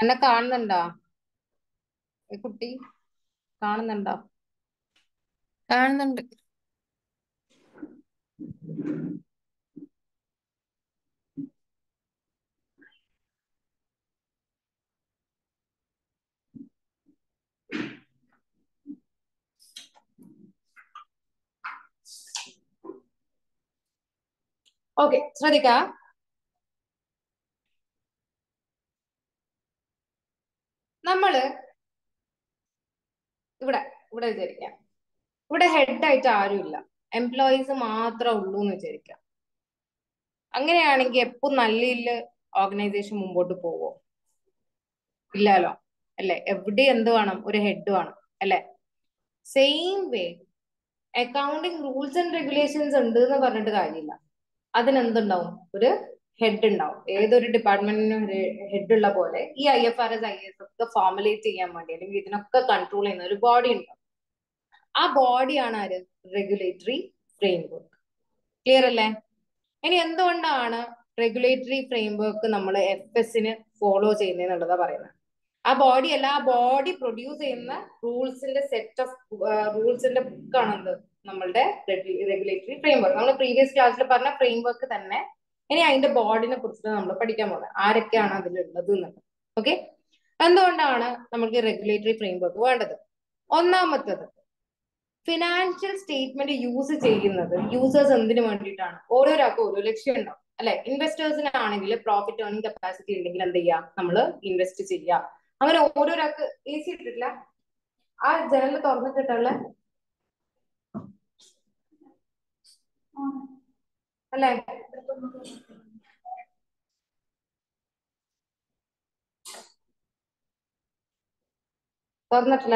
എന്നെ കാണുന്നുണ്ടോ ഈ കുട്ടി കാണുന്നുണ്ടോ കാണുന്നുണ്ട് ഓക്കെ ശ്രദ്ധിക്കാം നമ്മള് ഇവിടെ ഇവിടെ വിചാരിക്കാം ഇവിടെ ഹെഡ് ആയിട്ട് ആരുമില്ല എംപ്ലോയീസ് മാത്രമേ ഉള്ളൂ എന്ന് വിചാരിക്കാം അങ്ങനെയാണെങ്കിൽ എപ്പോൾ നല്ല ഓർഗനൈസേഷൻ മുമ്പോട്ട് പോവോ ഇല്ലല്ലോ അല്ലെ എവിടെ എന്ത് വേണം ഒരു ഹെഡ് വേണം അല്ലെ same way accounting rules and regulations ഉണ്ട് എന്ന് പറഞ്ഞിട്ട് കാര്യമില്ല അതിനെന്തുണ്ടാവും ഒരു ഹെഡ് ഉണ്ടാവും ഏതൊരു ഡിപ്പാർട്ട്മെന്റിനും ഹെഡ് ഉള്ള പോലെ ഈ I F R S I S ഒക്കെ ഫോർമുലേറ്റ് ചെയ്യാൻ വേണ്ടി അല്ലെങ്കിൽ ഇതിനൊക്കെ കൺട്രോൾ ചെയ്യുന്ന ഒരു ബോഡി ഉണ്ടാവും ആ ബോഡിയാണ് ആര് റെഗുലേറ്ററി ഫ്രെയിംവർക്ക് ക്ലിയർ അല്ലേ ഇനി എന്തുകൊണ്ടാണ് റെഗുലേറ്ററി ഫ്രെയിംവർക്ക് നമ്മൾ എഫ് എസിന് ഫോളോ ചെയ്യുന്നതെന്നുള്ളതാ പറയുന്നത് ആ ബോഡി അല്ല ആ ബോഡി പ്രൊഡ്യൂസ് ചെയ്യുന്ന റൂൾസിന്റെ സെറ്റ് ഓഫ് റൂൾസിന്റെ ബുക്കാണ് എന്ത് നമ്മളുടെ റെഗുലേറ്ററി ഫ്രെയിംവർക്ക് നമ്മൾ പ്രീവിയസ് ക്ലാസ്സിൽ പറഞ്ഞ ഫ്രെയിംവർക്ക് തന്നെ ഇനി അതിന്റെ ബോർഡിനെ കുറിച്ചിട്ട് നമ്മൾ പഠിക്കാൻ പോകുന്നത് ആരൊക്കെയാണ് അതിലുള്ളത് എന്നുള്ളത് ഓക്കെ എന്തുകൊണ്ടാണ് നമുക്ക് റെഗുലേറ്ററി ഫ്രെയിംവർക്ക് വേണ്ടത് ഒന്നാമത്തത് ഫിനാൻഷ്യൽ സ്റ്റേറ്റ്മെന്റ് യൂസ് ചെയ്യുന്നത് യൂസേഴ്സ് എന്തിനു വേണ്ടിയിട്ടാണ് ഓരോരാൾക്കും ഓരോ ലക്ഷ്യം ഉണ്ടാവും അല്ലെ ഇൻവെസ്റ്റേഴ്സിനാണെങ്കിൽ പ്രോഫിറ്റ് ഏർണിംഗ് കപ്പാസിറ്റി ഉണ്ടെങ്കിൽ എന്ത് ചെയ്യാം നമ്മൾ ഇൻവെസ്റ്റ് ചെയ്യാം അങ്ങനെ ഓരോരാൾക്ക് എ സി ഇട്ടിട്ടില്ല ആ ജനൽ തുറന്നിട്ടിട്ടുള്ള അല്ലേ തുറന്നിട്ടില്ല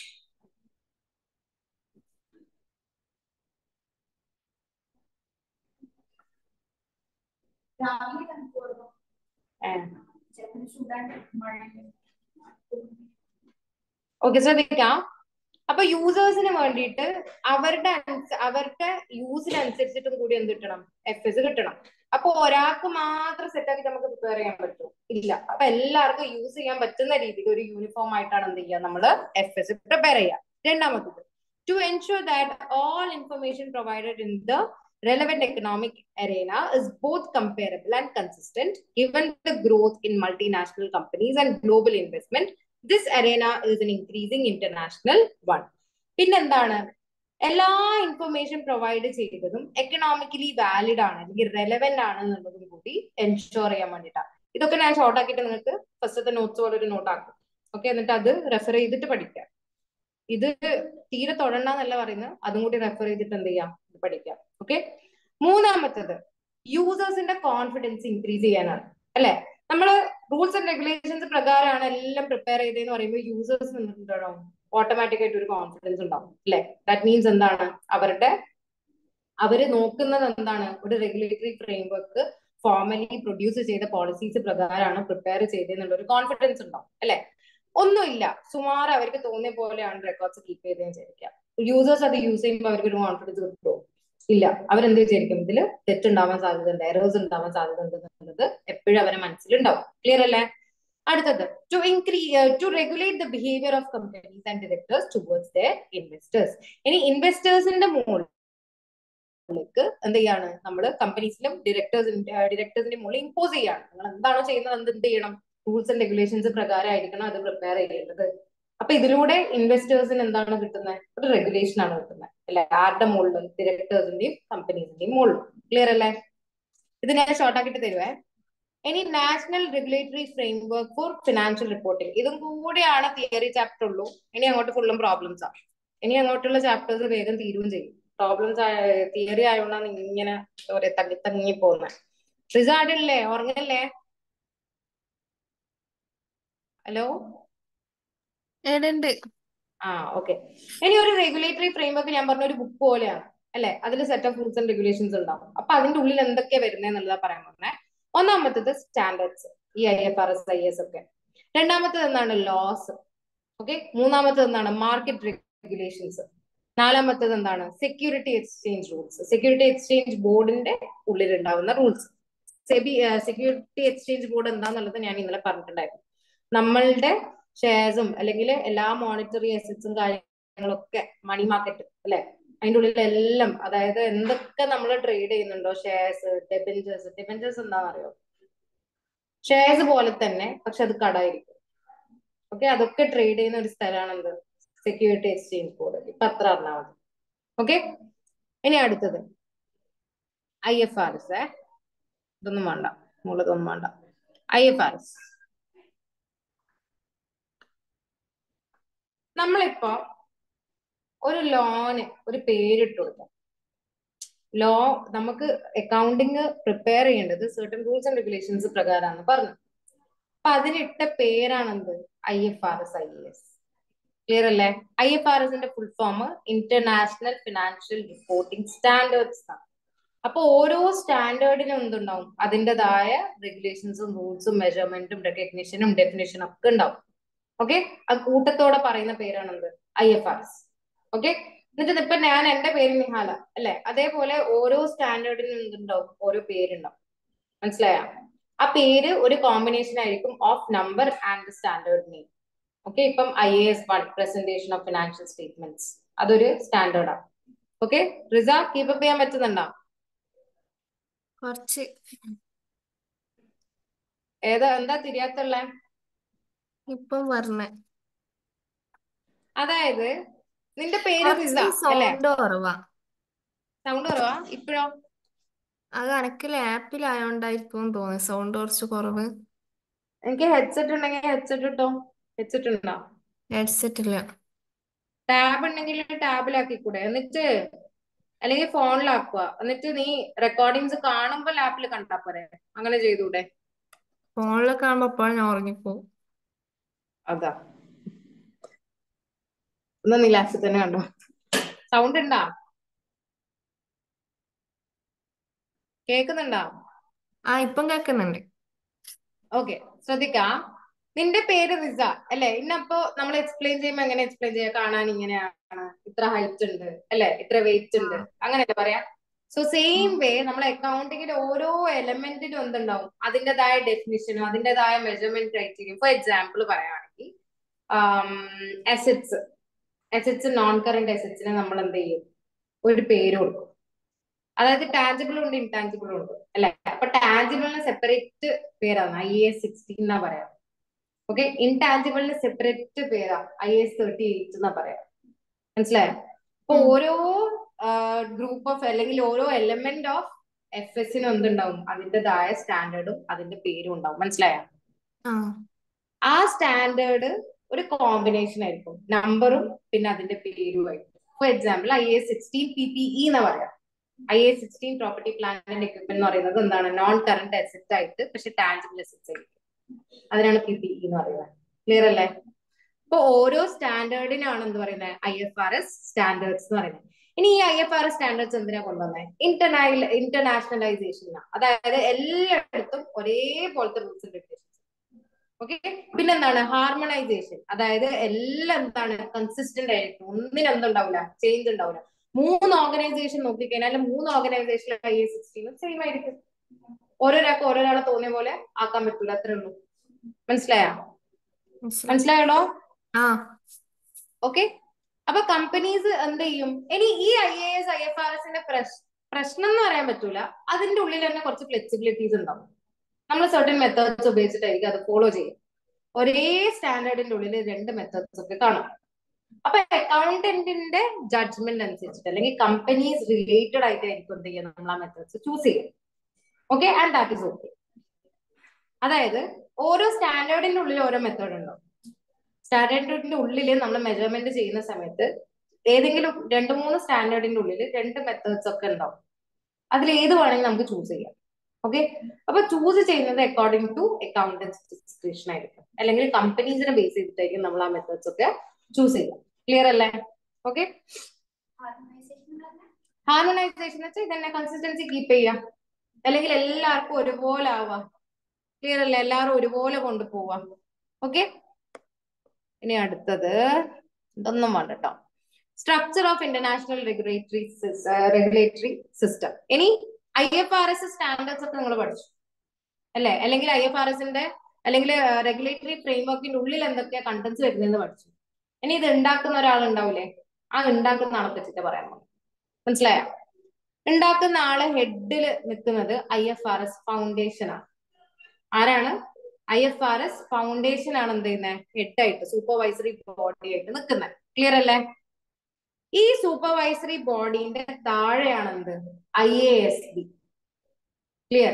ഓക്കെ ശ്രദ്ധിക്കാം അപ്പൊ യൂസേഴ്സിന് വേണ്ടിയിട്ട് അവരുടെ അനുസ- അവരുടെ യൂസിനനുസരിച്ചിട്ടും കൂടി എന്ത് കിട്ടണം എഫ് എസ് കിട്ടണം അപ്പൊ ഒരാൾക്ക് മാത്രം സെറ്റ് ആക്കി നമുക്ക് പ്രിപ്പയർ ചെയ്യാൻ പറ്റും ഇല്ല അപ്പൊ എല്ലാവർക്കും യൂസ് ചെയ്യാൻ പറ്റുന്ന രീതിയിൽ ഒരു യൂണിഫോം ആയിട്ടാണ് എന്ത് ചെയ്യുക നമ്മൾ എഫ് എസ് പ്രിപ്പയർ ചെയ്യുക രണ്ടാമത്തത് to ensure that all information provided in the relevant economic arena is both comparable and consistent given the growth in multinational companies and global investment this arena is an increasing international one പിന്നെന്താണ് എല്ലാ information provide ചെയ്തതും economically valid ആണ് അല്ലെങ്കിൽ relevant ആണ് എന്നുള്ളതും കൂടി ensure ചെയ്യാൻ വേണ്ടിയിട്ടാണ് ഇതൊക്കെ ഞാൻ ഷോർട്ട് ആക്കിയിട്ട് നിങ്ങൾക്ക് ഫസ്റ്റത്തെ നോട്ട്സ് പോലെ ഒരു നോട്ട് ആക്കും ഓക്കെ എന്നിട്ട് അത് റെഫർ ചെയ്തിട്ട് പഠിക്കാം ഇത് തീരെ തൊടണ്ടെന്നല്ല പറയുന്നത് അതും കൂടി റെഫർ ചെയ്തിട്ട് എന്ത് ചെയ്യാം ഇത് പഠിക്കാം ഓക്കെ മൂന്നാമത്തത് യൂസേഴ്സിന്റെ കോൺഫിഡൻസ് ഇൻക്രീസ് ചെയ്യാനാണ് അല്ലെ നമ്മൾ റൂൾസ് ആൻഡ് റെഗുലേഷൻസ് പ്രകാരമാണ് എല്ലാം പ്രിപ്പയർ ചെയ്തതെന്ന് പറയുമ്പോൾ യൂസേഴ്സ് ഉണ്ടാവും ഓട്ടോമാറ്റിക് ആയിട്ട് ഒരു കോൺഫിഡൻസ് ഉണ്ടാവും അല്ലെ ദാറ്റ് മീൻസ് എന്താണ് അവരുടെ അവര് നോക്കുന്നത് എന്താണ് ഒരു റെഗുലേറ്ററി ഫ്രെയിംവർക്ക് ഫോർമലി പ്രൊഡ്യൂസ് ചെയ്ത പോളിസീസ് പ്രകാരമാണ് പ്രിപ്പയർ ചെയ്തെന്നുള്ള ഒരു കോൺഫിഡൻസ് ഉണ്ടാവും അല്ലെ ഒന്നുമില്ല സുമാർ അവർക്ക് തോന്നിയ പോലെയാണ് റെക്കോർഡ്സ് കീപ്പ് ചെയ്തതെന്ന് വിചാരിക്കാം യൂസേഴ്സ് അത് യൂസ് ചെയ്യുമ്പോൾ അവർക്ക് ഒരു കോൺഫിഡൻസ് കിട്ടുമോ ഇല്ല അവരെന്ത് വിചാരിക്കും ഇതിൽ തെറ്റുണ്ടാവാൻ സാധ്യത ഉണ്ട് എറേഴ്സ് ഉണ്ടാവാൻ സാധ്യത ഉണ്ട് എന്നുള്ളത് എപ്പോഴും അവരെ മനസ്സിലുണ്ടാവും ക്ലിയർ അല്ലേ അടുത്തത് ടു ഇൻക്രീ to regulate the behaviour of companies and directors towards the investors ഇനി ഇൻവെസ്റ്റേഴ്സിന്റെ മുകളിലേക്ക് എന്ത് ചെയ്യാണ് നമ്മൾ കമ്പനീസിലും ഡയറക്ടേഴ്സിന്റെ ഡയറക്ടേഴ്സിന്റെ മുകളിൽ ഇമ്പോസ് ചെയ്യാണ് നിങ്ങൾ എന്താണോ ചെയ്യുന്നത് എന്ത് എന്ത് ചെയ്യണം റൂൾസ് ആൻഡ് റെഗുലേഷൻസ് പ്രകാരമായിരിക്കണം അത് പ്രിപ്പയർ ചെയ്യേണ്ടത് അപ്പൊ ഇതിലൂടെ ഇൻവെസ്റ്റേഴ്സിന് എന്താണ് കിട്ടുന്നത് ഒരു റെഗുലേഷൻ ആണ് കിട്ടുന്നത് അല്ലെ ആരുടെ മുകളിൽ ഡയറക്ടേഴ്സിന്റെയും കമ്പനീസിന്റെയും മുകളിൽ ക്ലിയർ അല്ലേ ഇത് ഞാൻ ഷോർട്ട് ആക്കിയിട്ട് തരുവേ ഇനി national regulatory framework for financial reporting ഇതും കൂടിയാണ് തിയറി ചാപ്റ്റർ ഉള്ളൂ ഇനി അങ്ങോട്ട് ഫുള്ളും പ്രോബ്ലംസ് ആണ് ഇനി അങ്ങോട്ടുള്ള ചാപ്റ്റേഴ്സ് വേഗം തീരുകയും ചെയ്യും പ്രോബ്ലംസ് തിയറി ആയതുകൊണ്ടാണ് ഇങ്ങനെ ഒരു തങ്ങി തങ്ങി പോകുന്നത് റിസാർഡില്ലേ ഉറങ്ങല്ലേ ഹലോ ഏടുണ്ട് ആ ഓക്കെ ഇനി ഒരു റെഗുലേറ്ററി ഫ്രെയിംവർക്ക് ഞാൻ പറഞ്ഞ ഒരു ബുക്ക് പോലെയാണ് അല്ലെ അതിൽ set of rules and regulations ഉണ്ടാവും അപ്പൊ അതിന്റെ ഉള്ളിൽ എന്തൊക്കെയാ വരുന്നത് എന്നുള്ളതാ പറയാൻ പറഞ്ഞേ ഒന്നാമത്തത് സ്റ്റാൻഡേർഡ്സ് ഈ I F R S I S ഒക്കെ രണ്ടാമത്തത് എന്താണ് ലോസ് ഓക്കെ മൂന്നാമത്തത് എന്താണ് മാർക്കറ്റ് റെഗുലേഷൻസ് നാലാമത്തത് എന്താണ് security exchange rules security exchange ബോർഡിന്റെ ഉള്ളിൽ ഉണ്ടാവുന്ന rules SEBI security exchange board എന്താന്നുള്ളത് ഞാൻ ഇന്നലെ പറഞ്ഞിട്ടുണ്ടായിരുന്നു നമ്മളുടെ ഷെയർസും അല്ലെങ്കിൽ എല്ലാ മോണിറ്ററി അസറ്റ്സും കാര്യങ്ങളൊക്കെ മണി മാർക്കറ്റ് അല്ലെ അതിന്റെ ഉള്ളിൽ എല്ലാം അതായത് എന്തൊക്കെ നമ്മൾ ട്രേഡ് ചെയ്യുന്നുണ്ടോ ഷെയർസ് ഡെബഞ്ചേഴ്സ് ഡെബഞ്ചേഴ്സ് എന്താണെന്നറിയോ ഷെയർസ് പോലെ തന്നെ പക്ഷെ അത് കടായിരിക്കും ഓക്കെ അതൊക്കെ ട്രേഡ് ചെയ്യുന്ന ഒരു സ്ഥലമാണ് എന്ത് സെക്യൂരിറ്റി എക്സ്ചേഞ്ച് ബോർഡ് ഇപ്പൊ അത്ര അറിഞ്ഞാൽ മതി ഓക്കെ ഇനി അടുത്തത് ഐ എഫ് ആർ എസ് ഇതൊന്നും വേണ്ട മുകളിലതൊന്നും വേണ്ട ഐ എഫ് ആർ എസ് നമ്മളിപ്പോ ഒരു ലോന് ഒരു പേരിട്ട് കൊടുക്കാം ലോ നമുക്ക് അക്കൗണ്ടിങ് പ്രിപ്പയർ ചെയ്യേണ്ടത് സർട്ടൻ റൂൾസ് ആൻഡ് റെഗുലേഷൻസ് പ്രകാരമാണ് പറഞ്ഞു അപ്പൊ അതിനിട്ട പേരാണ് എന്ത് I F R S I S clear അല്ലേ ഐ എഫ് ആർ എസിന്റെ full form international financial reporting standards ആണ് അപ്പൊ ഓരോ സ്റ്റാൻഡേർഡിനും എന്തുണ്ടാവും അതിൻ്റെതായ റെഗുലേഷൻസും റൂൾസും മെഷർമെന്റും റെക്കഗ്നിഷനും ഡെഫിനേഷനും ഒക്കെ ഉണ്ടാവും ഓക്കെ അത് കൂട്ടത്തോടെ പറയുന്ന പേരാണ് എന്ത് I F R S okay എന്നിട്ട് ഇപ്പൊ ഞാൻ എന്റെ പേര് നിഹാല അല്ലെ അതേപോലെ ഓരോ സ്റ്റാൻഡേർഡിനും എന്തുണ്ടാവും ഓരോ പേരുണ്ടാവും മനസ്സിലായ ആ പേര് ഒരു കോമ്പിനേഷൻ ആയിരിക്കും of number and standard name okay ഇപ്പം I A S one presentation of financial statements അതൊരു സ്റ്റാൻഡേർഡാണ് ഓക്കെ റിസ കീപ്പ് ചെയ്യാൻ പറ്റുന്നുണ്ടോ കുറച്ച് ഏതാ എന്താ തിരിയാത്തുള്ള ഇപ്പം പറഞ്ഞേ അതായത് നിന്റെ പേര് റിസ കുറച്ച് അല്ലെ സൗണ്ട് കുറവാ സൗണ്ട് കുറവാ ഇപ്പോഴോ അത് അനക്ക് ലാപ്പിലായോണ്ടായിരിക്കും തോന്നി സൗണ്ട് കുറച്ച് കുറവ് എനിക്ക് ഹെഡ്സെറ്റ് ഉണ്ടെങ്കിൽ ഹെഡ്സെറ്റ് ഇട്ടോ ഹെഡ്സെറ്റ് ഉണ്ടോ ഹെഡ്സെറ്റ് ഇല്ല ടാബ് ഉണ്ടെങ്കിൽ ടാബിലാക്കിക്കൂടെ എന്നിട്ട് അല്ലെങ്കിൽ ഫോണിലാക്കുക എന്നിട്ട് നീ റെക്കോർഡിങ്സ് കാണുമ്പോ ലാപ്പിൽ കണ്ടാ പോരെ അങ്ങനെ ചെയ്തൂടെ ഫോണിൽ കാണുമ്പോ അപ്പോഴും ഞാൻ ഉറങ്ങിപ്പോവും അതാ എന്നാ നീ ലാപ്പിൽ തന്നെ കണ്ടോ സൗണ്ട് ഉണ്ടാ കേക്കുന്നുണ്ടാ ആ ഇപ്പം കേൾക്കുന്നുണ്ട് ഓക്കെ ശ്രദ്ധിക്കാം നിന്റെ പേര് റിസ അല്ലെ ഇന്നപ്പോ നമ്മൾ എക്സ്പ്ലെയിൻ ചെയ്യുമ്പോ എങ്ങനെ എക്സ്പ്ലെയിൻ ചെയ്യാ കാണാൻ ഇങ്ങനെയാണ് ഇത്ര ഹൈറ്റ് ഉണ്ട് അല്ലെ ഇത്ര വെയിറ്റ് ഉണ്ട് അങ്ങനെയല്ലേ പറയാ സോ സെയിം വേ നമ്മൾ അക്കൗണ്ടിങ്ങിൽ ഓരോ എലമെന്റിനും എന്തുണ്ടാവും അതിൻ്റെതായ ഡെഫിനിഷനും അതിൻ്റെതായ മെഷർമെന്റ് ക്രൈറ്റീരിയ ഫോർ എക്സാമ്പിൾ പറയുകയാണെങ്കിൽ അസറ്റ്സ് അസറ്റ്സ് നോൺ കറന്റ് അസറ്റ്സിനെ നമ്മൾ എന്ത് ചെയ്യും ഒരു പേര് കൊടുക്കും അതായത് ടാഞ്ചിബിളും ഉണ്ട് ഇൻടാഞ്ചിബിളും ഉണ്ട് അല്ലെ അപ്പൊ ടാഞ്ചിബിളിന് സെപ്പറേറ്റ് പേരാണ് ഐ എസ് സിക്സ്റ്റീൻ എന്നാ പറയാം ഓക്കെ ഇൻടാഞ്ചിബിളിന് സെപ്പറേറ്റ് പേരാ ഐ എസ് തേർട്ടി എയ്റ്റ് എന്നാ പറയാം മനസ്സിലായോ അപ്പൊ ഉം. ഓരോ ഗ്രൂപ്പ് ഓഫ് അല്ലെങ്കിൽ ഓരോ എലമെന്റ് ഓഫ് എഫ് എസിന് എന്തുണ്ടാവും അതിൻ്റെതായ സ്റ്റാൻഡേർഡും അതിന്റെ പേരും ഉണ്ടാവും മനസ്സിലായോ ആ ആ സ്റ്റാൻഡേർഡ് ഒരു കോമ്പിനേഷൻ ആയിരിക്കും നമ്പറും പിന്നെ അതിന്റെ പേരുമായിരിക്കും for example I A sixteen P P E എന്ന് പറയാം I A sixteen property plan and equipment എന്ന് പറയുന്നത് എന്താണ് നോൺ കറന്റ് അസറ്റ് ആയിട്ട് പക്ഷെ ടാഞ്ചിബിൾ അസറ്റ്സ് ആയിരിക്കും അതിനാണ് പി പി ഇ എന്ന് പറയുന്നത് ക്ലിയർ അല്ലേ അപ്പൊ ഓരോ സ്റ്റാൻഡേർഡിനാണ് എന്ത് പറയുന്നത് I F R S standards എന്ന് പറയുന്നത് ഇനി ഈ I F R S standards എന്തിനാ കൊണ്ടുവന്നത് ഇന്റർനാഷണൽ ഇന്റർനാഷണലൈസേഷൻ അതായത് എല്ലായിടത്തും ഒരേപോലത്തെ റൂൾസ് ആൻഡ് റെഗുലേഷൻസ് ഓക്കെ പിന്നെന്താണ് ഹാർമണൈസേഷൻ അതായത് എല്ലാം എന്താണ് കൺസിസ്റ്റന്റ് ആയിരിക്കും ഒന്നിനും എന്തുണ്ടാവില്ല ചേഞ്ച് ഉണ്ടാവില്ല മൂന്ന് ഓർഗനൈസേഷൻ നോക്കിക്കഴിഞ്ഞാൽ മൂന്ന് ഓർഗനൈസേഷൻ ഐ എസ് സിക്സ്റ്റീനും സെയിം ആയിരിക്കും ഓരോരാൾക്ക് ഓരോരാളെ തോന്നിയ പോലെ ആക്കാൻ പറ്റൂല അത്രേ ഉള്ളൂ മനസ്സിലായോ മനസ്സിലായി മനസ്സിലായല്ലോ ആ ഓക്കെ അപ്പൊ കമ്പനീസ് എന്ത് ചെയ്യും ഇനി ഈ I A S I F R എസിന്റെ പ്രശ്നം എന്ന് പറയാൻ പറ്റൂല അതിന്റെ ഉള്ളിൽ തന്നെ കുറച്ച് ഫ്ലെക്സിബിലിറ്റീസ് ഉണ്ടാവും നമ്മൾ സർട്ടൻ മെത്തേഡ്സ് ഉപയോഗിച്ചിട്ടായിരിക്കും അത് ഫോളോ ചെയ്യും ഒരേ സ്റ്റാൻഡേർഡിന്റെ ഉള്ളിൽ രണ്ട് മെത്തേഡ്സ് ഒക്കെ കാണും അപ്പൊ അക്കൗണ്ടന്റിന്റെ ജഡ്ജ്മെന്റ് അനുസരിച്ചിട്ട് അല്ലെങ്കിൽ കമ്പനീസ് റിലേറ്റഡ് ആയിട്ടായിരിക്കും എന്ത് ചെയ്യുക നമ്മൾ ആ മെത്തേഡ്സ് ചൂസ് ചെയ്യുക okay and that is okay അതായത് ഓരോ സ്റ്റാൻഡേർഡിന്റെ ഉള്ളിൽ ഓരോ മെത്തേഡ് ഉണ്ടാവും സ്റ്റാൻഡേർഡിന്റെ ഉള്ളിൽ നമ്മൾ മെജർമെന്റ് ചെയ്യുന്ന സമയത്ത് ഏതെങ്കിലും രണ്ട് മൂന്ന് സ്റ്റാൻഡേർഡിന്റെ ഉള്ളിൽ രണ്ട് മെത്തേഡ്സ് ഒക്കെ ഉണ്ടാവും അതിൽ ഏത് വേണമെങ്കിലും നമുക്ക് ചൂസ് ചെയ്യാം ഓക്കെ അപ്പൊ ചൂസ് ചെയ്യുന്നത് അക്കോർഡിംഗ് ടു അക്കൗണ്ടൻസ് ഡിസ്ക്രിപ്ഷൻ ആയിരിക്കും അല്ലെങ്കിൽ കമ്പനീസിനെ ബേസ് ചെയ്തിട്ടായിരിക്കും നമ്മൾ ആ മെത്തേഡ്സ് ഒക്കെ ചൂസ് ചെയ്യുക ക്ലിയർ അല്ലേ ഓക്കെ ഹാർമണൈസേഷൻ വെച്ചാൽ ഇതന്നെ കൺസിസ്റ്റൻസി കീപ്പ് ചെയ്യാം അല്ലെങ്കിൽ എല്ലാവർക്കും ഒരുപോലെ ആവാം ക്ലിയർ അല്ലേ എല്ലാവരും ഒരുപോലെ കൊണ്ടുപോവാം ഓക്കെ ഇനി അടുത്തത് ഇതൊന്നും വേണ്ട കേട്ടോ structure of international regulatory regulatory system ഇനി I F R S standards ഒക്കെ നിങ്ങൾ പഠിച്ചു അല്ലെ അല്ലെങ്കിൽ ഐ എഫ് ആർ എസിന്റെ അല്ലെങ്കിൽ റെഗുലേറ്ററി ഫ്രെയിംവർക്കിന്റെ ഉള്ളിൽ എന്തൊക്കെയാ കണ്ടന്റ്സ് വരുന്നതെന്ന് പഠിച്ചു ഇനി ഇത് ഉണ്ടാക്കുന്ന ഒരാൾ ഉണ്ടാവില്ലേ ആ ഉണ്ടാക്കുന്ന ആളെ പറ്റിട്ട് പറയാൻ പോകും മനസ്സിലായോ ഉണ്ടാക്കുന്ന ആള് ഹെഡിൽ നിൽക്കുന്നത് I F R S foundation ആണ് ആരാണ് I F R S foundation ആണ് എന്ത് ചെയ്യുന്നത് ഹെഡായിട്ട് സൂപ്പർവൈസറി ബോഡി ആയിട്ട് നിൽക്കുന്നത് ക്ലിയർ അല്ലേ ഈ സൂപ്പർവൈസറി ബോഡീന്റെ താഴെയാണ് എന്ത് I A S B clear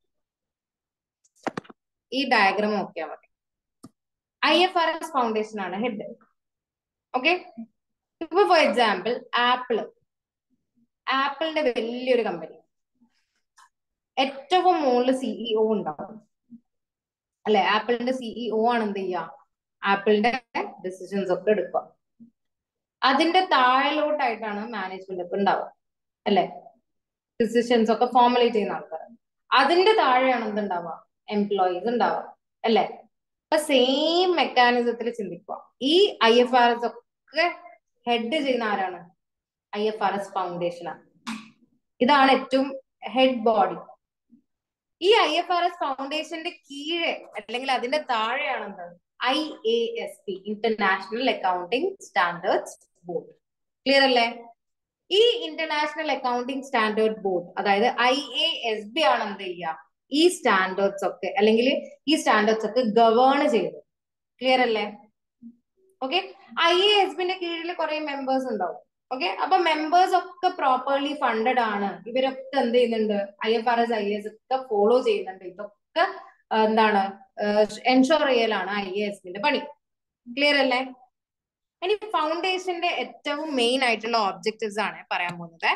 ഈ ഡയഗ്രാം നോക്കിയാൽ മതി I F R S foundation ആണ് ഹെഡ് ഓക്കെ ഇപ്പൊ ഫോർ എക്സാമ്പിൾ ആപ്പിള് ആപ്പിളിന്റെ വലിയൊരു കമ്പനി ഏറ്റവും മുകളിൽ സിഇഒ ഉണ്ടാവും അല്ലെ ആപ്പിളിന്റെ സിഇഒ ആണ് എന്ത് ചെയ്യുക ആപ്പിളിന്റെ ഡിസിഷൻസ് ഒക്കെ എടുക്കുക അതിന്റെ താഴെലോട്ടായിട്ടാണ് മാനേജ്മെന്റ് ഒക്കെ ഉണ്ടാവുക അല്ലെ ഡിസിഷൻസ് ഒക്കെ ഫോർമുലേറ്റ് ചെയ്യുന്ന ആൾക്കാർ അതിന്റെ താഴെയാണ് എന്തുണ്ടാവുക എംപ്ലോയീസ് ഉണ്ടാവുക അല്ലെ അപ്പൊ സെയിം മെക്കാനിസത്തിൽ ചിന്തിക്കുക ഈ ഐ എഫ് ആർ എസ് ഒക്കെ ഹെഡ് ചെയ്യുന്ന ആരാണ് I F R S foundation ആണ് ഇതാണ് ഏറ്റവും ഹെഡ് ബോഡി ഈ ഐ എഫ് ആർ എസ് ഫൗണ്ടേഷന്റെ കീഴെ അല്ലെങ്കിൽ അതിന്റെ താഴെയാണ് എന്ത് I A S P international accounting standards board clear അല്ലേ ഈ ഇന്റർനാഷണൽ അക്കൗണ്ടിംഗ് സ്റ്റാൻഡേർഡ് ബോർഡ് അതായത് ഐ എ എസ് ബി ആണ് എന്ത് ചെയ്യുക ഈ സ്റ്റാൻഡേർഡ്സ് ഒക്കെ അല്ലെങ്കിൽ ഈ സ്റ്റാൻഡേർഡ്സ് ഒക്കെ ഗവേൺ ചെയ്തു ക്ലിയർ അല്ലേ ഓക്കെ ഐ എ എസ് ബിന്റെ കീഴിൽ കുറെ മെമ്പേഴ്സ് ഉണ്ടാവും ഓക്കെ അപ്പൊ മെമ്പേഴ്സ് ഒക്കെ പ്രോപ്പർലി ഫണ്ടഡ് ആണ് ഇവരൊക്കെ എന്ത് ചെയ്യുന്നുണ്ട് I F R S I S ഒക്കെ ഫോളോ ചെയ്യുന്നുണ്ട് ഇതൊക്കെ എന്താണ് എൻഷുർ ചെയ്യലാണ് ഐ എ എസ് ബിന്റെ പണി ക്ലിയർ അല്ലേ ഇനി ഫൗണ്ടേഷന്റെ ഏറ്റവും മെയിൻ ആയിട്ടുള്ള ഒബ്ജക്റ്റീവ്സ് ആണ് പറയാൻ പോകുന്നത്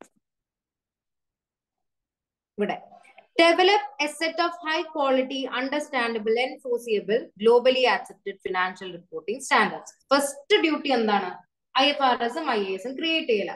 ഇവിടെ develop a set of high quality understandable and enforceable globally accepted financial reporting standards first duty എന്താണ് ഐ എഫ് ആർ എസും ഐ എ എസും ക്രിയേറ്റ് ചെയ്യല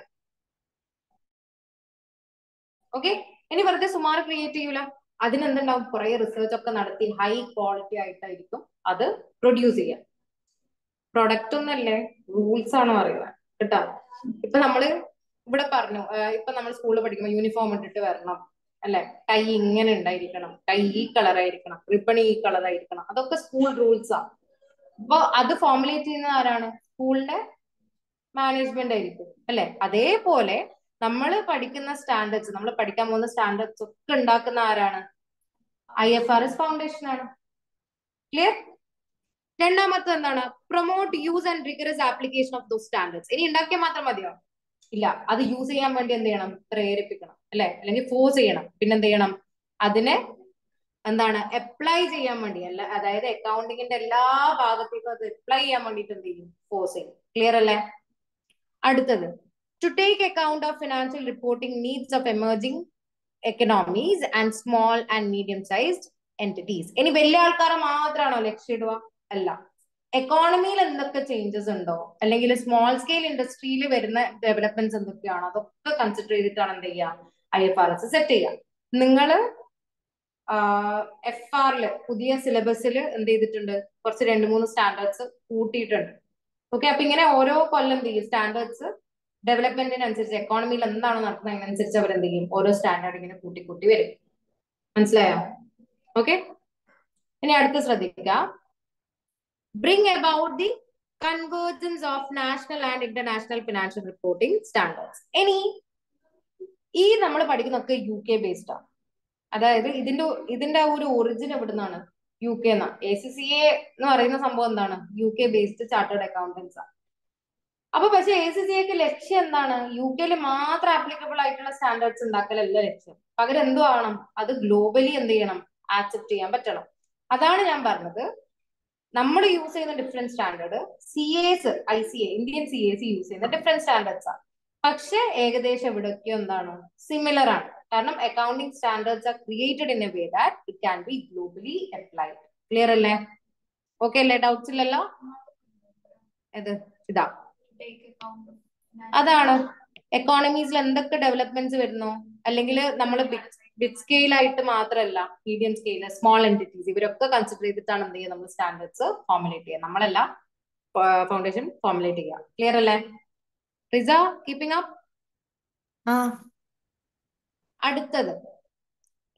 ഓക്കെ ഇനി വെറുതെ സുമാർ ക്രിയേറ്റ് ചെയ്യൂല അതിനെന്തുണ്ടാവും കുറെ റിസർച്ച് ഒക്കെ നടത്തി ഹൈ ക്വാളിറ്റി ആയിട്ടായിരിക്കും അത് പ്രൊഡ്യൂസ് ചെയ്യുക പ്രൊഡക്റ്റ് ഒന്നല്ലേ റൂൾസ് ആണ് പറയുന്നത് കേട്ടോ ഇപ്പൊ നമ്മള് ഇവിടെ പറഞ്ഞു ഇപ്പൊ നമ്മൾ സ്കൂളിൽ പഠിക്കുമ്പോൾ യൂണിഫോം ഇട്ടിട്ട് വരണം അല്ലെ ടൈ ഇങ്ങനെ ഉണ്ടായിരിക്കണം ടൈ ഈ കളർ ആയിരിക്കണം റിബൺ ഈ കളർ ആയിരിക്കണം അതൊക്കെ സ്കൂൾ റൂൾസ് ആണ് അപ്പൊ അത് ഫോർമുലേറ്റ് ചെയ്യുന്ന ആരാണ് സ്കൂളിന്റെ മാനേജ്മെന്റ് ആയിരിക്കും അല്ലെ അതേപോലെ നമ്മൾ പഠിക്കുന്ന സ്റ്റാൻഡേർഡ്സ് നമ്മൾ പഠിക്കാൻ പോകുന്ന സ്റ്റാൻഡേർഡ്സ് ഒക്കെ ഉണ്ടാക്കുന്ന ആരാണ് I F R S foundation ആണ് ക്ലിയർ രണ്ടാമത്തെ എന്താണ് promote use and rigorous application of those standards ഇനി ഉണ്ടാക്കിയാൽ മാത്രം മതിയോ ഇല്ല അത് യൂസ് ചെയ്യാൻ വേണ്ടി എന്ത് ചെയ്യണം പ്രേരിപ്പിക്കണം അല്ലെ അല്ലെങ്കിൽ ഫോഴ്സ് ചെയ്യണം പിന്നെ എന്ത് ചെയ്യണം അതിനെ എന്താണ് അപ്ലൈ ചെയ്യാൻ വേണ്ടി അല്ല അതായത് അക്കൗണ്ടിങ്ങിന്റെ എല്ലാ ഭാഗത്തേക്കും അത് അപ്ലൈ ചെയ്യാൻ വേണ്ടിട്ട് എന്ത് ചെയ്യും ഫോഴ്സ് ചെയ്യും ക്ലിയർ അല്ലേ അടുത്തത് to take account of financial reporting needs of emerging economies and small and medium sized entities ഇനി വലിയ ആൾക്കാരെ മാത്രമാണോ ലക്ഷ്യമിടുക അല്ല എക്കോണമിയിൽ എന്തൊക്കെ ചേഞ്ചസ് ഉണ്ടോ അല്ലെങ്കിൽ സ്മോൾ സ്കെയിൽ ഇൻഡസ്ട്രിയിൽ വരുന്ന ഡെവലപ്മെന്റ്സ് എന്തൊക്കെയാണോ അതൊക്കെ കൺസിഡർ ചെയ്തിട്ടാണ് എന്ത് ചെയ്യുക I F R S set ചെയ്യുക നിങ്ങൾ എഫ് ആറിൽ പുതിയ സിലബസിൽ എന്ത് ചെയ്തിട്ടുണ്ട് കുറച്ച് രണ്ട് മൂന്ന് സ്റ്റാൻഡേർഡ്സ് കൂട്ടിയിട്ടുണ്ട് ഓക്കെ അപ്പൊ ഇങ്ങനെ ഓരോ കൊല്ലം എന്ത് ചെയ്യും സ്റ്റാൻഡേർഡ്സ് ഡെവലപ്മെന്റിനനുസരിച്ച് എക്കോണമിയിൽ എന്താണോ നടക്കുന്നത് അതിനനുസരിച്ച് അവർ എന്ത് ചെയ്യും ഓരോ സ്റ്റാൻഡേർഡ് ഇങ്ങനെ കൂട്ടി കൂട്ടി വരും മനസ്സിലായോ ഓക്കെ ഇനി അടുത്ത് ശ്രദ്ധിക്കുക bring about the convergence of national and international financial reporting standards ഇനി ഈ നമ്മൾ പഠിക്കുന്നൊക്കെ യു കെ ബേസ്ഡ് ആണ് അതായത് ഇതിന്റെ ഇതിന്റെ ഒരു ഒറിജിൻ എവിടുന്നാണ് യു കെ എന്നാണ് എ സി സി എ എന്ന് പറയുന്ന സംഭവം എന്താണ് U K based chartered accountants ആണ് അപ്പൊ പക്ഷെ എ സി സി എക്ക് ലക്ഷ്യം എന്താണ് യു കെയിൽ മാത്രം ആപ്ലിക്കബിൾ ആയിട്ടുള്ള സ്റ്റാൻഡേർഡ്സ് ഉണ്ടാക്കലല്ല ലക്ഷ്യം പകരം എന്തു ആവണം അത് ഗ്ലോബലി എന്ത് ചെയ്യണം ആക്സെപ്റ്റ് ചെയ്യാൻ പറ്റണം അതാണ് ഞാൻ പറഞ്ഞത് നമ്മൾ യൂസ് ചെയ്യുന്ന different standard C S I C A Indian C S use ചെയ്യുന്ന ഡിഫറെന്റ് സ്റ്റാൻഡേർഡ്സ് ആണ് പക്ഷെ ഏകദേശം എവിടെയൊക്കെയോ എന്താണ് സിമിലർ ആണ് കാരണം accounting standards are created in a way that it can be globally applied clear അല്ലേ ഓക്കെ അല്ലേ ഡൗട്ട്സ് ഇല്ലല്ലോ ഇത് ഇതാ അതാണ് എക്കോണമീസിൽ എന്തൊക്കെ ഡെവലപ്മെന്റ്സ് വരുന്നു അല്ലെങ്കിൽ നമ്മൾ ബിഗ് സ്കെയിൽ ആയിട്ട് മാത്രമല്ല മീഡിയം സ്കെയിൽ സ്മോൾ എൻറ്റിറ്റീസ് ഇവരൊക്കെ കൺസിഡർ ചെയ്തിട്ടാണ് എന്ത് ചെയ്യുക നമ്മൾ സ്റ്റാൻഡേർഡ്സ് ഫോർമുലേറ്റ് ചെയ്യുക നമ്മളല്ല ഫൗണ്ടേഷൻ ഫോർമുലേറ്റ് ചെയ്യുക ക്ലിയർ അല്ലേ റിസ കീപ്പിംഗ് അപ്പ് ആ അടുത്തത്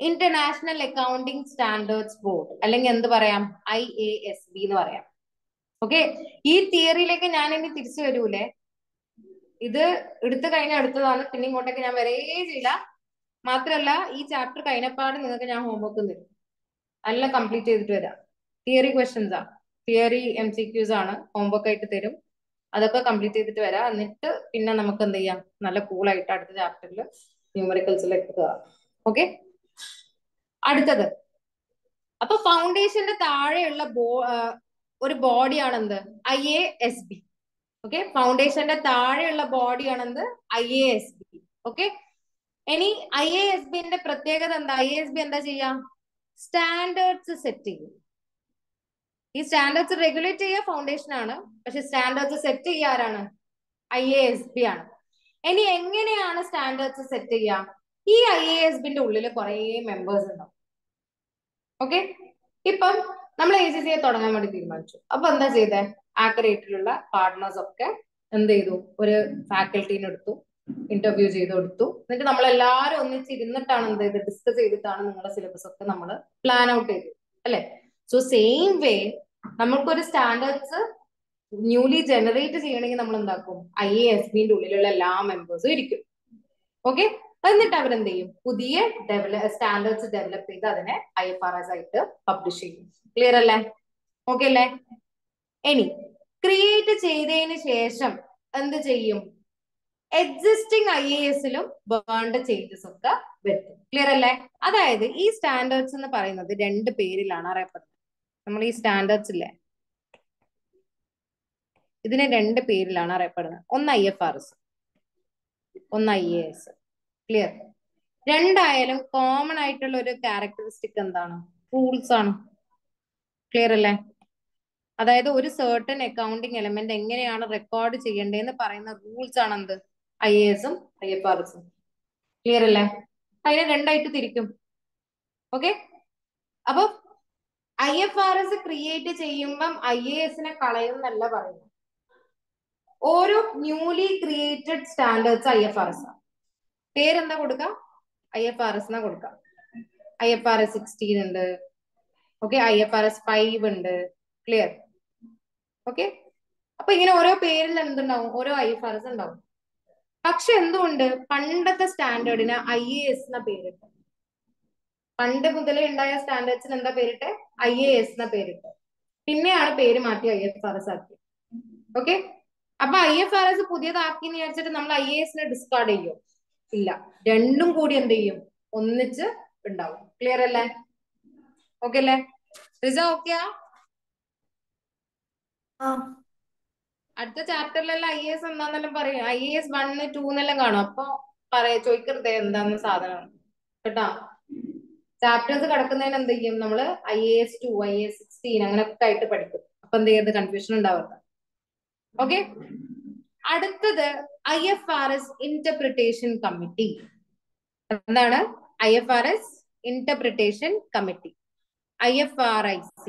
ഇന്റർനാഷണൽ അക്കൗണ്ടിംഗ് സ്റ്റാൻഡേർഡ്സ് ബോർഡ് അല്ലെങ്കിൽ എന്ത് പറയാം ഐ എ എസ് ബി എന്ന് പറയാം ഓക്കെ ഈ തിയറിയിലേക്ക് ഞാൻ ഇനി തിരിച്ചു വരൂലേ ഇത് എടുത്തു കഴിഞ്ഞ അടുത്തതാണ് പിന്നെ ഇങ്ങോട്ടേക്ക് ഞാൻ വരേ ചെയ്യില്ല മാത്രല്ല ഈ ചാപ്റ്റർ കഴിഞ്ഞപ്പാട് നിങ്ങൾക്ക് ഞാൻ ഹോംവർക്ക് തരും നല്ല കംപ്ലീറ്റ് ചെയ്തിട്ട് വരാം തിയറി ക്വസ്റ്റ്യൻസ് ആ തിയറി എം സി ക്യൂസ് ആണ് ഹോംവർക്ക് ആയിട്ട് തരും അതൊക്കെ കംപ്ലീറ്റ് ചെയ്തിട്ട് വരാം എന്നിട്ട് പിന്നെ നമുക്ക് എന്ത് ചെയ്യാം നല്ല കൂളായിട്ട് അടുത്ത ചാപ്റ്ററിൽ ന്യൂമറിക്കൽസിലേക്ക് കയറാം ഓക്കെ അടുത്തത് അപ്പൊ ഫൗണ്ടേഷന്റെ താഴെയുള്ള ബോ ഒരു ബോഡിയാണ് എന്ത് I A S B okay ഫൗണ്ടേഷന്റെ താഴെയുള്ള ബോഡിയാണ് എന്ത് I A S B okay ഇനി ഐ എ എസ് ബിന്റെ പ്രത്യേകത എന്താ ഐ എ എസ് ബി എന്താ ചെയ്യാ സ്റ്റാൻഡേർഡ്സ് സെറ്റ് ചെയ്യും ഈ സ്റ്റാൻഡേർഡ്സ് റെഗുലേറ്റ് ചെയ്യുക ഫൗണ്ടേഷൻ ആണ് പക്ഷെ സ്റ്റാൻഡേർഡ്സ് സെറ്റ് ചെയ്യുക ആരാണ് ഐ എ എസ് ബി ആണ് ഇനി എങ്ങനെയാണ് സ്റ്റാൻഡേർഡ്സ് സെറ്റ് ചെയ്യുക ഈ ഐ എ എസ് ബിന്റെ ഉള്ളിൽ കുറെ മെമ്പേഴ്സ് ഉണ്ടാവും ഓക്കെ ഇപ്പം നമ്മൾ എ സി സിയെ തുടങ്ങാൻ വേണ്ടി തീരുമാനിച്ചു അപ്പൊ എന്താ ചെയ്തേ ആക്രേറ്റിലുള്ള പാർട്ട്നേഴ്സ് ഒക്കെ എന്ത് ചെയ്തു ഒരു ഫാക്കൽറ്റീനെ എടുത്തു ഇന്റർവ്യൂ ചെയ്ത് കൊടുത്തു എന്നിട്ട് നമ്മൾ എല്ലാവരും ഒന്നിച്ചിരുന്നിട്ടാണ് എന്ത് ചെയ്ത് ഡിസ്കസ് ചെയ്തിട്ടാണ് നിങ്ങളുടെ സിലബസ് ഒക്കെ നമ്മൾ പ്ലാൻ ഔട്ട് ചെയ്തത് അല്ലെ സോ സെയിം വേ നമ്മൾക്കൊരു സ്റ്റാൻഡേർഡ്സ് ന്യൂലി ജനറേറ്റ് ചെയ്യണമെങ്കിൽ നമ്മൾ എന്താക്കും ഐ എ എസ് ബിന്റെ ഉള്ളിലുള്ള എല്ലാ മെമ്പേഴ്സും ഇരിക്കും ഓക്കെ എന്നിട്ട് അവരെന്ത് ചെയ്യും പുതിയ ഡെവലപ്പ് സ്റ്റാൻഡേർഡ്സ് ഡെവലപ്പ് ചെയ്ത് അതിനെ ഐ എഫ് ആർ എസ് ആയിട്ട് പബ്ലിഷ് ചെയ്യും ക്ലിയർ അല്ലേ ഓക്കെ അല്ലേ ഇനി ക്രിയേറ്റ് ചെയ്തതിന് ശേഷം എന്ത് ചെയ്യും എക്സിസ്റ്റിംഗ് ഐ എ എസിലും വേണ്ട ചേഞ്ചസ് ഒക്കെ വരുത്തും ക്ലിയർ അല്ലേ അതായത് ഈ സ്റ്റാൻഡേർഡ്സ് എന്ന് പറയുന്നത് രണ്ട് പേരിലാണ് അറിയപ്പെടുന്നത് നമ്മൾ ഈ സ്റ്റാൻഡേർഡ്സ് ഇല്ലേ ഇതിനെ രണ്ട് പേരിലാണ് അറിയപ്പെടുന്നത് ഒന്ന് ഐ എഫ് ആർ എസ് ഒന്ന് ഐ എ എസ് ക്ലിയർ രണ്ടായാലും കോമൺ ആയിട്ടുള്ള ഒരു ക്യാരക്ടറിസ്റ്റിക് എന്താണ് റൂൾസ് ആണ് ക്ലിയർ അല്ലേ അതായത് ഒരു സേർട്ടൺ അക്കൗണ്ടിങ് എലമെന്റ് എങ്ങനെയാണ് റെക്കോർഡ് ചെയ്യേണ്ടതെന്ന് പറയുന്ന റൂൾസ് ആണ് എന്ത് ഐ എ എസും ഐ എഫ് ആർ എസും ക്ലിയർ അല്ലേ അതിനെ രണ്ടായിട്ട് തിരിക്കും ഓക്കെ അപ്പൊ I F R S create ചെയ്യുമ്പം ഐ എ എസിനെ കളയുന്നല്ല പറയുന്നത് ഓരോ newly created standards I F R S ആണ് പേരെന്താ കൊടുക്ക ഐ എഫ് ആർ എസ് എന്നാ കൊടുക്ക I F R S sixteen ഉണ്ട് okay I F R S five ഉണ്ട് ക്ലിയർ ഓക്കെ അപ്പൊ ഇങ്ങനെ ഓരോ പേരിൽ എന്തുണ്ടാവും ഓരോ ഐ എഫ് ആർ എസ് ഉണ്ടാവും പക്ഷെ എന്തുകൊണ്ട് പണ്ടത്തെ സ്റ്റാൻഡേർഡിന് ഐ എ എസ് എന്ന പേരിട്ട് പണ്ട് മുതലേ ഉണ്ടായ സ്റ്റാൻഡേർഡ്സിന് എന്താ പേരിട്ട് ഐ എ എസ് എന്ന പേരിട്ട് പിന്നെയാണ് പേര് മാറ്റി ഐ എഫ് ആർ എസ് ആക്കി ഓക്കെ അപ്പൊ ഐ എഫ് ആർ എസ് പുതിയതാക്കി എന്ന് വിചാരിച്ചിട്ട് നമ്മൾ ഐ എ എസിനെ ഡിസ്കാർഡ് ചെയ്യോ ഇല്ല രണ്ടും കൂടി എന്ത് ചെയ്യും ഒന്നിച്ച് ഉണ്ടാവും ക്ലിയർ അല്ലേ ഓക്കെ അല്ലേ റിസ ഓക്കെയാ ആ അടുത്ത ചാപ്റ്ററിലെല്ലാം ഐ എസ് എന്താന്നെല്ലാം പറയും ഐ എസ് വണ്ണ് ടു എന്നെല്ലാം കാണും അപ്പൊ പറയാ ചോദിക്കരുത് എന്താന്ന് സാധനം കേട്ടാ ചാപ്റ്റേഴ്സ് കിടക്കുന്നതിന് എന്ത് ചെയ്യും നമ്മള് I S two I S sixteen അങ്ങനെയൊക്കെ ആയിട്ട് പഠിക്കും അപ്പൊ എന്ത് ചെയ്യരുത് കൺഫ്യൂഷൻ ഉണ്ടാവരുത് ഓക്കെ അടുത്തത് I F R S interpretation committee എന്താണ് I F R S interpretation committee I F R I C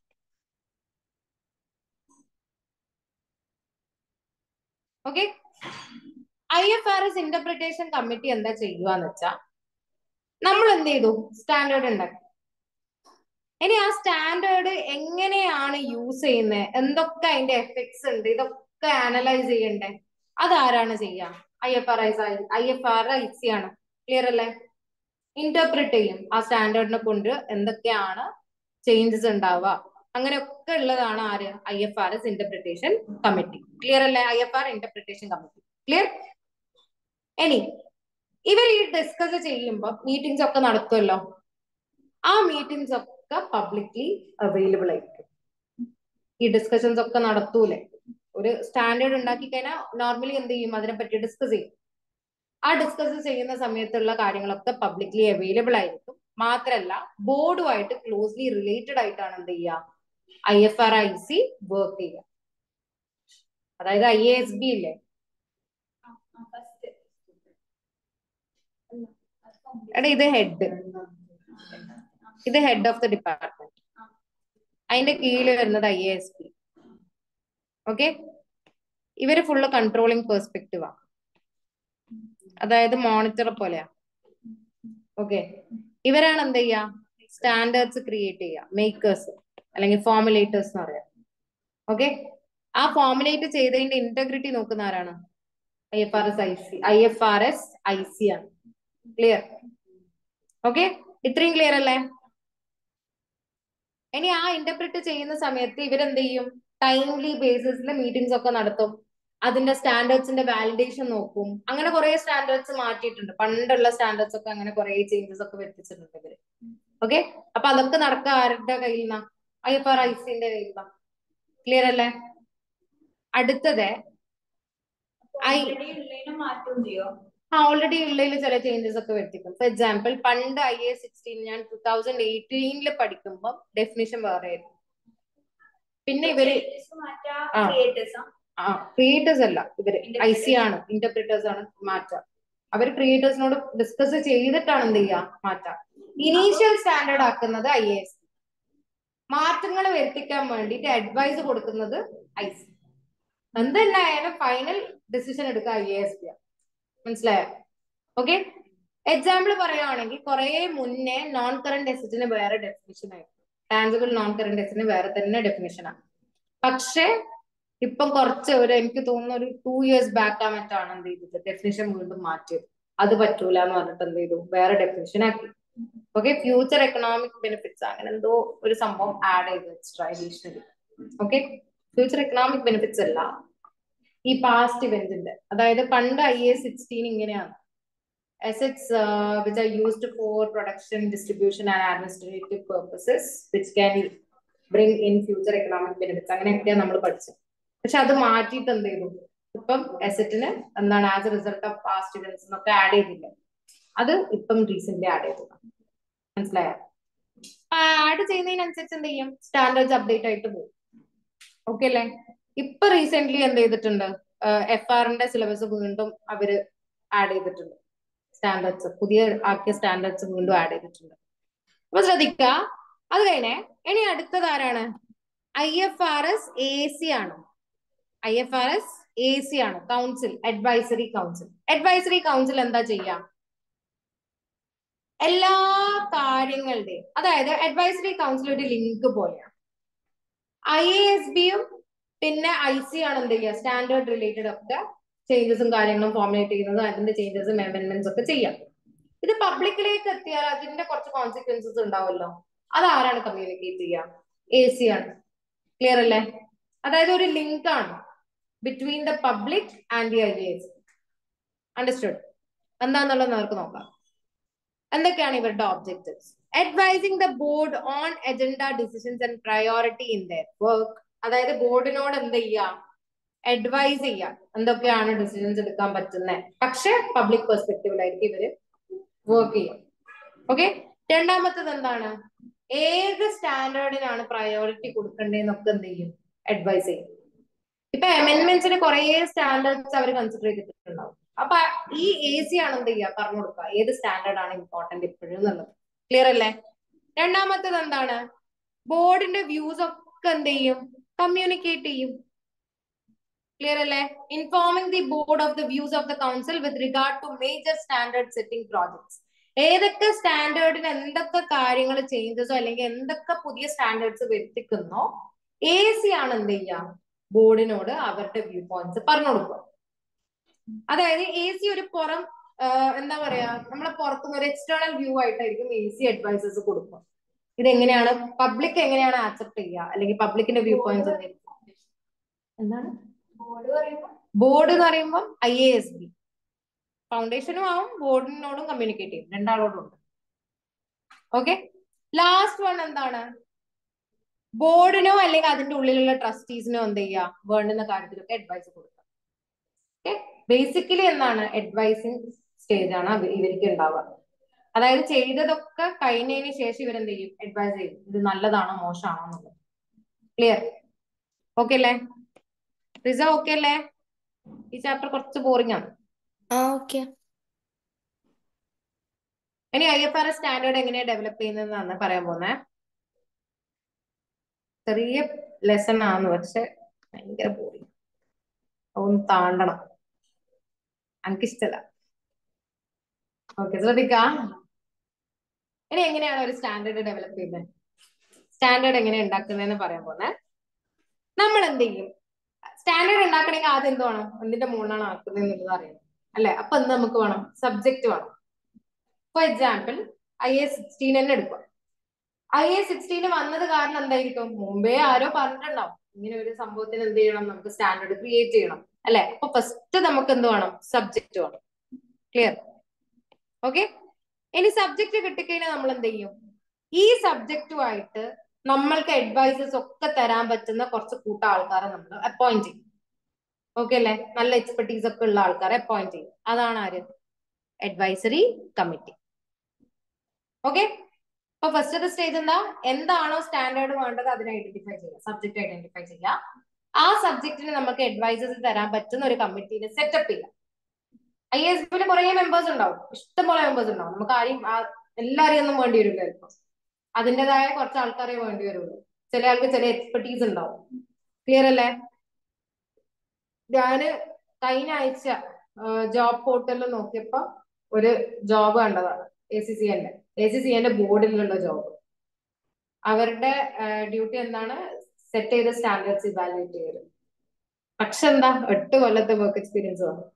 okay I F R S interpretation committee എന്താ ചെയ്യുകന്ന് വെച്ചാ നമ്മൾ എന്ത് ചെയ്തു സ്റ്റാൻഡേർഡ് ഉണ്ടാക്കി ഇനി ആ സ്റ്റാൻഡേർഡ് എങ്ങനെയാണ് യൂസ് ചെയ്യുന്നത് എന്തൊക്കെ അതിന്റെ എഫക്ട്സ് ഉണ്ട് ഇതൊക്കെ അനലൈസ് ചെയ്യണ്ടേ അതാരാണ് ചെയ്യുക I F R I I F R I C ആണ് ക്ലിയർ അല്ലേ ഇന്റർപ്രിറ്റ് ചെയ്യും ആ സ്റ്റാൻഡേർഡിനെ കൊണ്ട് എന്തൊക്കെയാണ് ചേഞ്ചസ് ഉണ്ടാവുക അങ്ങനെയൊക്കെ ഉള്ളതാണ് ആര് I F R S interpretation committee clear അല്ലേ I F R interpretation committee clear ഇനി ഇവർ ഈ ഡിസ്കസ് ചെയ്യുമ്പോൾ മീറ്റിംഗ്സ് ഒക്കെ നടത്തുമല്ലോ ആ മീറ്റിംഗ്സ് ഒക്കെ പബ്ലിക്ലി അവൈലബിൾ ആയിരിക്കും ഈ ഡിസ്കഷൻസ് ഒക്കെ നടത്തൂലേ ഒരു സ്റ്റാൻഡേർഡ് ഉണ്ടാക്കി കഴിഞ്ഞാൽ നോർമലി എന്ത് ചെയ്യും അതിനെപ്പറ്റി ഡിസ്കസ് ചെയ്യും ആ ഡിസ്കസ് ചെയ്യുന്ന സമയത്തുള്ള കാര്യങ്ങളൊക്കെ പബ്ലിക്ലി അവൈലബിൾ ആയിരിക്കും മാത്രല്ല ബോർഡുമായിട്ട് ക്ലോസ്ലി റിലേറ്റഡ് ആയിട്ടാണ് എന്ത് ചെയ്യുക I F R I C work ചെയ്യുക അതായത് ഐ എ എസ് ബി ഇല്ലേ എടാ ഇത് ഹെഡ് ഇത് ഹെഡ് ഓഫ് ദി ഡിപ്പാർട്ട്മെന്റ് അതിന്റെ കീഴിൽ വരുന്നത് I A S P okay ഇവര് ഫുള്ള് കൺട്രോളിങ് പെർസ്പെക്റ്റീവാ അതായത് മോണിറ്റർ പോലെയാ ഓക്കെ ഇവരാണ് എന്ത് ചെയ്യുക സ്റ്റാൻഡേർഡ്സ് ക്രിയേറ്റ് ചെയ്യുക മേക്കേഴ്സ് അല്ലെങ്കിൽ ഫോമുലേറ്റേഴ്സ് എന്ന് പറയാം ഓക്കെ ആ ഫോമുലേറ്റ് ചെയ്തതിന്റെ ഇന്റഗ്രിറ്റി നോക്കുന്ന ആരാണ് I F R S I C I F R S I C ആണ് ക്ലിയർ ഓക്കെ ഇത്രയും ക്ലിയർ അല്ലേ ഇനി ആ ഇന്റർപ്രിറ്റ് ചെയ്യുന്ന സമയത്ത് ഇവരെന്ത് ചെയ്യും ടൈംലി ബേസിസിൽ മീറ്റിംഗ്സ് ഒക്കെ നടത്തും അതിന്റെ സ്റ്റാൻഡേർഡ്സിന്റെ വാലിഡേഷൻ നോക്കും അങ്ങനെ കുറെ സ്റ്റാൻഡേർഡ്സ് മാറ്റിയിട്ടുണ്ട് പണ്ടുള്ള സ്റ്റാൻഡേർഡ്സ് ഒക്കെ അങ്ങനെ കുറെ ചേഞ്ചസ് ഒക്കെ വരുത്തിച്ചിട്ടുണ്ട് ഇവര് ഓക്കെ അപ്പൊ അതൊക്കെ നടക്കുക ആരുടെ കയ്യിൽ നിന്നാ ഐ എഫ് ആർ ഐ സിന്റെ കയ്യിൽ നിന്നാ ക്ലിയർ അല്ലേ അടുത്തത് ഐ മാറ്റം ചെയ്യോ ആ ഓൾറെഡി ഉള്ളതിൽ ചില ചേഞ്ചസ് ഒക്കെ വരുത്തിക്കും ഫോർ എക്സാമ്പിൾ പണ്ട് ഐ എ സിക്സ്റ്റീൻ ഞാൻ ടൂ തൗസൻഡ് എയ്റ്റീനിൽ പഠിക്കുമ്പോൾ ഡെഫിനിഷൻ വേറെ ആയിരുന്നു പിന്നെ ഇവര് ആ. ആ ക്രിയേറ്റേഴ്സ് അല്ല ഇവര് ഐ സി ആണ് ഇന്റർപ്രിറ്റേഴ്സ് ആണ് മാറ്റാം അവർ ക്രിയേറ്റേഴ്സിനോട് ഡിസ്കസ് ചെയ്തിട്ടാണ് എന്ത് ചെയ്യുക മാറ്റാം ഇനീഷ്യൽ സ്റ്റാൻഡേർഡ് ആക്കുന്നത് ഐ എ എസ് മാറ്റങ്ങൾ വരുത്തിക്കാൻ വേണ്ടിയിട്ട് അഡ്വൈസ് കൊടുക്കുന്നത് ഐ സി എന്ത് തന്നെ ആയാലും ഫൈനൽ ഡിസിഷൻ എടുക്കുക ഐ എ എസ് പി മനസ്സിലായോ ഓക്കെ എക്സാമ്പിൾ പറയുകയാണെങ്കിൽ കുറെ മുന്നേ നോൺ കറന്റ് എസറ്റിന് വേറെ ഡെഫിനിഷൻ ആയിരുന്നു ടാൻസിബിൾ നോൺ കറന്റ് എസറ്റിന് വേറെ തന്നെ ഡെഫിനിഷൻ ആണ് പക്ഷേ ഇപ്പം കുറച്ച് ഒരു എനിക്ക് തോന്നുന്നു ഒരു ടു ഇയേഴ്സ് ബാക്ക് ആ മറ്റാണ് എന്ത് ചെയ്തത് ഡെഫിനിഷൻ വീണ്ടും മാറ്റിയത് അത് പറ്റൂല എന്ന് പറഞ്ഞിട്ട് എന്ത് ചെയ്തു വേറെ ഡെഫിനിഷൻ ആക്കി ഓക്കെ ഫ്യൂച്ചർ എക്കണോമിക് ബെനിഫിറ്റ്സ് അങ്ങനെ എന്തോ ഒരു സംഭവം ആഡ് ചെയ്തു extra additionally okay future economic benefits അല്ല ഈ പാസ്റ്റ് ഇവന്റിന്റെ അതായത് പണ്ട് ഐ എ സിക്സ്റ്റീൻ ഇങ്ങനെയാണ് assets uh, which are used for production, distribution and administrative purposes which can bring in future economic benefits അങ്ങനെയൊക്കെയാണ് നമ്മൾ പഠിച്ചത് പക്ഷെ അത് മാറ്റിയിട്ട് എന്ത് ചെയ്തു ഇപ്പം അസറ്റിന് എന്താണ് as a result of past events എന്നൊക്കെ ആഡ് ചെയ്തില്ല അത് ഇപ്പം റീസെന്റ് ആഡ് ചെയ്തതാണ് മനസ്സിലായോ ആഡ് ചെയ്യുന്നതിനനുസരിച്ച് എന്ത് ചെയ്യും സ്റ്റാൻഡേർഡ്സ് അപ്ഡേറ്റ് ആയിട്ട് പോകും ഓക്കെ അല്ലേ ഇപ്പൊ റീസെന്റ് എന്ത് ചെയ്തിട്ടുണ്ട് എഫ് ആറിന്റെ സിലബസ് വീണ്ടും അവര് ആഡ് ചെയ്തിട്ടുണ്ട് സ്റ്റാൻഡേർഡ്സ് പുതിയ ആക്കിയ സ്റ്റാൻഡേർഡ്സ് വീണ്ടും ആഡ് ചെയ്തിട്ടുണ്ട് അപ്പൊ ശ്രദ്ധിക്കുക അത് കഴിഞ്ഞേ ഇനി അടുത്തത് ആരാണ് I F R S A C ആണ് I F R S A C ആണ് council advisory council advisory council എന്താ ചെയ്യാ എല്ലാ കാര്യങ്ങളുടെയും അതായത് അഡ്വൈസറി കൗൺസിൽ ഒരു ലിങ്ക് പോലെയാണ് ഐ എ എസ് ബിയും പിന്നെ ഐ സി ആണ് എന്ത് ചെയ്യുക സ്റ്റാൻഡേർഡ് റിലേറ്റഡ് ഒക്കെ ചേഞ്ചസും കാര്യങ്ങളും ഫോർമുലേറ്റ് ചെയ്യുന്നത് അതിന്റെ ചേഞ്ചസും അമെന്റ്മെന്റ്സ് ഒക്കെ ചെയ്യാം ഇത് പബ്ലിക്കിലേക്ക് എത്തിയാൽ അതിന്റെ കുറച്ച് കോൺസിക്വൻസസ് ഉണ്ടാവുമല്ലോ അത് ആരാണ് കമ്മ്യൂണിക്കേറ്റ് ചെയ്യുക എ സി ആണ് ക്ലിയർ അല്ലേ അതായത് ഒരു ലിങ്ക് ആണ് between the public and the I S understood എന്താന്നുള്ളത് നമുക്ക് നോക്കാം എന്തൊക്കെയാണ് ഇവരുടെ objectives advising the board on agenda decisions and priority in their work അതായത് ബോർഡിനോട് എന്ത് ചെയ്യാം അഡ്വൈസ് ചെയ്യാം എന്തൊക്കെയാണ് ഡിസിഷൻസ് എടുക്കാൻ പറ്റുന്നത് പക്ഷെ പബ്ലിക് പെർസ്പെക്റ്റീവിലായിരിക്കും ഇവര് വർക്ക് ചെയ്യും ഓക്കെ രണ്ടാമത്തത് എന്താണ് ഏത് സ്റ്റാൻഡേർഡിനാണ് പ്രയോറിറ്റി കൊടുക്കേണ്ടതെന്നൊക്കെ എന്ത് ചെയ്യും അഡ്വൈസ് ചെയ്യും ഇപ്പൊ അമെന്റ്മെന്റ്സിന് കുറെ സ്റ്റാൻഡേർഡ്സ് അവർ കൺസിഡർ ചെയ്തിട്ടുണ്ടാവും അപ്പൊ ഈ എ സി ആണ് എന്ത് ചെയ്യുക പറഞ്ഞു കൊടുക്കുക ഏത് സ്റ്റാൻഡേർഡ് ആണ് ഇമ്പോർട്ടന്റ് ഇപ്പോഴും എന്നുള്ളത് ക്ലിയർ അല്ലേ രണ്ടാമത്തത് എന്താണ് ബോർഡിന്റെ വ്യൂസ് ഒക്കെ എന്ത് ചെയ്യും കമ്മ്യൂണിക്കേറ്റ് ചെയ്യും ക്ലിയർ അല്ലേ informing the board of the views of the council with regard to major standard setting projects ഏതൊക്കെ സ്റ്റാൻഡേർഡിന് എന്തൊക്കെ കാര്യങ്ങൾ ചേഞ്ചസോ അല്ലെങ്കിൽ എന്തൊക്കെ പുതിയ സ്റ്റാൻഡേർഡ്സ് വരുത്തിക്കുന്നോ എ സി ആണ് എന്ത് ചെയ്യുക ബോർഡിനോട് അവരുടെ വ്യൂ പോയിന്റ്സ് പറഞ്ഞു കൊടുക്കുക അതായത് എ സി ഒരു പുറം എന്താ പറയാ നമ്മളെ പുറത്തുനിന്ന് ഒരു എക്സ്റ്റേണൽ വ്യൂ ആയിട്ടായിരിക്കും എ സി അഡ്വൈസസ് കൊടുക്കുക ഇതെങ്ങനെയാണ് പബ്ലിക് എങ്ങനെയാണ് ആക്സെപ്റ്റ് ചെയ്യുക അല്ലെങ്കിൽ പബ്ലിക്കിന്റെ വ്യൂ പോയിന്റ്സ് എന്താണ് ബോർഡ് പറയുമ്പോ ബോർഡ് എന്ന് പറയുമ്പോൾ ഐ എ എസ് ബി ഫൗണ്ടേഷനും ആവും ബോർഡിനോടും കമ്മ്യൂണിക്കേറ്റ് ചെയ്യും രണ്ടാളോടും ഉണ്ട് ഓക്കെ ലാസ്റ്റ് വൺ എന്താണ് ബോർഡിനോ അല്ലെങ്കിൽ അതിന്റെ ഉള്ളിലുള്ള ട്രസ്റ്റീസിനോ എന്ത് ചെയ്യുക വേണ്ടുന്ന കാര്യത്തിലൊക്കെ അഡ്വൈസ് കൊടുക്കുക ഓക്കെ ബേസിക്കലി എന്താണ് അഡ്വൈസിങ് സ്റ്റേജ് ആണ് അവ- ഇവർക്ക് ഉണ്ടാവുക അതായത് ചെയ്തതൊക്കെ കഴിഞ്ഞതിന് ശേഷം ഇവരെന്ത് ചെയ്യും അഡ്വൈസ് ചെയ്യും ഇത് നല്ലതാണോ മോശമാണോ എന്നുള്ളത് ക്ലിയർ ഓക്കെ അല്ലേ റിസ ഓക്കെ അല്ലേ ഈ ചാപ്റ്റർ കുറച്ച് ബോറിംഗ് ആണ് ആ ഓക്കെ ഇനി I F R S standard എങ്ങനെയാണ് ഡെവലപ്പ് ചെയ്യുന്നതെന്നാണ് പറയാൻ പോകുന്നത് ചെറിയ ലെസൺ ആണ് പക്ഷെ ഭയങ്കര ബോറിംഗ് ഒന്ന് താണ്ടണം എനിക്കിഷ്ടല്ല ഓക്കെ ശ്രദ്ധിക്കാം ഇനി എങ്ങനെയാണ് ഒരു സ്റ്റാൻഡേർഡ് ഡെവലപ്പ് ചെയ്യുന്നത് സ്റ്റാൻഡേർഡ് എങ്ങനെ ഉണ്ടാക്കുന്നതെന്ന് പറയാൻ പോന്നെ നമ്മൾ എന്ത് ചെയ്യും സ്റ്റാൻഡേർഡ് ഉണ്ടാക്കണമെങ്കിൽ ആദ്യം എന്ത് വേണം എന്തിന്റെ മുകളിലാണ് ആക്കുന്നത് എന്നുള്ളത് അറിയണം അല്ലെ അപ്പൊ എന്ത് നമുക്ക് വേണം സബ്ജക്ട് വേണം for example I A sixteen തന്നെ എടുക്കുക ഐ എ സിക്സ്റ്റീന് വന്നത് കാരണം എന്തായിരിക്കും മുമ്പേ ആരോ പറഞ്ഞിട്ടുണ്ടാവും ഇങ്ങനെ ഒരു സംഭവത്തിന് എന്ത് ചെയ്യണം നമുക്ക് സ്റ്റാൻഡേർഡ് ക്രിയേറ്റ് ചെയ്യണം അല്ലെ അപ്പൊ ഫസ്റ്റ് നമുക്ക് എന്ത് വേണം സബ്ജക്ട് വേണം ക്ലിയർ ഓക്കെ ഇനി സബ്ജക്ട് കിട്ടിക്കഴിഞ്ഞാൽ നമ്മൾ എന്ത് ചെയ്യും ഈ സബ്ജക്റ്റുമായിട്ട് നമ്മൾക്ക് അഡ്വൈസസ് ഒക്കെ തരാൻ പറ്റുന്ന കുറച്ച് കൂട്ട ആൾക്കാരെ നമ്മൾ അപ്പോയിന്റ് ചെയ്യും ഓക്കെ അല്ലേ നല്ല എക്സ്പെർട്ടീസ് ഒക്കെ ഉള്ള ആൾക്കാരെ അപ്പോയിന്റ് ചെയ്യും അതാണ് ആര് അഡ്വൈസറി കമ്മിറ്റി ഓക്കെ അപ്പൊ ഫസ്റ്റത്തെ സ്റ്റേജ് എന്താ എന്താണോ സ്റ്റാൻഡേർഡ് വേണ്ടത് അതിനെ ഐഡന്റിഫൈ ചെയ്യുക സബ്ജക്ട് ഐഡന്റിഫൈ ചെയ്യുക ആ സബ്ജക്റ്റിന് നമുക്ക് അഡ്വൈസസ് തരാൻ പറ്റുന്ന ഒരു കമ്മിറ്റീനെ സെറ്റപ്പ് ചെയ്യുക ഐ എസ് ബിയിൽ കുറെ മെമ്പേഴ്സ് ഉണ്ടാവും ഇഷ്ടംപോലെ മെമ്പേഴ്സ് ഉണ്ടാവും നമുക്ക് ആരെയും ആ- എല്ലാരെയും ഒന്നും വേണ്ടി വരില്ല ചിലപ്പോൾ അതിൻ്റെതായ കുറച്ച് ആൾക്കാരെ വേണ്ടി വരുള്ളൂ ചില ആൾക്ക് ചില എക്സ്പെർട്ടീസ് ഉണ്ടാവും ക്ലിയർ അല്ലേ ഞാന് കഴിഞ്ഞ ആഴ്ച ജോബ് പോർട്ടലിൽ നോക്കിയപ്പോ ഒരു ജോബ് കണ്ടതാണ് എ സി സി എന്റെ എ സി സി എന്റെ ബോർഡിലുള്ള ജോബ് അവരുടെ ഡ്യൂട്ടി എന്താണ് സെറ്റ് ചെയ്ത സ്റ്റാൻഡേർഡ്സ് ഇവാലുവേറ്റ് ചെയ്യല് പക്ഷെ എന്താ എട്ട് കൊല്ലത്തെ വർക്ക് എക്സ്പീരിയൻസ് വേണം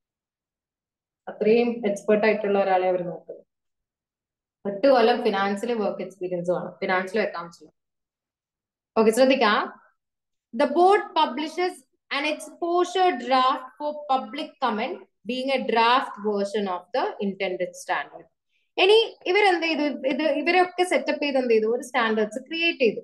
അത്രയും എക്സ്പെർട്ട് ആയിട്ടുള്ള ഒരാളെ അവർ നോക്കുന്നത് എട്ട് കൊല്ലം ഫിനാൻസിൽ വർക്ക് എക്സ്പീരിയൻസ് വേണം ഫിനാൻസിലും അക്കൗണ്ട്സിലും ഓക്കെ ശ്രദ്ധിക്കാം the board publishes an exposure draft for public comment being a draft version of the intended standard. ഇനി ഇവരെന്ത് ചെയ്തു ഇത് ഇവരൊക്കെ സെറ്റപ്പ് ചെയ്ത് എന്ത് ചെയ്തു ഒരു സ്റ്റാൻഡേർഡ്സ് ക്രിയേറ്റ് ചെയ്തു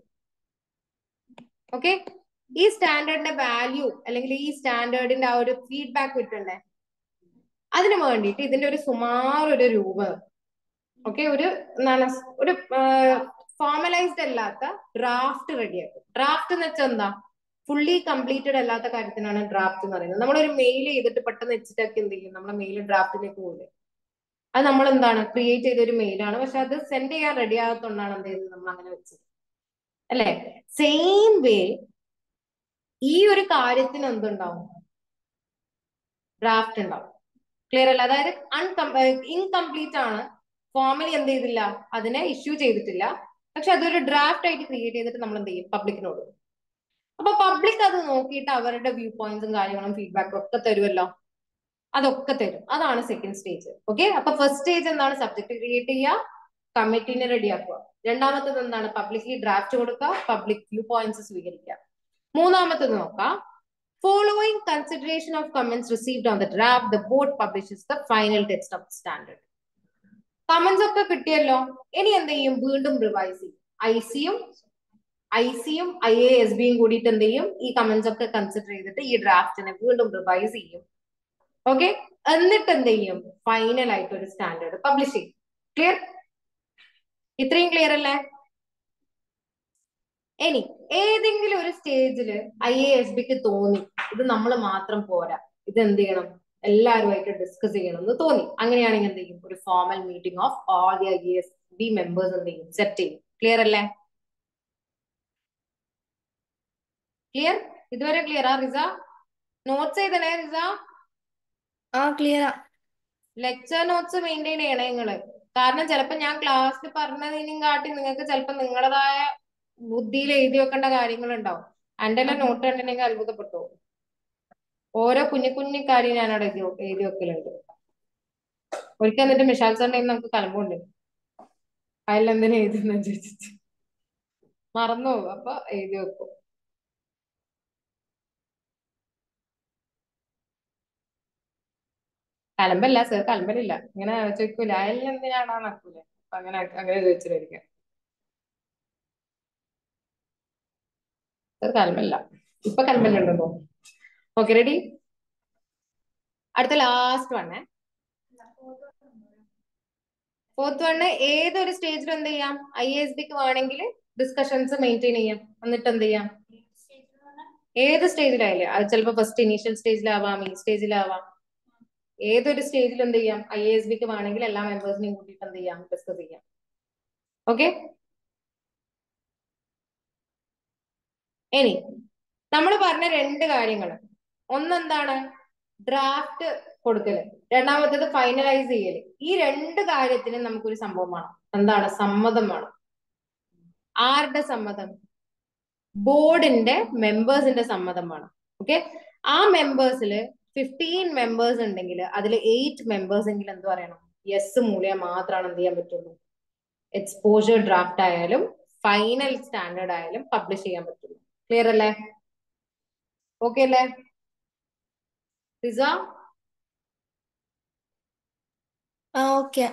ഓക്കെ ഈ സ്റ്റാൻഡേർഡിന്റെ വാല്യൂ അല്ലെങ്കിൽ ഈ സ്റ്റാൻഡേർഡിന്റെ ആ ഒരു ഫീഡ്ബാക്ക് കിട്ടണ്ടേ അതിനു വേണ്ടിയിട്ട് ഇതിന്റെ ഒരു സുമാർ ഒരു രൂപം ഓക്കെ ഒരു എന്താണ് ഒരു ഫോർമലൈസ്ഡ് അല്ലാത്ത ഡ്രാഫ്റ്റ് റെഡിയാക്കും ഡ്രാഫ്റ്റ് എന്ന് വെച്ചാൽ എന്താ ഫുള്ളി കംപ്ലീറ്റഡ് അല്ലാത്ത കാര്യത്തിനാണ് ഡ്രാഫ്റ്റ് എന്ന് പറയുന്നത് നമ്മളൊരു മെയിൽ ചെയ്തിട്ട് പെട്ടെന്ന് വെച്ചിട്ടൊക്കെ എന്ത് ചെയ്യും നമ്മളെ മെയിൽ ഡ്രാഫ്റ്റിലേക്ക് പോകില്ലേ അത് നമ്മൾ എന്താണ് ക്രിയേറ്റ് ചെയ്ത ഒരു മെയിലാണ് പക്ഷെ അത് സെൻഡ് ചെയ്യാൻ റെഡി ആകത്തോണ്ടാണ് എന്ത് ചെയ്തത് നമ്മൾ അങ്ങനെ വെച്ചത് അല്ലെ സെയിം വേ ഈ ഒരു കാര്യത്തിന് എന്തുണ്ടാവും ഡ്രാഫ്റ്റ് ഉണ്ടാവും ക്ലിയർ അല്ല അതായത് അൺകം ഇൻകംപ്ലീറ്റ് ആണ് ഫോർമലി എന്ത് ചെയ്തില്ല അതിനെ ഇഷ്യൂ ചെയ്തിട്ടില്ല പക്ഷെ അതൊരു ഡ്രാഫ്റ്റ് ആയിട്ട് ക്രിയേറ്റ് ചെയ്തിട്ട് നമ്മൾ എന്ത് ചെയ്യും പബ്ലിക്കിനോട് അപ്പൊ പബ്ലിക് അത് നോക്കിയിട്ട് അവരുടെ വ്യൂ പോയിന്റ്സും കാര്യങ്ങളും ഫീഡ്ബാക്കും ഒക്കെ തരുമല്ലോ അതൊക്കെ തരും അതാണ് സെക്കൻഡ് സ്റ്റേജ് ഓക്കെ അപ്പൊ ഫസ്റ്റ് സ്റ്റേജ് എന്താണ് സബ്ജക്ട് ക്രിയേറ്റ് ചെയ്യുക കമ്മിറ്റീനെ റെഡിയാക്കുക രണ്ടാമത്തത് എന്താണ് പബ്ലിക്ലി ഡ്രാഫ്റ്റ് കൊടുക്കുക പബ്ലിക് വ്യൂ പോയിന്റ്സ് സ്വീകരിക്കുക മൂന്നാമത്തത് നോക്കാം following consideration of comments received on the draft the board publishes the final text of standard comments ഒക്കെ കിട്ടിയല്ലോ ഇനി എന്ത് ചെയ്യും വീണ്ടും റിവൈസ് ചെയ്യും ഐ സിയും ഐ സിയും ഐ എ എസ് ബിയും കൂടിയിട്ട് എന്ത് ചെയ്യും ഈ കമന്റ്സ് ഒക്കെ കൺസിഡർ ചെയ്തിട്ട് ഈ ഡ്രാഫ്റ്റിനെ വീണ്ടും റിവൈസ് ചെയ്യും ഓക്കെ എന്നിട്ട് എന്ത് ചെയ്യും ഫൈനൽ ആയിട്ട് ഒരു സ്റ്റാൻഡേർഡ് പബ്ലിഷ് ചെയ്യും ക്ലിയർ ഇത്രയും ക്ലിയർ അല്ലേ ഇനി ഏതെങ്കിലും ഒരു സ്റ്റേജിൽ ഐ എ എസ് ബിക്ക് തോന്നി ഇത് നമ്മൾ മാത്രം പോരാ ഇത് എന്ത് ചെയ്യണം എല്ലാവരുമായിട്ട് ഡിസ്കസ് ചെയ്യണം എന്ന് തോന്നി അങ്ങനെയാണെങ്കിൽ എന്ത് ചെയ്യും ഒരു formal meeting of all the I S B members എന്ത് ചെയ്യും സെറ്റ് ചെയ്യും ക്ലിയർ അല്ലേ ക്ലിയർ ഇതുവരെ ക്ലിയർ ആ റിസ നോട്ട്സ് ചെയ്തണേ റിസ ആ ക്ലിയറാ ലെക്ചർ നോട്ട്സ് മെയിൻറ്റെയിൻ ചെയ്യണേ നിങ്ങള് കാരണം ചിലപ്പോ ഞാൻ ക്ലാസ്സിൽ പറഞ്ഞതിനും കാട്ടി നിങ്ങൾക്ക് ചിലപ്പോ നിങ്ങളുടേതായ ബുദ്ധിയിൽ എഴുതി വെക്കേണ്ട കാര്യങ്ങൾ ഉണ്ടാവും എന്റെ എല്ലാം നോട്ട് കണ്ടിട്ടുണ്ടെങ്കിൽ അത്ഭുതപ്പെട്ടു പോകും. ഓരോ കുഞ്ഞു കുഞ്ഞു കാര്യം ഞാൻ അവിടെ എഴുതി വെ- എഴുതി വെക്കലുണ്ട് ഒരിക്കൽ എന്നിട്ട് മിഷാൽ സാറിന്റെ കയ്യിൽ നിന്ന് നമുക്ക് കലമ്പുണ്ട് അതിലെന്തിനാ എഴുതുന്ന ചോദിച്ചിട്ട് മറന്നു പോകും അപ്പൊ എഴുതി വെക്കും കലമ്പല്ല സർ കലമ്പലില്ല ഇങ്ങനെ ചോദിക്കൂല അയലിന് എന്തിനാണോ നടക്കൂല അപ്പൊ അങ്ങനെ അങ്ങനെ ചോദിച്ചിട്ടായിരിക്കാം സർ കലമ്പല്ല ഇപ്പൊ കലമ്പലുണ്ടെന്ന് തോന്നുന്നു ഓക്കെ റെഡി അടുത്ത ലാസ്റ്റ് വണ്ണേ ഫോർത്ത് വണ്ണ് ഏതൊരു സ്റ്റേജിൽ എന്ത് ചെയ്യാം ഐ എസ് ബിക്ക് വേണമെങ്കിൽ ഡിസ്കഷൻസ് മെയിൻറ്റെയിൻ ചെയ്യാം എന്നിട്ട് എന്ത് ചെയ്യാം ഏത് സ്റ്റേജിലായാലും അത് ചിലപ്പോൾ ഫസ്റ്റ് ഇനീഷ്യൽ സ്റ്റേജിലാവാം ഈ സ്റ്റേജിലാവാം ഏതൊരു സ്റ്റേജിൽ എന്ത് ചെയ്യാം ഐ എസ് ബിക്ക് വേണമെങ്കിൽ എല്ലാ മെമ്പേഴ്സിനെയും കൂട്ടിയിട്ട് എന്ത് ചെയ്യാം ഡിസ്കസ് ചെയ്യാം ഓക്കെ ഇനി നമ്മൾ പറഞ്ഞ രണ്ട് കാര്യങ്ങൾ ഒന്നെന്താണ് ഡ്രാഫ്റ്റ് കൊടുക്കല് രണ്ടാമത്തേത് ഫൈനലൈസ് ചെയ്യല് ഈ രണ്ട് കാര്യത്തിനും നമുക്കൊരു സംഭവം വേണം എന്താണ് സമ്മതം വേണം ആരുടെ സമ്മതം ബോർഡിന്റെ മെമ്പേഴ്സിന്റെ സമ്മതം വേണം ഓക്കെ ആ മെമ്പേഴ്സിൽ ഫിഫ്റ്റീൻ മെമ്പേഴ്സ് ഉണ്ടെങ്കിൽ അതിൽ എയ്റ്റ് മെമ്പേഴ്സ് എങ്കിലും എന്ത് പറയണം യെസ് മൂല്യം മാത്രമാണ് എന്ത് ചെയ്യാൻ പറ്റുള്ളൂ എക്സ്പോഷർ ഡ്രാഫ്റ്റ് ആയാലും ഫൈനൽ സ്റ്റാൻഡേർഡ് ആയാലും പബ്ലിഷ് ചെയ്യാൻ പറ്റുള്ളൂ ക്ലിയർ അല്ലേ ഓക്കെ അല്ലേ റിസ ആ ഓക്കെ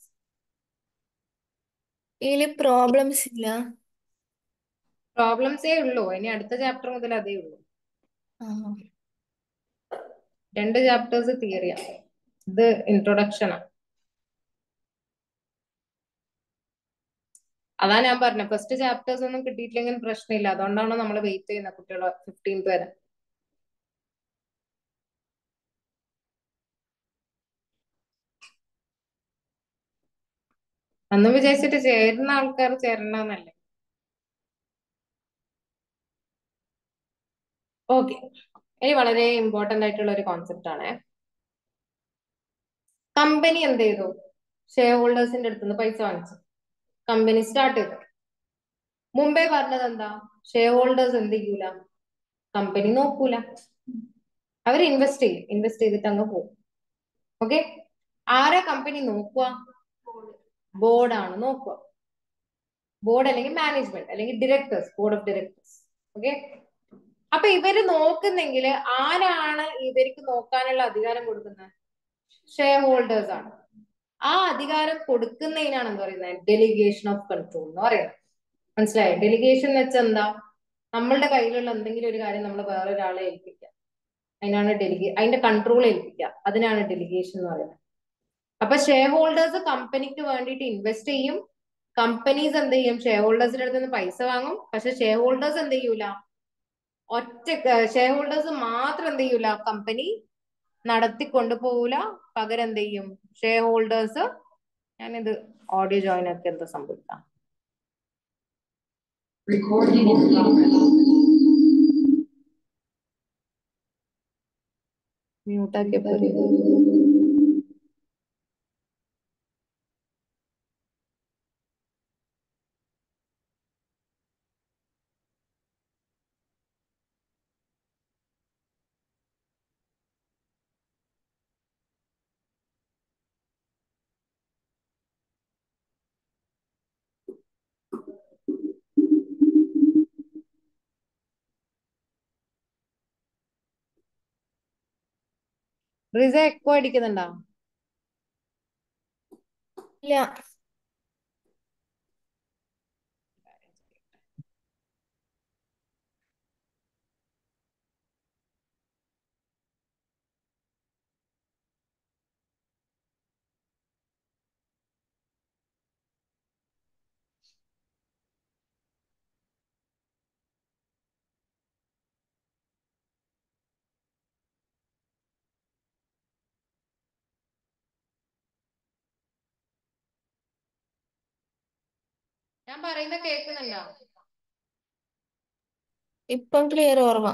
ഇതില് പ്രോബ്ലംസ് ഇല്ല പ്രോബ്ലംസേ ഉള്ളൂ ഇനി അടുത്ത ചാപ്റ്റർ മുതൽ അതേ ഉള്ളൂ ആ രണ്ട് ചാപ്റ്റേഴ്സ് തിയറിയാ ഇത് ഇൻട്രൊഡക്ഷനാ അതാ ഞാൻ പറഞ്ഞത് ഫസ്റ്റ് ചാപ്റ്റേഴ്സ് ഒന്നും കിട്ടിയിട്ടില്ലെങ്കിൽ പ്രശ്നമില്ല അതുകൊണ്ടാണ് നമ്മൾ വെയിറ്റ് ചെയ്യുന്നത് കുട്ടികളെ ഫിഫ്റ്റീൻത്ത് വരെ അന്ന് വിചാരിച്ചിട്ട് ചേരുന്ന ആൾക്കാർ ചേരണ്ടെന്നല്ലേ ഓക്കെ ഇനി വളരെ ഇമ്പോർട്ടന്റ് ആയിട്ടുള്ള ഒരു കോൺസെപ്റ്റ് ആണ് കമ്പനി എന്ത് ചെയ്തു ഷെയർ ഹോൾഡേഴ്സിന്റെ അടുത്ത് നിന്ന് പൈസ വാങ്ങിച്ചു കമ്പനി സ്റ്റാർട്ട് ചെയ്തു മുമ്പേ പറഞ്ഞത് എന്താ ഷെയർ ഹോൾഡേഴ്സ് എന്ത് ചെയ്യൂല കമ്പനി നോക്കൂല അവർ ഇൻവെസ്റ്റ് ചെയ്യും ഇൻവെസ്റ്റ് ചെയ്തിട്ട് അങ്ങ് പോകും ഓക്കെ ആരാ കമ്പനി നോക്കുക ബോർഡാണ് നോക്കുക ബോർഡ് അല്ലെങ്കിൽ മാനേജ്മെന്റ് അല്ലെങ്കിൽ directors board of directors okay അപ്പൊ ഇവര് നോക്കുന്നെങ്കിൽ ആരാണ് ഇവർക്ക് നോക്കാനുള്ള അധികാരം കൊടുക്കുന്നത് ഷെയർ ഹോൾഡേഴ്സ് ആണ് ആ അധികാരം കൊടുക്കുന്നതിനാണ് എന്താ പറയുന്നത് ഡെലിഗേഷൻ ഓഫ് കൺട്രോൾ എന്ന് പറയുന്നത് മനസ്സിലായോ ഡെലിഗേഷൻ എന്ന് വെച്ചാൽ എന്താ നമ്മളുടെ കയ്യിലുള്ള എന്തെങ്കിലും ഒരു കാര്യം നമ്മൾ വേറൊരാളെ ഏൽപ്പിക്കുക അതിനാണ് ഡെലിഗേ അതിന്റെ കൺട്രോൾ ഏൽപ്പിക്കുക അതിനാണ് ഡെലിഗേഷൻ എന്ന് പറയുന്നത് അപ്പൊ ഷെയർ ഹോൾഡേഴ്സ് കമ്പനിക്ക് വേണ്ടിയിട്ട് ഇൻവെസ്റ്റ് ചെയ്യും കമ്പനീസ് എന്ത് ചെയ്യും ഷെയർ ഹോൾഡേഴ്സിന്റെ അടുത്ത് നിന്ന് പൈസ വാങ്ങും പക്ഷെ ഷെയർ ഹോൾഡേഴ്സ് എന്ത് ചെയ്യൂല ഒറ്റ ഷെയർ ഹോൾഡേഴ്സ് മാത്രം എന്ത് ചെയ്യൂല കമ്പനി നടത്തിക്കൊണ്ടു പോകൂല പകരം എന്ത് ചെയ്യും ഷെയർ ഹോൾഡേഴ്സ് ഞാനിത് ഓഡിയോ ജോയിൻ ഒക്കെ എന്താ സംഭവിക്കാം Recording in progress. മ്യൂട്ടാക്കിയപ്പോ റിസ എക്കോ അടിക്കുന്നുണ്ടോ ഇല്ല ഞാൻ പറയുന്ന കേൾക്കുന്നുണ്ടോ ഇപ്പം ക്ലിയർ ഓർമ്മ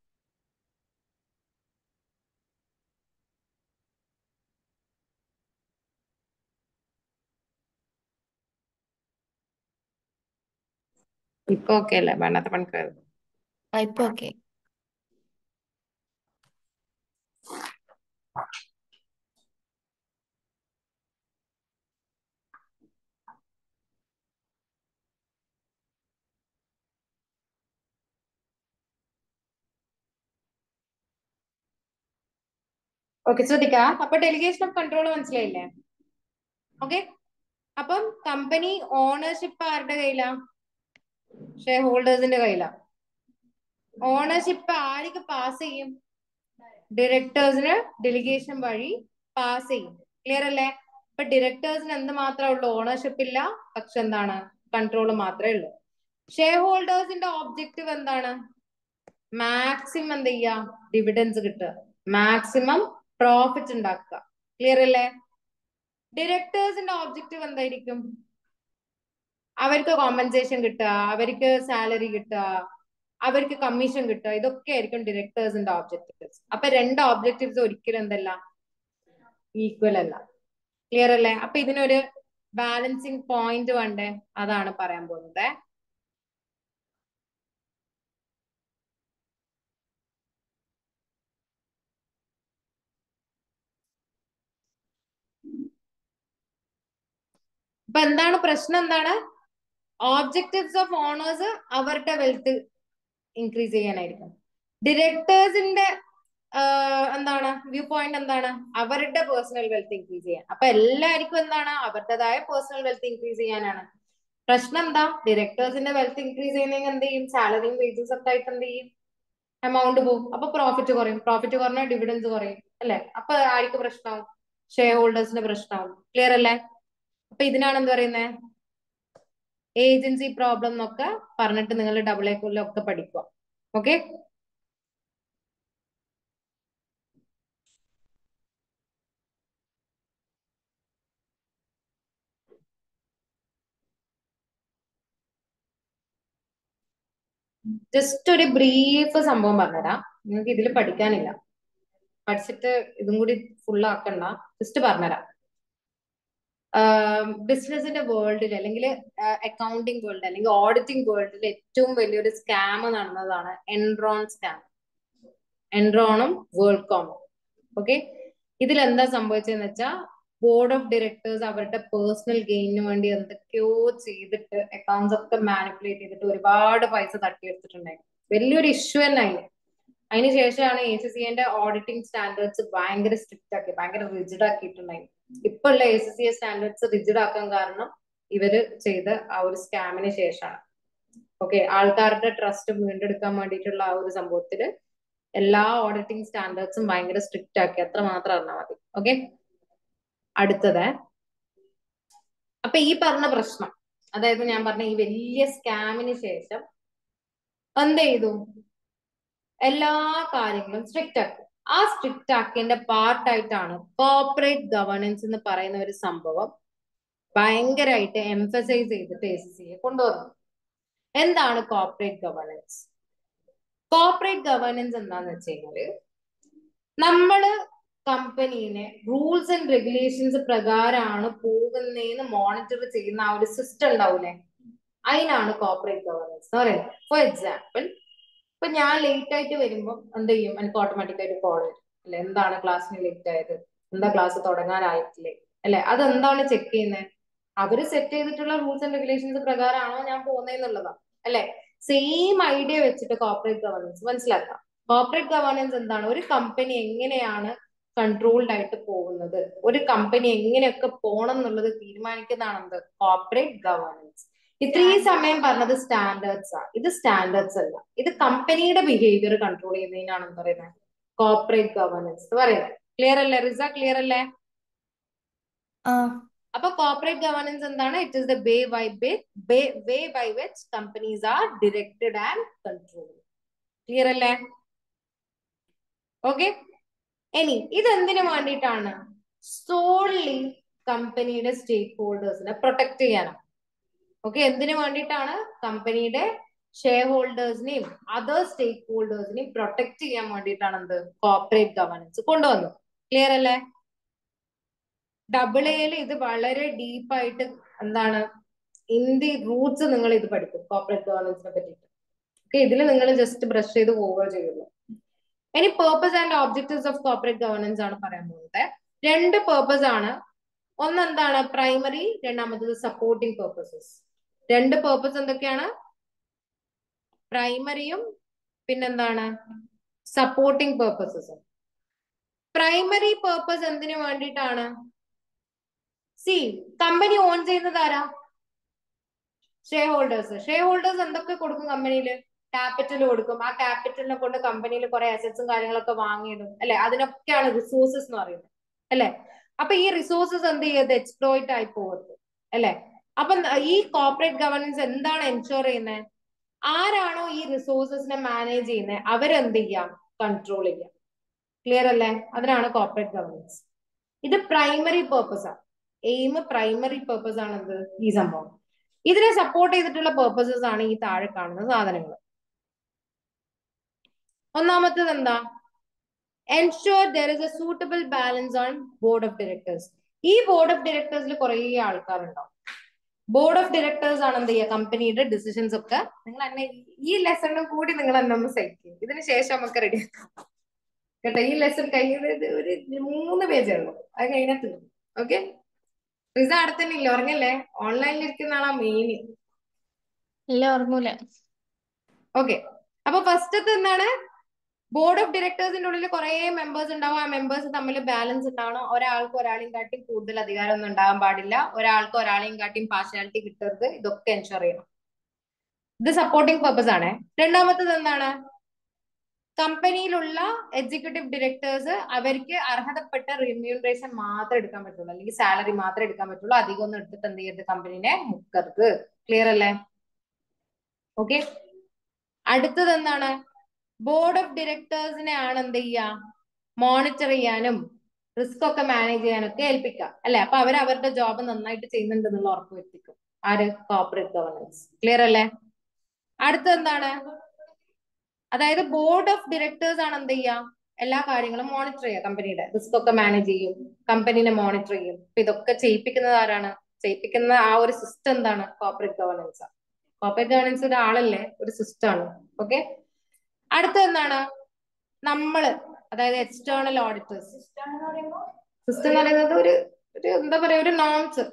ഇപ്പൊ ഓക്കെ അല്ലേ വേണ്ടാത്ത പണിക്കാർ ആ ഇപ്പൊ ഓക്കെ ഓക്കെ ശ്രദ്ധിക്കാം അപ്പൊ ഡെലിഗേഷൻ ഓഫ് കൺട്രോൾ മനസ്സിലായില്ലേ ഓക്കെ അപ്പം കമ്പനി ഓണർഷിപ്പ് ആരുടെ കയ്യിലാ ഷെയർ ഹോൾഡേഴ്സിന്റെ കയ്യിലാ ഓണർഷിപ്പ് ആർക്ക് പാസ് ചെയ്യും ഡയറക്ടേഴ്സിന് ഡെലിഗേഷൻ വഴി പാസ് ചെയ്യും ക്ലിയർ അല്ലേ ഇപ്പൊ ഡയറക്ടേഴ്സിന് എന്ത് മാത്രമേ ഉള്ളൂ ഓണർഷിപ്പ് ഇല്ല പക്ഷെ എന്താണ് കൺട്രോൾ മാത്രമേ ഉള്ളൂ ഷെയർ ഹോൾഡേഴ്സിന്റെ ഓബ്ജക്റ്റീവ് എന്താണ് മാക്സിമം എന്ത് ചെയ്യാ ഡിവിഡൻസ് കിട്ടുക മാക്സിമം പ്രോഫിറ്റ് ഉണ്ടാക്കുക ക്ലിയർ അല്ലേ ഡയറക്ടേഴ്സിന്റെ ഓബ്ജക്റ്റീവ് എന്തായിരിക്കും അവർക്ക് കോമ്പൻസേഷൻ കിട്ടുക അവർക്ക് സാലറി കിട്ടുക അവർക്ക് കമ്മീഷൻ കിട്ടുക ഇതൊക്കെ ആയിരിക്കും ഡയറക്ടേഴ്സിന്റെ ഓബ്ജക്റ്റീവ്സ് അപ്പൊ രണ്ട് ഓബ്ജക്റ്റീവ്സ് ഒരിക്കലും എന്തല്ല ഈക്വൽ അല്ല ക്ലിയർ അല്ലേ അപ്പൊ ഇതിനൊരു ബാലൻസിങ് പോയിന്റ് വേണ്ടേ അതാണ് പറയാൻ പോകുന്നത് അപ്പൊ എന്താണ് പ്രശ്നം എന്താണ് ഓബ്ജക്റ്റീവ്സ് ഓഫ് ഓണേഴ്സ് അവരുടെ വെൽത്ത് ഇൻക്രീസ് ചെയ്യാനായിരിക്കും ഡിറക്ടേഴ്സിന്റെ എന്താണ് വ്യൂ പോയിന്റ് എന്താണ് അവരുടെ പേഴ്സണൽ വെൽത്ത് ഇൻക്രീസ് ചെയ്യാൻ അപ്പൊ എല്ലാവർക്കും എന്താണ് അവരുടേതായ പേഴ്സണൽ വെൽത്ത് ഇൻക്രീസ് ചെയ്യാനാണ് പ്രശ്നം എന്താ ഡയറക്ടേഴ്സിന്റെ വെൽത്ത് ഇൻക്രീസ് ചെയ്യുന്നെങ്കിൽ എന്ത് ചെയ്യും സാലറിയും വേജസ് ഒക്കെ ആയിട്ട് എന്ത് ചെയ്യും എമൗണ്ട് പോകും അപ്പൊ പ്രോഫിറ്റ് കുറയും പ്രോഫിറ്റ് കുറഞ്ഞാൽ ഡിവിഡൻസ് കുറയും അല്ലെ അപ്പൊ ആർക്ക് പ്രശ്നമാവും ഷെയർ ഹോൾഡേഴ്സിന് പ്രശ്നമാവും ക്ലിയർ അല്ലേ അപ്പൊ ഇതിനാണ് എന്ത് പറയുന്നത് ഏജൻസി പ്രോബ്ലം എന്നൊക്കെ പറഞ്ഞിട്ട് നിങ്ങൾ ഡബിൾ എക്കൊല്ലൊക്കെ പഠിക്കുക ഓക്കെ ജസ്റ്റ് ഒരു ബ്രീഫ് സംഭവം പറഞ്ഞുതരാം നിങ്ങൾക്ക് ഇതിൽ പഠിക്കാനില്ല പഠിച്ചിട്ട് ഇതും കൂടി ഫുൾ ആക്കണ്ട ജസ്റ്റ് പറഞ്ഞുതരാം ബിസിനസിന്റെ വേൾഡിൽ അല്ലെങ്കിൽ അക്കൗണ്ടിങ് വേൾഡ് അല്ലെങ്കിൽ ഓഡിറ്റിംഗ് വേൾഡിൽ ഏറ്റവും വലിയൊരു സ്കാം നടന്നതാണ് എൻറോൺ സ്കാം എൻറോണും വേൾഡ്കോമും ഓക്കെ ഇതിൽ എന്താ സംഭവിച്ചതെന്ന് വെച്ചാൽ ബോർഡ് ഓഫ് ഡയറക്ടേഴ്സ് അവരുടെ പേഴ്സണൽ ഗെയിനിന് വേണ്ടി എന്തൊക്കെയോ ചെയ്തിട്ട് അക്കൗണ്ട്സ് ഒക്കെ മാനിപ്പുലേറ്റ് ചെയ്തിട്ട് ഒരുപാട് പൈസ തട്ടിയെടുത്തിട്ടുണ്ടായിരുന്നു വലിയൊരു ഇഷ്യൂ തന്നെ അതിന് അതിന് ശേഷമാണ് എ സി സിന്റെ ഓഡിറ്റിംഗ് സ്റ്റാൻഡേർഡ്സ് ഭയങ്കര സ്ട്രിക്റ്റ് ആക്കി ഭയങ്കര റിജിഡ് ആക്കിയിട്ടുണ്ടായിരുന്നു ഇപ്പൊ ഉള്ള A C C standards rigid ആക്കാൻ കാരണം ഇവര് ചെയ്ത ആ ഒരു സ്കാമിന് ശേഷമാണ് ഓക്കെ ആൾക്കാരുടെ ട്രസ്റ്റ് വീണ്ടെടുക്കാൻ വേണ്ടിയിട്ടുള്ള ആ ഒരു സംഭവത്തില് എല്ലാ ഓഡിറ്റിംഗ് സ്റ്റാൻഡേർഡ്സും ഭയങ്കര സ്ട്രിക്റ്റ് ആക്കി അത്ര മാത്രം അറിഞ്ഞാൽ മതി ഓക്കെ അടുത്തത് അപ്പൊ ഈ പറഞ്ഞ പ്രശ്നം അതായത് ഞാൻ പറഞ്ഞ ഈ വലിയ സ്കാമിന് ശേഷം എന്ത് ചെയ്തു എല്ലാ കാര്യങ്ങളും സ്ട്രിക്റ്റ് ആക്കി ആ സ്ട്രിക്റ്റ് ആക്കിയതിന്റെ പാർട്ടായിട്ടാണ് കോർപ്പറേറ്റ് ഗവേണൻസ് എന്ന് പറയുന്ന ഒരു സംഭവം ഭയങ്കരമായിട്ട് എംഫസൈസ് ചെയ്തിട്ട് എ സി സിയെ കൊണ്ടുവന്നു എന്താണ് കോർപ്പറേറ്റ് ഗവേണൻസ് കോർപ്പറേറ്റ് ഗവേണൻസ് എന്താന്ന് വെച്ച് കഴിഞ്ഞാല് നമ്മള് കമ്പനീനെ റൂൾസ് ആൻഡ് റെഗുലേഷൻസ് പ്രകാരമാണ് പോകുന്നതെന്ന് മോണിറ്റർ ചെയ്യുന്ന ആ ഒരു സിസ്റ്റം ഉണ്ടാവൂലേ അതിനാണ് കോർപ്പറേറ്റ് ഗവേണൻസ് എന്ന് പറയുന്നത് ഫോർ എക്സാമ്പിൾ ഇപ്പൊ ഞാൻ ലേറ്റ് ആയിട്ട് വരുമ്പോൾ എന്ത് ചെയ്യും എനിക്ക് ഓട്ടോമാറ്റിക് ആയിട്ട് കോൾ വരും അല്ലെ എന്താണ് ക്ലാസ്സിന് ലേറ്റ് ആയത് എന്താ ക്ലാസ് തുടങ്ങാനായിട്ടില്ലേ അല്ലെ അതെന്താണ് ചെക്ക് ചെയ്യുന്നത് അവര് സെറ്റ് ചെയ്തിട്ടുള്ള റൂൾസ് ആൻഡ് റെഗുലേഷൻസ് പ്രകാരമാണോ ഞാൻ പോകുന്നതെന്നുള്ളതാ അല്ലെ സെയിം ഐഡിയ വെച്ചിട്ട് കോർപ്പറേറ്റ് ഗവേണൻസ് മനസ്സിലാക്കാം കോർപ്പറേറ്റ് ഗവേണൻസ് എന്താണ് ഒരു കമ്പനി എങ്ങനെയാണ് കൺട്രോൾഡ് ആയിട്ട് പോകുന്നത് ഒരു കമ്പനി എങ്ങനെയൊക്കെ പോകണം എന്നുള്ളത് തീരുമാനിക്കുന്നതാണ് എന്ത് കോർപ്പറേറ്റ് ഗവേണൻസ് ഇത്രയും സമയം പറഞ്ഞത് സ്റ്റാൻഡേർഡ്സ് ആ ഇത് സ്റ്റാൻഡേർഡ്സ് അല്ല ഇത് കമ്പനിയുടെ ബിഹേവിയർ കൺട്രോൾ ചെയ്യുന്നതിനാണ് എന്താ പറയുന്നത് കോർപ്പറേറ്റ് ഗവേണൻസ് എന്ന് പറയുന്നത് ക്ലിയർ അല്ലേ റിസ ക്ലിയർ അല്ലേ ആ അപ്പൊ കോർപ്പറേറ്റ് ഗവേണൻസ് എന്താണ് it is the way by way by which companies are directed and control clear അല്ലേ ഓക്കെ ഇനി ഇതെന്തിനു വേണ്ടിയിട്ടാണ് സോൺലി കമ്പനിയുടെ സ്റ്റേക്ക് ഹോൾഡേഴ്സിനെ പ്രൊട്ടക്ട് ചെയ്യാനാണ് ഓക്കെ എന്തിനു വേണ്ടിയിട്ടാണ് കമ്പനിയുടെ ഷെയർ ഹോൾഡേഴ്സിനെയും അതർ സ്റ്റേക്ക് ഹോൾഡേഴ്സിനെയും പ്രൊട്ടക്ട് ചെയ്യാൻ വേണ്ടിയിട്ടാണ് എന്ത് കോർപ്പറേറ്റ് ഗവേണൻസ് കൊണ്ടുവന്നത് ക്ലിയർ അല്ലേ ഡബിൾ എയിൽ ഇത് വളരെ ഡീപ്പായിട്ട് എന്താണ് ഇൻ ദി റൂട്ട്സ് നിങ്ങൾ ഇത് പഠിക്കും കോർപ്പറേറ്റ് ഗവേണൻസിനെ പറ്റിയിട്ട് ഓക്കെ ഇതിൽ നിങ്ങൾ ജസ്റ്റ് ബ്രഷ് ചെയ്ത് പോവുക ചെയ്യുള്ളൂ ഇനി purpose and objectives of corporate governance ആണ് പറയാൻ പോകുന്നത് രണ്ട് പേർപ്പസ് ആണ് ഒന്ന് എന്താണ് പ്രൈമറി രണ്ടാമത്തത് സപ്പോർട്ടിംഗ് പേർപ്പസസ് രണ്ട് പേർപ്പസ് എന്തൊക്കെയാണ് പ്രൈമറിയും പിന്നെന്താണ് സപ്പോർട്ടിംഗ് പേർപ്പസസും പ്രൈമറി പേർപ്പസ് എന്തിനു വേണ്ടിയിട്ടാണ് സി കമ്പനി ഓൺ ചെയ്യുന്നത് ആരാ ഷെയർ ഹോൾഡേഴ്സ് ഷെയർ ഹോൾഡേഴ്സ് എന്തൊക്കെ കൊടുക്കും കമ്പനിയിൽ ക്യാപിറ്റൽ കൊടുക്കും ആ ക്യാപിറ്റലിനെ കൊണ്ട് കമ്പനിയിൽ കുറെ അസറ്റ്സും കാര്യങ്ങളൊക്കെ വാങ്ങിയിടും അല്ലെ അതിനൊക്കെയാണ് റിസോഴ്സസ് എന്ന് പറയുന്നത് അല്ലെ അപ്പൊ ഈ റിസോഴ്സസ് എന്ത് ചെയ്യത് എക്സ്പ്ലോയിറ്റ് ആയി പോകരുത് അല്ലെ അപ്പൊ ഈ കോർപ്പറേറ്റ് ഗവർണൻസ് എന്താണ് എൻഷുർ ചെയ്യുന്നത് ആരാണോ ഈ റിസോഴ്സസിനെ മാനേജ് ചെയ്യുന്നത് അവരെന്ത് ചെയ്യാം കൺട്രോൾ ചെയ്യാം ക്ലിയർ അല്ലേ അതിനാണ് കോർപ്പറേറ്റ് ഗവർണൻസ് ഇത് പ്രൈമറി പേർപ്പസ് ആണ് എയിം പ്രൈമറി പേർപ്പസ് ആണ് എന്ത് ഈ സംഭവം ഇതിനെ സപ്പോർട്ട് ചെയ്തിട്ടുള്ള പേർപ്പസസ് ആണ് ഈ താഴെ കാണുന്ന സാധനങ്ങൾ ഒന്നാമത്തത് എന്താ ensure there is a suitable balance on board of directors ഈ ബോർഡ് ഓഫ് ഡയറക്ടേഴ്സിൽ കുറേ ആൾക്കാരുണ്ടാവും ബോർഡ് ഓഫ് ഡയറക്ടേഴ്സ് ആണ് എന്ത് ചെയ്യുക കമ്പനിയുടെ ഡിസിഷൻസ് ഒക്കെ നിങ്ങൾ എന്നെ ഈ ലെസണും കൂടി നിങ്ങൾ എന്നെ ഒന്ന് സഹിക്കും ഇതിന് ശേഷം നമുക്ക് റെഡി ആക്കാം കേട്ടോ ഈ ലെസൺ കഴിഞ്ഞത് ഒരു മൂന്ന് പേജേ ഉള്ളൂ അത് കഴിഞ്ഞാൽ തീർന്നു ഓക്കെ റിസ അടുത്തന്നെ ഇല്ല ഉറങ്ങല്ലേ ഓൺലൈനിൽ ഇരിക്കുന്ന ആളാ മെയിൻ ഇല്ല ഓർമ്മൂല ഓക്കെ അപ്പൊ ഫസ്റ്റത്തെ എന്താണ് ബോർഡ് ഓഫ് ഡയറക്ടേഴ്സിന്റെ ഉള്ളിൽ കുറെ മെമ്പേഴ്സ് ഉണ്ടാവും ആ മെമ്പേഴ്സ് തമ്മിൽ ബാലൻസ് ഉണ്ടാവണം ഒരാൾക്ക് ഒരാളെയും കാട്ടിയും കൂടുതൽ അധികാരം ഒന്നും ഉണ്ടാകാൻ പാടില്ല ഒരാൾക്ക് ഒരാളെയും കാട്ടിയും പാർഷ്യാലിറ്റി കിട്ടരുത് ഇതൊക്കെ എൻഷുർ ചെയ്യണം ഇത് സപ്പോർട്ടിംഗ് പർപ്പസ് ആണ് രണ്ടാമത്തത് എന്താണ് കമ്പനിയിലുള്ള എക്സിക്യൂട്ടീവ് ഡയറക്ടേഴ്സ് അവർക്ക് അർഹതപ്പെട്ട റിമ്യൂണറേഷൻ മാത്രമേ എടുക്കാൻ പറ്റുള്ളൂ അല്ലെങ്കിൽ സാലറി മാത്രമേ എടുക്കാൻ പറ്റുള്ളൂ അധികം ഒന്നും എടുത്തിട്ട് എന്ത് ചെയ്യരുത് കമ്പനിനെ മുക്കരുത് ക്ലിയർ അല്ലേ ഓക്കെ അടുത്തത് എന്താണ് ബോർഡ് ഓഫ് ഡയറക്ടേഴ്സിനെ ആണ് എന്ത് ചെയ്യുക മോണിറ്റർ ചെയ്യാനും റിസ്ക് ഒക്കെ മാനേജ് ചെയ്യാനൊക്കെ ഏൽപ്പിക്കുക അല്ലെ അപ്പൊ അവർ അവരുടെ ജോബ് നന്നായിട്ട് ചെയ്യുന്നുണ്ട് എന്നുള്ള ഉറപ്പ് വരുത്തിക്കും ആര് കോർപ്പറേറ്റ് ഗവർണൻസ് ക്ലിയർ അല്ലേ അടുത്തത് എന്താണ് അതായത് ബോർഡ് ഓഫ് ഡയറക്ടേഴ്സ് ആണ് എന്ത് ചെയ്യുക എല്ലാ കാര്യങ്ങളും മോണിറ്റർ ചെയ്യുക കമ്പനിയുടെ റിസ്ക് ഒക്കെ മാനേജ് ചെയ്യും കമ്പനീനെ മോണിറ്റർ ചെയ്യും അപ്പൊ ഇതൊക്കെ ചെയ്യിപ്പിക്കുന്നത് ആരാണ് ചെയ്യിപ്പിക്കുന്ന ആ ഒരു സിസ്റ്റം എന്താണ് കോർപ്പറേറ്റ് ഗവർണൻസ് കോർപ്പറേറ്റ് ഗവർണൻസ് ഒരു ആളല്ലേ ഒരു സിസ്റ്റം ആണ് ഓക്കെ അടുത്തത് എന്താണ് നമ്മള് അതായത് എക്സ്റ്റേണൽ ഓഡിറ്റേഴ്സ് സിസ്റ്റം എന്ന് പറയുമ്പോൾ സിസ്റ്റം എന്ന് പറയുന്നത് ഒരു ഒരു എന്താ പറയാ ഒരു നോംസ്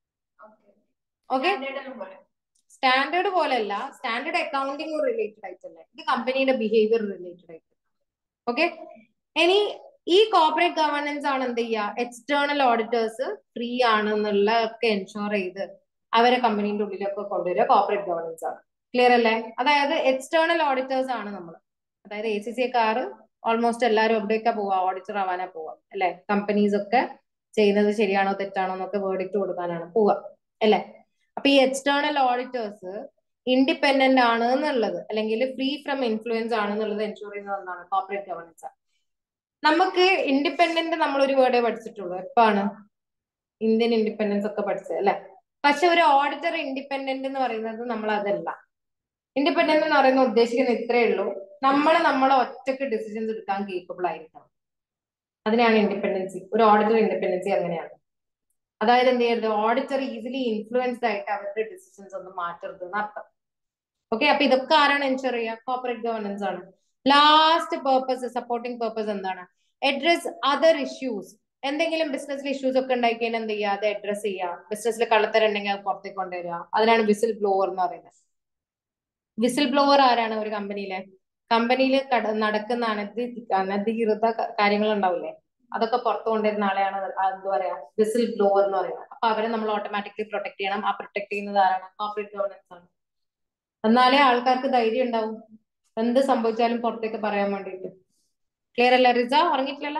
ഓക്കെ പോലെ സ്റ്റാൻഡേർഡ് പോലെയല്ല സ്റ്റാൻഡേർഡ് അക്കൗണ്ടിങ് റിലേറ്റഡ് ആയിട്ടല്ലേ ഇത് കമ്പനിയുടെ ബിഹേവിയർ റിലേറ്റഡ് ആയിട്ട് ഓക്കെ ഇനി ഈ കോർപ്പറേറ്റ് ഗവർണൻസ് ആണ് എന്ത് ചെയ്യുക എക്സ്റ്റേണൽ ഓഡിറ്റേഴ്സ് ഫ്രീ ആണ് എന്നുള്ള ഒക്കെ എൻഷുർ ചെയ്ത് അവരെ കമ്പനീന്റെ ഉള്ളിലൊക്കെ കൊണ്ടുവരിക കോർപ്പറേറ്റ് ഗവർണൻസ് ആണ് ക്ലിയർ അല്ലേ അതായത് എക്സ്റ്റേണൽ ഓഡിറ്റേഴ്സ് ആണ് നമ്മൾ അതായത് എ സി സി കാർ ഓൾമോസ്റ്റ് എല്ലാവരും എവിടെയൊക്കെ പോവാ ഓഡിറ്റർ ആവാനാ പോവാ അല്ലെ കമ്പനീസ് ഒക്കെ ചെയ്യുന്നത് ശരിയാണോ തെറ്റാണോ എന്നൊക്കെ വേർഡിക്റ്റ് കൊടുക്കാനാണ് പോവാ അല്ലെ അപ്പൊ ഈ എക്സ്റ്റേണൽ ഓഡിറ്റേഴ്സ് ഇൻഡിപെൻഡന്റ് ആണ് എന്നുള്ളത് അല്ലെങ്കിൽ ഫ്രീ ഫ്രം ഇൻഫ്ലുവൻസ് ആണ് എന്നുള്ളത് എൻഷുർ ചെയ്യുന്നത് എന്താണ് കോർപ്പറേറ്റ് ഗവർണൻസ് നമുക്ക് ഇൻഡിപെൻഡന്റ് നമ്മൾ ഒരു വേർഡേ പഠിച്ചിട്ടുള്ളൂ എപ്പാണ് ഇന്ത്യൻ ഇൻഡിപെൻഡൻസ് ഒക്കെ പഠിച്ചത് അല്ലെ പക്ഷെ ഒരു ഓഡിറ്റർ ഇൻഡിപെൻഡന്റ് എന്ന് പറയുന്നത് നമ്മൾ അതല്ല ഇൻഡിപെൻഡന്റ് എന്ന് പറയുന്നത് ഉദ്ദേശിക്കുന്നത് ഇത്രയേ ഉള്ളൂ നമ്മൾ നമ്മളെ ഒറ്റക്ക് ഡിസിഷൻസ് എടുക്കാൻ കേപ്പബിൾ ആയിരിക്കണം അതിനാണ് ഇൻഡിപെൻഡൻസി ഒരു ഓഡിറ്റർ ഇൻഡിപെൻഡൻസി അങ്ങനെയാണ് അതായത് എന്ത് ചെയ്യരുത് ഓഡിറ്റർ ഈസിലി ഇൻഫ്ലുവൻസ്ഡ് ആയിട്ട് അവരുടെ ഡിസിഷൻസ് ഒന്നും മാറ്റരുത് എന്ന് അർത്ഥം ഓക്കെ അപ്പൊ ഇതൊക്കെ ആരാണ് എൻഷുർ ചെയ്യുക കോർപ്പറേറ്റ് ഗവർണൻസ് ആണ് ലാസ്റ്റ് പേർപ്പസ് സപ്പോർട്ടിംഗ് പേർപ്പസ് എന്താണ് അഡ്രസ് അതർ ഇഷ്യൂസ് എന്തെങ്കിലും ബിസിനസ്സിൽ ഇഷ്യൂസ് ഒക്കെ ഉണ്ടായി കഴിഞ്ഞാൽ എന്ത് ചെയ്യുക അത് അഡ്രസ് ചെയ്യുക ബിസിനസ്സിൽ കള്ളത്തരം ഉണ്ടെങ്കിൽ അത് പുറത്തേക്ക് കൊണ്ടുവരിക അതിനാണ് വിസിൽ ബ്ലോവർ എന്ന് പറയുന്നത് വിസിൽ ബ്ലോവർ ആരാണ് ഒരു കമ്പനിയിലെ കമ്പനിയിൽ നടക്കുന്ന അനധി അനധികൃത കാര്യങ്ങൾ ഉണ്ടാവില്ലേ അതൊക്കെ പുറത്തു കൊണ്ടുവരുന്ന ആളെയാണ് എന്താ പറയാ വിസിൽ ബ്ലോവർ എന്ന് പറയുന്നത് അപ്പൊ അവരെ നമ്മൾ ഓട്ടോമാറ്റിക്കലി പ്രൊട്ടക്ട് ചെയ്യണം ആ പ്രൊട്ടക്ട് ചെയ്യുന്നത് ആരാണ് കോർപ്പറേറ്റ് ഗവർണൻസ് ആണ് എന്നാലേ ആൾക്കാർക്ക് ധൈര്യം ഉണ്ടാവും എന്ത് സംഭവിച്ചാലും പുറത്തേക്ക് പറയാൻ വേണ്ടിയിട്ട് ക്ലിയർ അല്ല റിസ ഉറങ്ങിയിട്ടില്ലല്ലോ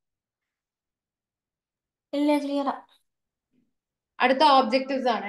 ഇല്ല ക്ലിയറാ അടുത്ത ഓബ്ജക്റ്റീവ്സ് ആണ്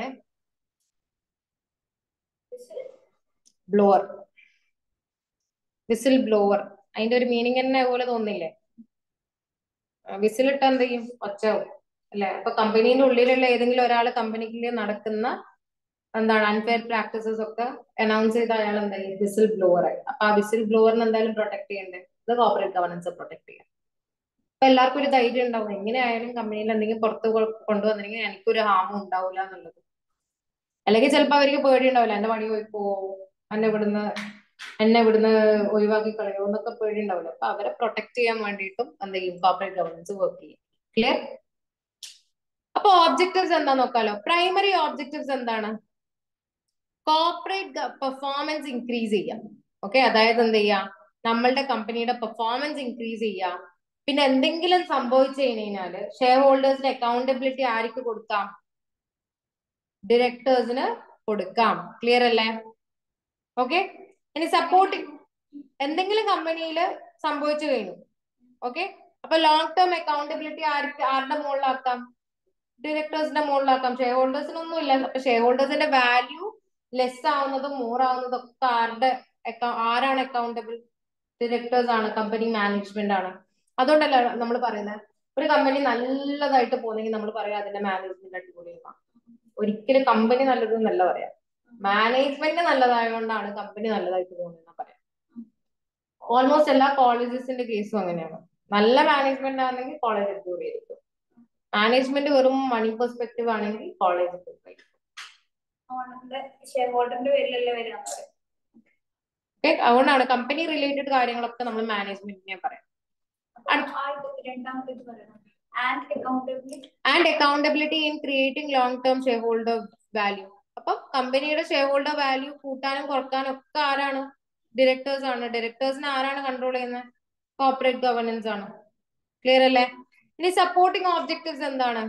ബ്ലോവർ വിസിൽ ബ്ലോവർ അതിന്റെ ഒരു മീനിങ് തന്നെ പോലെ തോന്നില്ലേ വിസിൽ ഇട്ടാ എന്ത് ചെയ്യും ഒച്ചാവും അല്ലെ അപ്പൊ കമ്പനീന്റെ ഉള്ളിലുള്ള ഏതെങ്കിലും ഒരാൾ കമ്പനിക്ക് നടക്കുന്ന എന്താണ് അൺഫെയർ പ്രാക്ടീസസ് ഒക്കെ അനൗൺസ് ചെയ്ത അയാൾ എന്താ ചെയ്യും വിസിൽ ബ്ലോവർ ആയി അപ്പൊ ആ വിസിൽ ബ്ലോവറിന് എന്തായാലും പ്രൊട്ടക്ട് ചെയ്യണ്ടേ ഇത് കോർപ്പറേറ്റ് ഗവർണൻസ് പ്രൊട്ടക്ട് ചെയ്യാം അപ്പൊ എല്ലാവർക്കും ഒരു ധൈര്യം ഉണ്ടാവും എങ്ങനെയായാലും കമ്പനിയിൽ എന്തെങ്കിലും പുറത്ത് കൊണ്ടുവന്നില്ലെങ്കിൽ എനിക്കൊരു ഹാമും ഉണ്ടാവില്ല എന്നുള്ളത് അല്ലെങ്കിൽ ചിലപ്പോൾ അവർക്ക് പേടി ഉണ്ടാവില്ല എന്റെ പണി പോയി പോവോ എന്നെ ഇവിടുന്ന് എന്നെ ഇവിടുന്ന് ഒഴിവാക്കി കളയോ എന്നൊക്കെ പേടി ഉണ്ടാവില്ല അപ്പൊ അവരെ പ്രൊട്ടക്ട് ചെയ്യാൻ വേണ്ടിയിട്ടും എന്ത് ചെയ്യും കോർപ്പറേറ്റ് ഗവർണൻസ് വർക്ക് ചെയ്യും ക്ലിയർ അപ്പൊ ഓബ്ജക്റ്റീവ്സ് എന്താ നോക്കാലോ പ്രൈമറി ഓബ്ജക്റ്റീവ്സ് എന്താണ് കോർപ്പറേറ്റ് പെർഫോമൻസ് ഇൻക്രീസ് ചെയ്യാം ഓക്കെ അതായത് എന്ത് ചെയ്യാം നമ്മളുടെ കമ്പനിയുടെ പെർഫോമൻസ് ഇൻക്രീസ് ചെയ്യാം പിന്നെ എന്തെങ്കിലും സംഭവിച്ചു കഴിഞ്ഞാല് ഷെയർ ഹോൾഡേഴ്സിന് അക്കൗണ്ടബിലിറ്റി ആർക്ക് കൊടുക്കാം ഡയറക്ടേഴ്സിന് കൊടുക്കാം ക്ലിയർ അല്ലേ ഓക്കെ ഇനി സപ്പോർട്ടിങ് എന്തെങ്കിലും കമ്പനിയിൽ സംഭവിച്ചു കഴിഞ്ഞു ഓക്കെ അപ്പൊ ലോങ് ടേം അക്കൗണ്ടബിലിറ്റി ആർക്ക് ആരുടെ മുകളിലാക്കാം ഡയറക്ടേഴ്സിന്റെ മുകളിലാക്കാം ഷെയർ ഹോൾഡേഴ്സിനൊന്നും ഇല്ല അപ്പൊ ഷെയർ ഹോൾഡേഴ്സിന്റെ വാല്യൂ ലെസ് ആവുന്നതും മോർ ആവുന്നതും ഒക്കെ ആരുടെ ആരാണ് അക്കൗണ്ടബിൾ ഡയറക്ടേഴ്സ് ആണ് കമ്പനി മാനേജ്മെന്റ് ആണ് അതുകൊണ്ടല്ല നമ്മൾ പറയുന്നത് ഒരു കമ്പനി നല്ലതായിട്ട് പോകുന്നെങ്കിൽ നമ്മൾ പറയാം അതിന്റെ മാനേജ്മെന്റ് അടിപൊളിയാണ് ഒരിക്കലും കമ്പനി നല്ലതെന്നല്ല പറയാം മാനേജ്മെന്റ് നല്ലതായതുകൊണ്ടാണ് കമ്പനി നല്ലതായിട്ട് പോകുന്നതെന്ന് പറയാം ഓൾമോസ്റ്റ് എല്ലാ കോളേജസിന്റെ കേസും അങ്ങനെയാണ് നല്ല മാനേജ്മെന്റ് ആണെങ്കിൽ കോളേജ് അപ്രൂവ് ചെയ്തിരിക്കും മാനേജ്മെന്റ് വെറും മണി പെർസ്പെക്റ്റീവ് ആണെങ്കിൽ കോളേജ് അപ്രൂവ് ചെയ്യും ഓണറിന്റെ ഷെയർ ഹോൾഡറിന്റെ പേരിലല്ലേ വരാന്ന് പറയും ഓക്കെ അതുകൊണ്ടാണ് കമ്പനി റിലേറ്റഡ് കാര്യങ്ങളൊക്കെ നമ്മൾ മാനേജ്മെന്റിനെ പറയാം അപ്പൊ ആ ഇത് രണ്ടാമത്തെ ഇത് പറയണം and accountability and accountability in creating long term share holder value അപ്പൊ കമ്പനിയുടെ ഷെയർ ഹോൾഡർ വാല്യൂ കൂട്ടാനും കുറക്കാനും ഒക്കെ ആരാണ് ഡയറക്ടേഴ്സ് ആണ് ഡയറക്ടേഴ്സിനെ ആരാണ് കൺട്രോൾ ചെയ്യുന്നത് കോർപ്പറേറ്റ് ഗവർണൻസ് ആണ് ക്ലിയർ അല്ലേ ഇനി സപ്പോർട്ടിംഗ് ഓബ്ജക്റ്റീവ്സ് എന്താണ്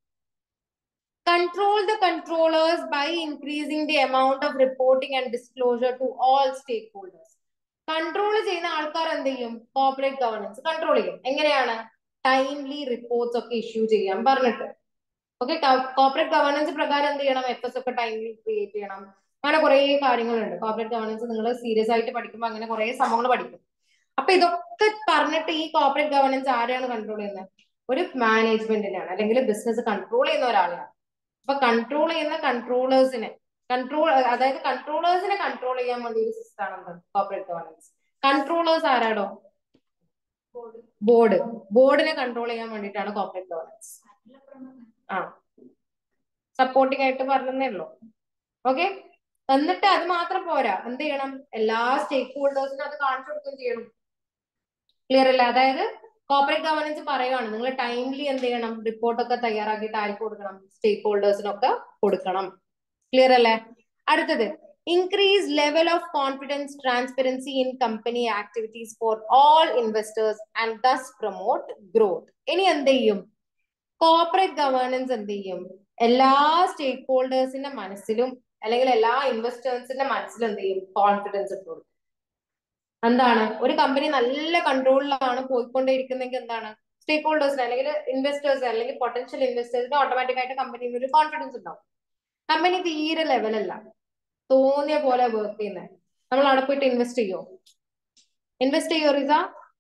control the controllers by increasing the amount of reporting and disclosure to all stake holders control ചെയ്യുന്ന ആൾക്കാർ എന്ത് ചെയ്യും കോർപ്പറേറ്റ് ഗവർണൻസ് കൺട്രോൾ ചെയ്യും എങ്ങനെയാണ് ടൈംലി റിപ്പോർട്ട്സ് ഒക്കെ ഇഷ്യൂ ചെയ്യാൻ പറഞ്ഞിട്ട് ഓക്കെ കോർപ്പറേറ്റ് ഗവർണൻസ് പ്രകാരം എന്ത് ചെയ്യണം എഫ് എസ് ഒക്കെ ടൈംലി ക്രിയേറ്റ് ചെയ്യണം അങ്ങനെ കുറെ കാര്യങ്ങളുണ്ട് കോർപ്പറേറ്റ് ഗവർണൻസ് നിങ്ങൾ സീരിയസ് ആയിട്ട് പഠിക്കുമ്പോൾ അങ്ങനെ കുറെ സംഭവങ്ങൾ പഠിക്കും അപ്പൊ ഇതൊക്കെ പറഞ്ഞിട്ട് ഈ കോർപ്പറേറ്റ് ഗവർണൻസ് ആരെയാണ് കൺട്രോൾ ചെയ്യുന്നത് ഒരു മാനേജ്മെന്റിനാണ് അല്ലെങ്കിൽ ബിസിനസ് കൺട്രോൾ ചെയ്യുന്ന ഒരാളെയാണ് അപ്പൊ കൺട്രോൾ ചെയ്യുന്ന കൺട്രോളേഴ്സിനെ കൺട്രോൾ അതായത് കൺട്രോളേഴ്സിനെ കൺട്രോൾ ചെയ്യാൻ വേണ്ടി ഒരു സിസ്റ്റം ആണ് കോർപ്പറേറ്റ് ഗവർണൻസ് കൺട്രോളേഴ്സ് ആരാടോ ബോർഡ് ബോർഡ് ബോർഡിനെ കൺട്രോൾ ചെയ്യാൻ വേണ്ടിയിട്ടാണ് കോർപ്പറേറ്റ് ഗവർണൻസ് ആ സപ്പോർട്ടിംഗ് ആയിട്ട് പറഞ്ഞതേ ഉള്ളൂ ഓക്കെ എന്നിട്ട് അത് മാത്രം പോരാ എന്ത് ചെയ്യണം എല്ലാ സ്റ്റേക്ക് ഹോൾഡേഴ്സിനും അത് കാണിച്ചു കൊടുക്കുകയും ചെയ്യണം ക്ലിയർ അല്ലേ അതായത് കോർപ്പറേറ്റ് ഗവർണൻസ് പറയുവാണ് നിങ്ങൾ ടൈംലി എന്ത് ചെയ്യണം റിപ്പോർട്ടൊക്കെ തയ്യാറാക്കിയിട്ട് ആർക്ക് കൊടുക്കണം സ്റ്റേക്ക് ഹോൾഡേഴ്സിനൊക്കെ കൊടുക്കണം ക്ലിയർ അല്ലേ അടുത്തത് increase level of confidence transparency in company activities for all investors and thus promote growth ഇനി എന്ത് ചെയ്യും കോർപ്പറേറ്റ് ഗവേണൻസ് എന്ത് ചെയ്യും എല്ലാ സ്റ്റേക്ക് ഹോൾഡേഴ്സിന്റെ മനസ്സിലും അല്ലെങ്കിൽ എല്ലാ ഇൻവെസ്റ്റേഴ്സിന്റെ മനസ്സിലും എന്ത് ചെയ്യും കോൺഫിഡൻസ് ഇട്ട് കൊടുക്കും എന്താണ് ഒരു കമ്പനി നല്ല കൺട്രോളിലാണ് പോയിക്കൊണ്ടേയിരിക്കുന്നെങ്കിൽ എന്താണ് സ്റ്റേക്ക് ഹോൾഡേഴ്സിന് അല്ലെങ്കിൽ ഇൻവെസ്റ്റേഴ്സ് അല്ലെങ്കിൽ പൊട്ടൻഷ്യൽ ഇൻവെസ്റ്റേഴ്സിന് ഓട്ടോമാറ്റിക് ആയിട്ട് കമ്പനിയിൽ ഒരു കോൺഫിഡൻസ് ഉണ്ടാവും കമ്പനി തീരെ ലെവലല്ല തോന്നിയ പോലെ വർക്ക് ചെയ്യുന്നത് നമ്മൾ അവിടെ പോയിട്ട് ഇൻവെസ്റ്റ് ചെയ്യോ ഇൻവെസ്റ്റ് ചെയ്യോ റിസ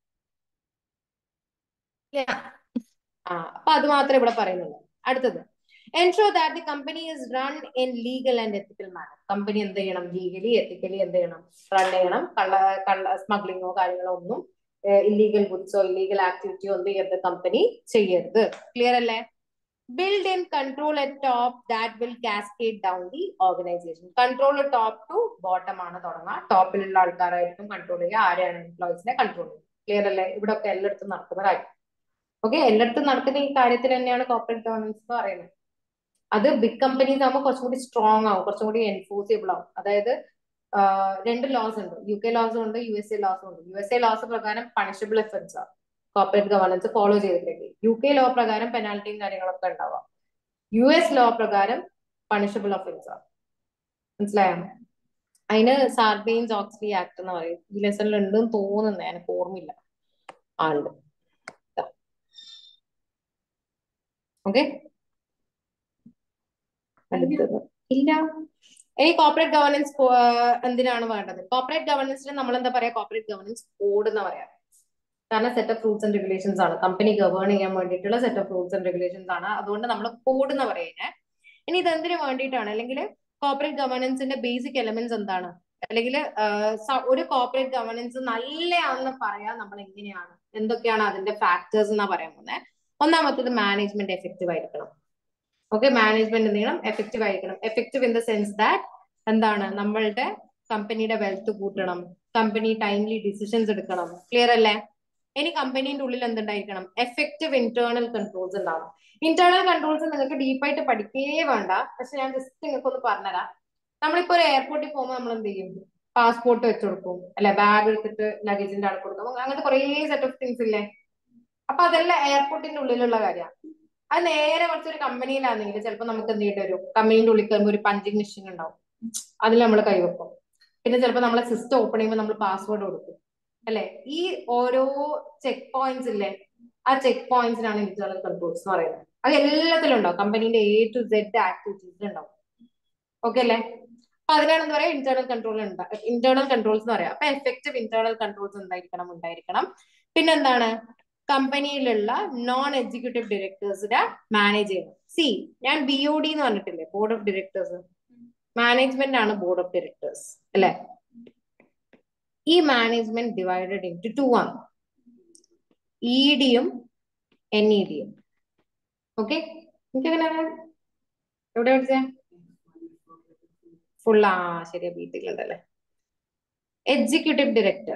ഇല്ല ആ അപ്പൊ അത് മാത്രമേ ഇവിടെ പറയുന്നുള്ളൂ അടുത്തത് ensure that the company is run in legal and ethical manner company എന്ത് ചെയ്യണം ലീഗലി എത്തിക്കലി എന്ത് ചെയ്യണം റൺ ചെയ്യണം കള്ള കള്ള സ്മഗ്ലിങ്ങോ കാര്യങ്ങളോ ഒന്നും ഇല്ലീഗൽ ഗുഡ്സോ ഇല്ലീഗൽ ആക്ടിവിറ്റിയോ എന്ത് ചെയ്യരുത് കമ്പനി ചെയ്യരുത് ക്ലിയർ അല്ലേ build in control at top that will cascade down the organisation control top to bottom ആണ് തുടങ്ങുക ടോപ്പിലുള്ള ആൾക്കാരായിരിക്കും കൺട്രോൾ ചെയ്യുക ആരെയാണ് എംപ്ലോയീസിനെ കൺട്രോൾ ചെയ്യുക ക്ലിയർ അല്ലേ ഇവിടെ ഒക്കെ എല്ലായിടത്തും നടക്കുന്ന കാര്യം ഓക്കെ എല്ലായിടത്തും നടക്കുന്ന ഈ കാര്യത്തിൽ തന്നെയാണ് കോർപ്പറേറ്റ് ഗവർണൻസ് എന്ന് പറയുന്നത് അത് ബിഗ് കമ്പനീസ് ആകുമ്പോൾ കുറച്ചും കൂടി സ്ട്രോങ് ആവും കുറച്ചും കൂടി എൻഫോഴ്സിബിൾ ആവും അതായത് രണ്ട് ലോസ് ഉണ്ട് യു കെ ലോസും ഉണ്ട് യു എസ് എ ലോസും ഉണ്ട് യു എസ് എ ലോസ് പ്രകാരം പണിഷബിൾ എഫൻസ് ആണ് കോർപ്പറേറ്റ് ഗവർണൻസ് ഫോളോ ചെയ്തിട്ടുണ്ടെങ്കിൽ യു കെ ലോ പ്രകാരം പെനാൽറ്റിയും കാര്യങ്ങളൊക്കെ ഉണ്ടാവാം യു എസ് ലോ പ്രകാരം പണിഷബിൾ ഒഫൻസ് ആണ് മനസ്സിലായോ അതിന് സാർബെയിൻസ് ഓക്സ്ലി ആക്ട് എന്ന് പറയും ഈ ലെസണിൽ ഉണ്ടെന്ന് തോന്നുന്നു എനിക്ക് ഓർമ്മയില്ല ആ ഉണ്ട് ഓക്കെ അടുത്തത് ഇല്ല ഇനി കോർപ്പറേറ്റ് ഗവർണൻസ് എന്തിനാണ് വേണ്ടത് കോർപ്പറേറ്റ് ഗവർണൻസിന് നമ്മൾ എന്താ പറയാ കോർപ്പറേറ്റ് ഗവർണൻസ് കോഡ് എന്ന് പറയാം കാരണം set of rules and regulations ആണ് കമ്പനി ഗവേൺ ചെയ്യാൻ വേണ്ടിയിട്ടുള്ള set of rules and regulations ആണ് അതുകൊണ്ട് നമ്മൾ കോഡ് എന്ന് പറയുന്നത് ഇനി ഇത് എന്തിനു വേണ്ടിയിട്ടാണ് അല്ലെങ്കിൽ കോർപ്പറേറ്റ് ഗവർണൻസിന്റെ ബേസിക് എലമെന്റ്സ് എന്താണ് അല്ലെങ്കിൽ ഒരു കോർപ്പറേറ്റ് ഗവർണൻസ് നല്ലതാണെന്ന് പറയാൻ നമ്മൾ എങ്ങനെയാണ് എന്തൊക്കെയാണ് അതിന്റെ ഫാക്ടേഴ്സ് എന്നാ പറയാൻ പോകുന്നത് ഒന്നാമത്തത് മാനേജ്മെന്റ് എഫക്റ്റീവ് ആയിരിക്കണം ഓക്കെ മാനേജ്മെന്റ് എന്ത് ചെയ്യണം എഫക്റ്റീവ് ആയിരിക്കണം effective in the sense that എന്താണ് നമ്മളുടെ കമ്പനിയുടെ വെൽത്ത് കൂട്ടണം കമ്പനി ടൈംലി ഡിസിഷൻസ് എടുക്കണം ക്ലിയർ അല്ലേ ഇനി കമ്പനീന്റെ ഉള്ളിൽ എന്തുണ്ടായിരിക്കണം എഫക്റ്റീവ് ഇന്റേണൽ കൺട്രോൾസ് ഉണ്ടാവും ഇന്റേണൽ കൺട്രോൾസ് നിങ്ങൾക്ക് ഡീപ്പായിട്ട് പഠിക്കേ വേണ്ട പക്ഷെ ഞാൻ ജസ്റ്റ് നിങ്ങൾക്ക് ഒന്ന് പറഞ്ഞുതരാം നമ്മളിപ്പോ ഒരു എയർപോർട്ടിൽ പോകുമ്പോൾ നമ്മൾ എന്ത് ചെയ്യും പാസ്പോർട്ട് വെച്ച് കൊടുക്കും അല്ലെ ബാഗ് എടുത്തിട്ട് ലഗേജിന്റെ ആൾ കൊടുക്കും അങ്ങനത്തെ കുറേ സെറ്റ് ഓഫ് തിങ്സ് ഇല്ലേ അപ്പൊ അതെല്ലാം എയർപോർട്ടിന്റെ ഉള്ളിലുള്ള കാര്യമാണ് അത് നേരെ കുറച്ച് ഒരു കമ്പനിയിലാണെങ്കിൽ ചിലപ്പോൾ നമുക്ക് എന്ത് ചെയ്യേണ്ടി വരും കമ്പനീന്റെ ഉള്ളിൽ കയറുമ്പോൾ ഒരു പഞ്ചിങ് മെഷീൻ ഉണ്ടാവും അതിൽ നമ്മൾ കൈവെക്കും പിന്നെ ചിലപ്പോൾ നമ്മളെ സിസ്റ്റം ഓപ്പൺ ചെയ്യുമ്പോൾ നമ്മൾ പാസ്വേഡ് കൊടുക്കും അല്ലെ ഈ ഓരോ ചെക്ക് പോയിന്റ്സ് ഇല്ലേ ആ ചെക്ക് പോയിന്റ്സിനാണ് ഇന്റേണൽ കൺട്രോൾസ് എന്ന് പറയുന്നത് അത് എല്ലാത്തിലും ഉണ്ടാവും കമ്പനീന്റെ എ ടു സെഡ് ആക്ടിവിറ്റീസിൽ ഉണ്ടാവും ഓക്കെ അല്ലേ അപ്പൊ അതിനാണ് എന്താ പറയാ ഇന്റേണൽ കൺട്രോൾ ഇന്റേണൽ കൺട്രോൾസ് എന്ന് പറയാം അപ്പൊ എഫക്റ്റീവ് ഇന്റേണൽ കൺട്രോൾസ് എന്തായിരിക്കണം ഉണ്ടായിരിക്കണം പിന്നെന്താണ് കമ്പനിയിലുള്ള നോൺ എക്സിക്യൂട്ടീവ് ഡയറക്ടേഴ്സിനെ മാനേജ് ചെയ്യണം സി ഞാൻ ബി ഒ ഡി എന്ന് പറഞ്ഞിട്ടില്ലേ ബോർഡ് ഓഫ് ഡയറക്ടേഴ്സ് മാനേജ്മെന്റ് ആണ് ബോർഡ് ഓഫ് ഡയറക്ടേഴ്സ് അല്ലെ ഈ മാനേജ്മെന്റ് ഡിവൈഡഡ് ഇൻ ടു ആണ് ഇ ഡിയും എൻ ഇ ഡിയും ഓക്കെ എനിക്കങ്ങനെ എവിടെ പഠിച്ചേ ഫുൾ ആ ശരിയാ ബിടെക്കിലുണ്ടല്ലേ എക്സിക്യൂട്ടീവ് ഡയറക്ടർ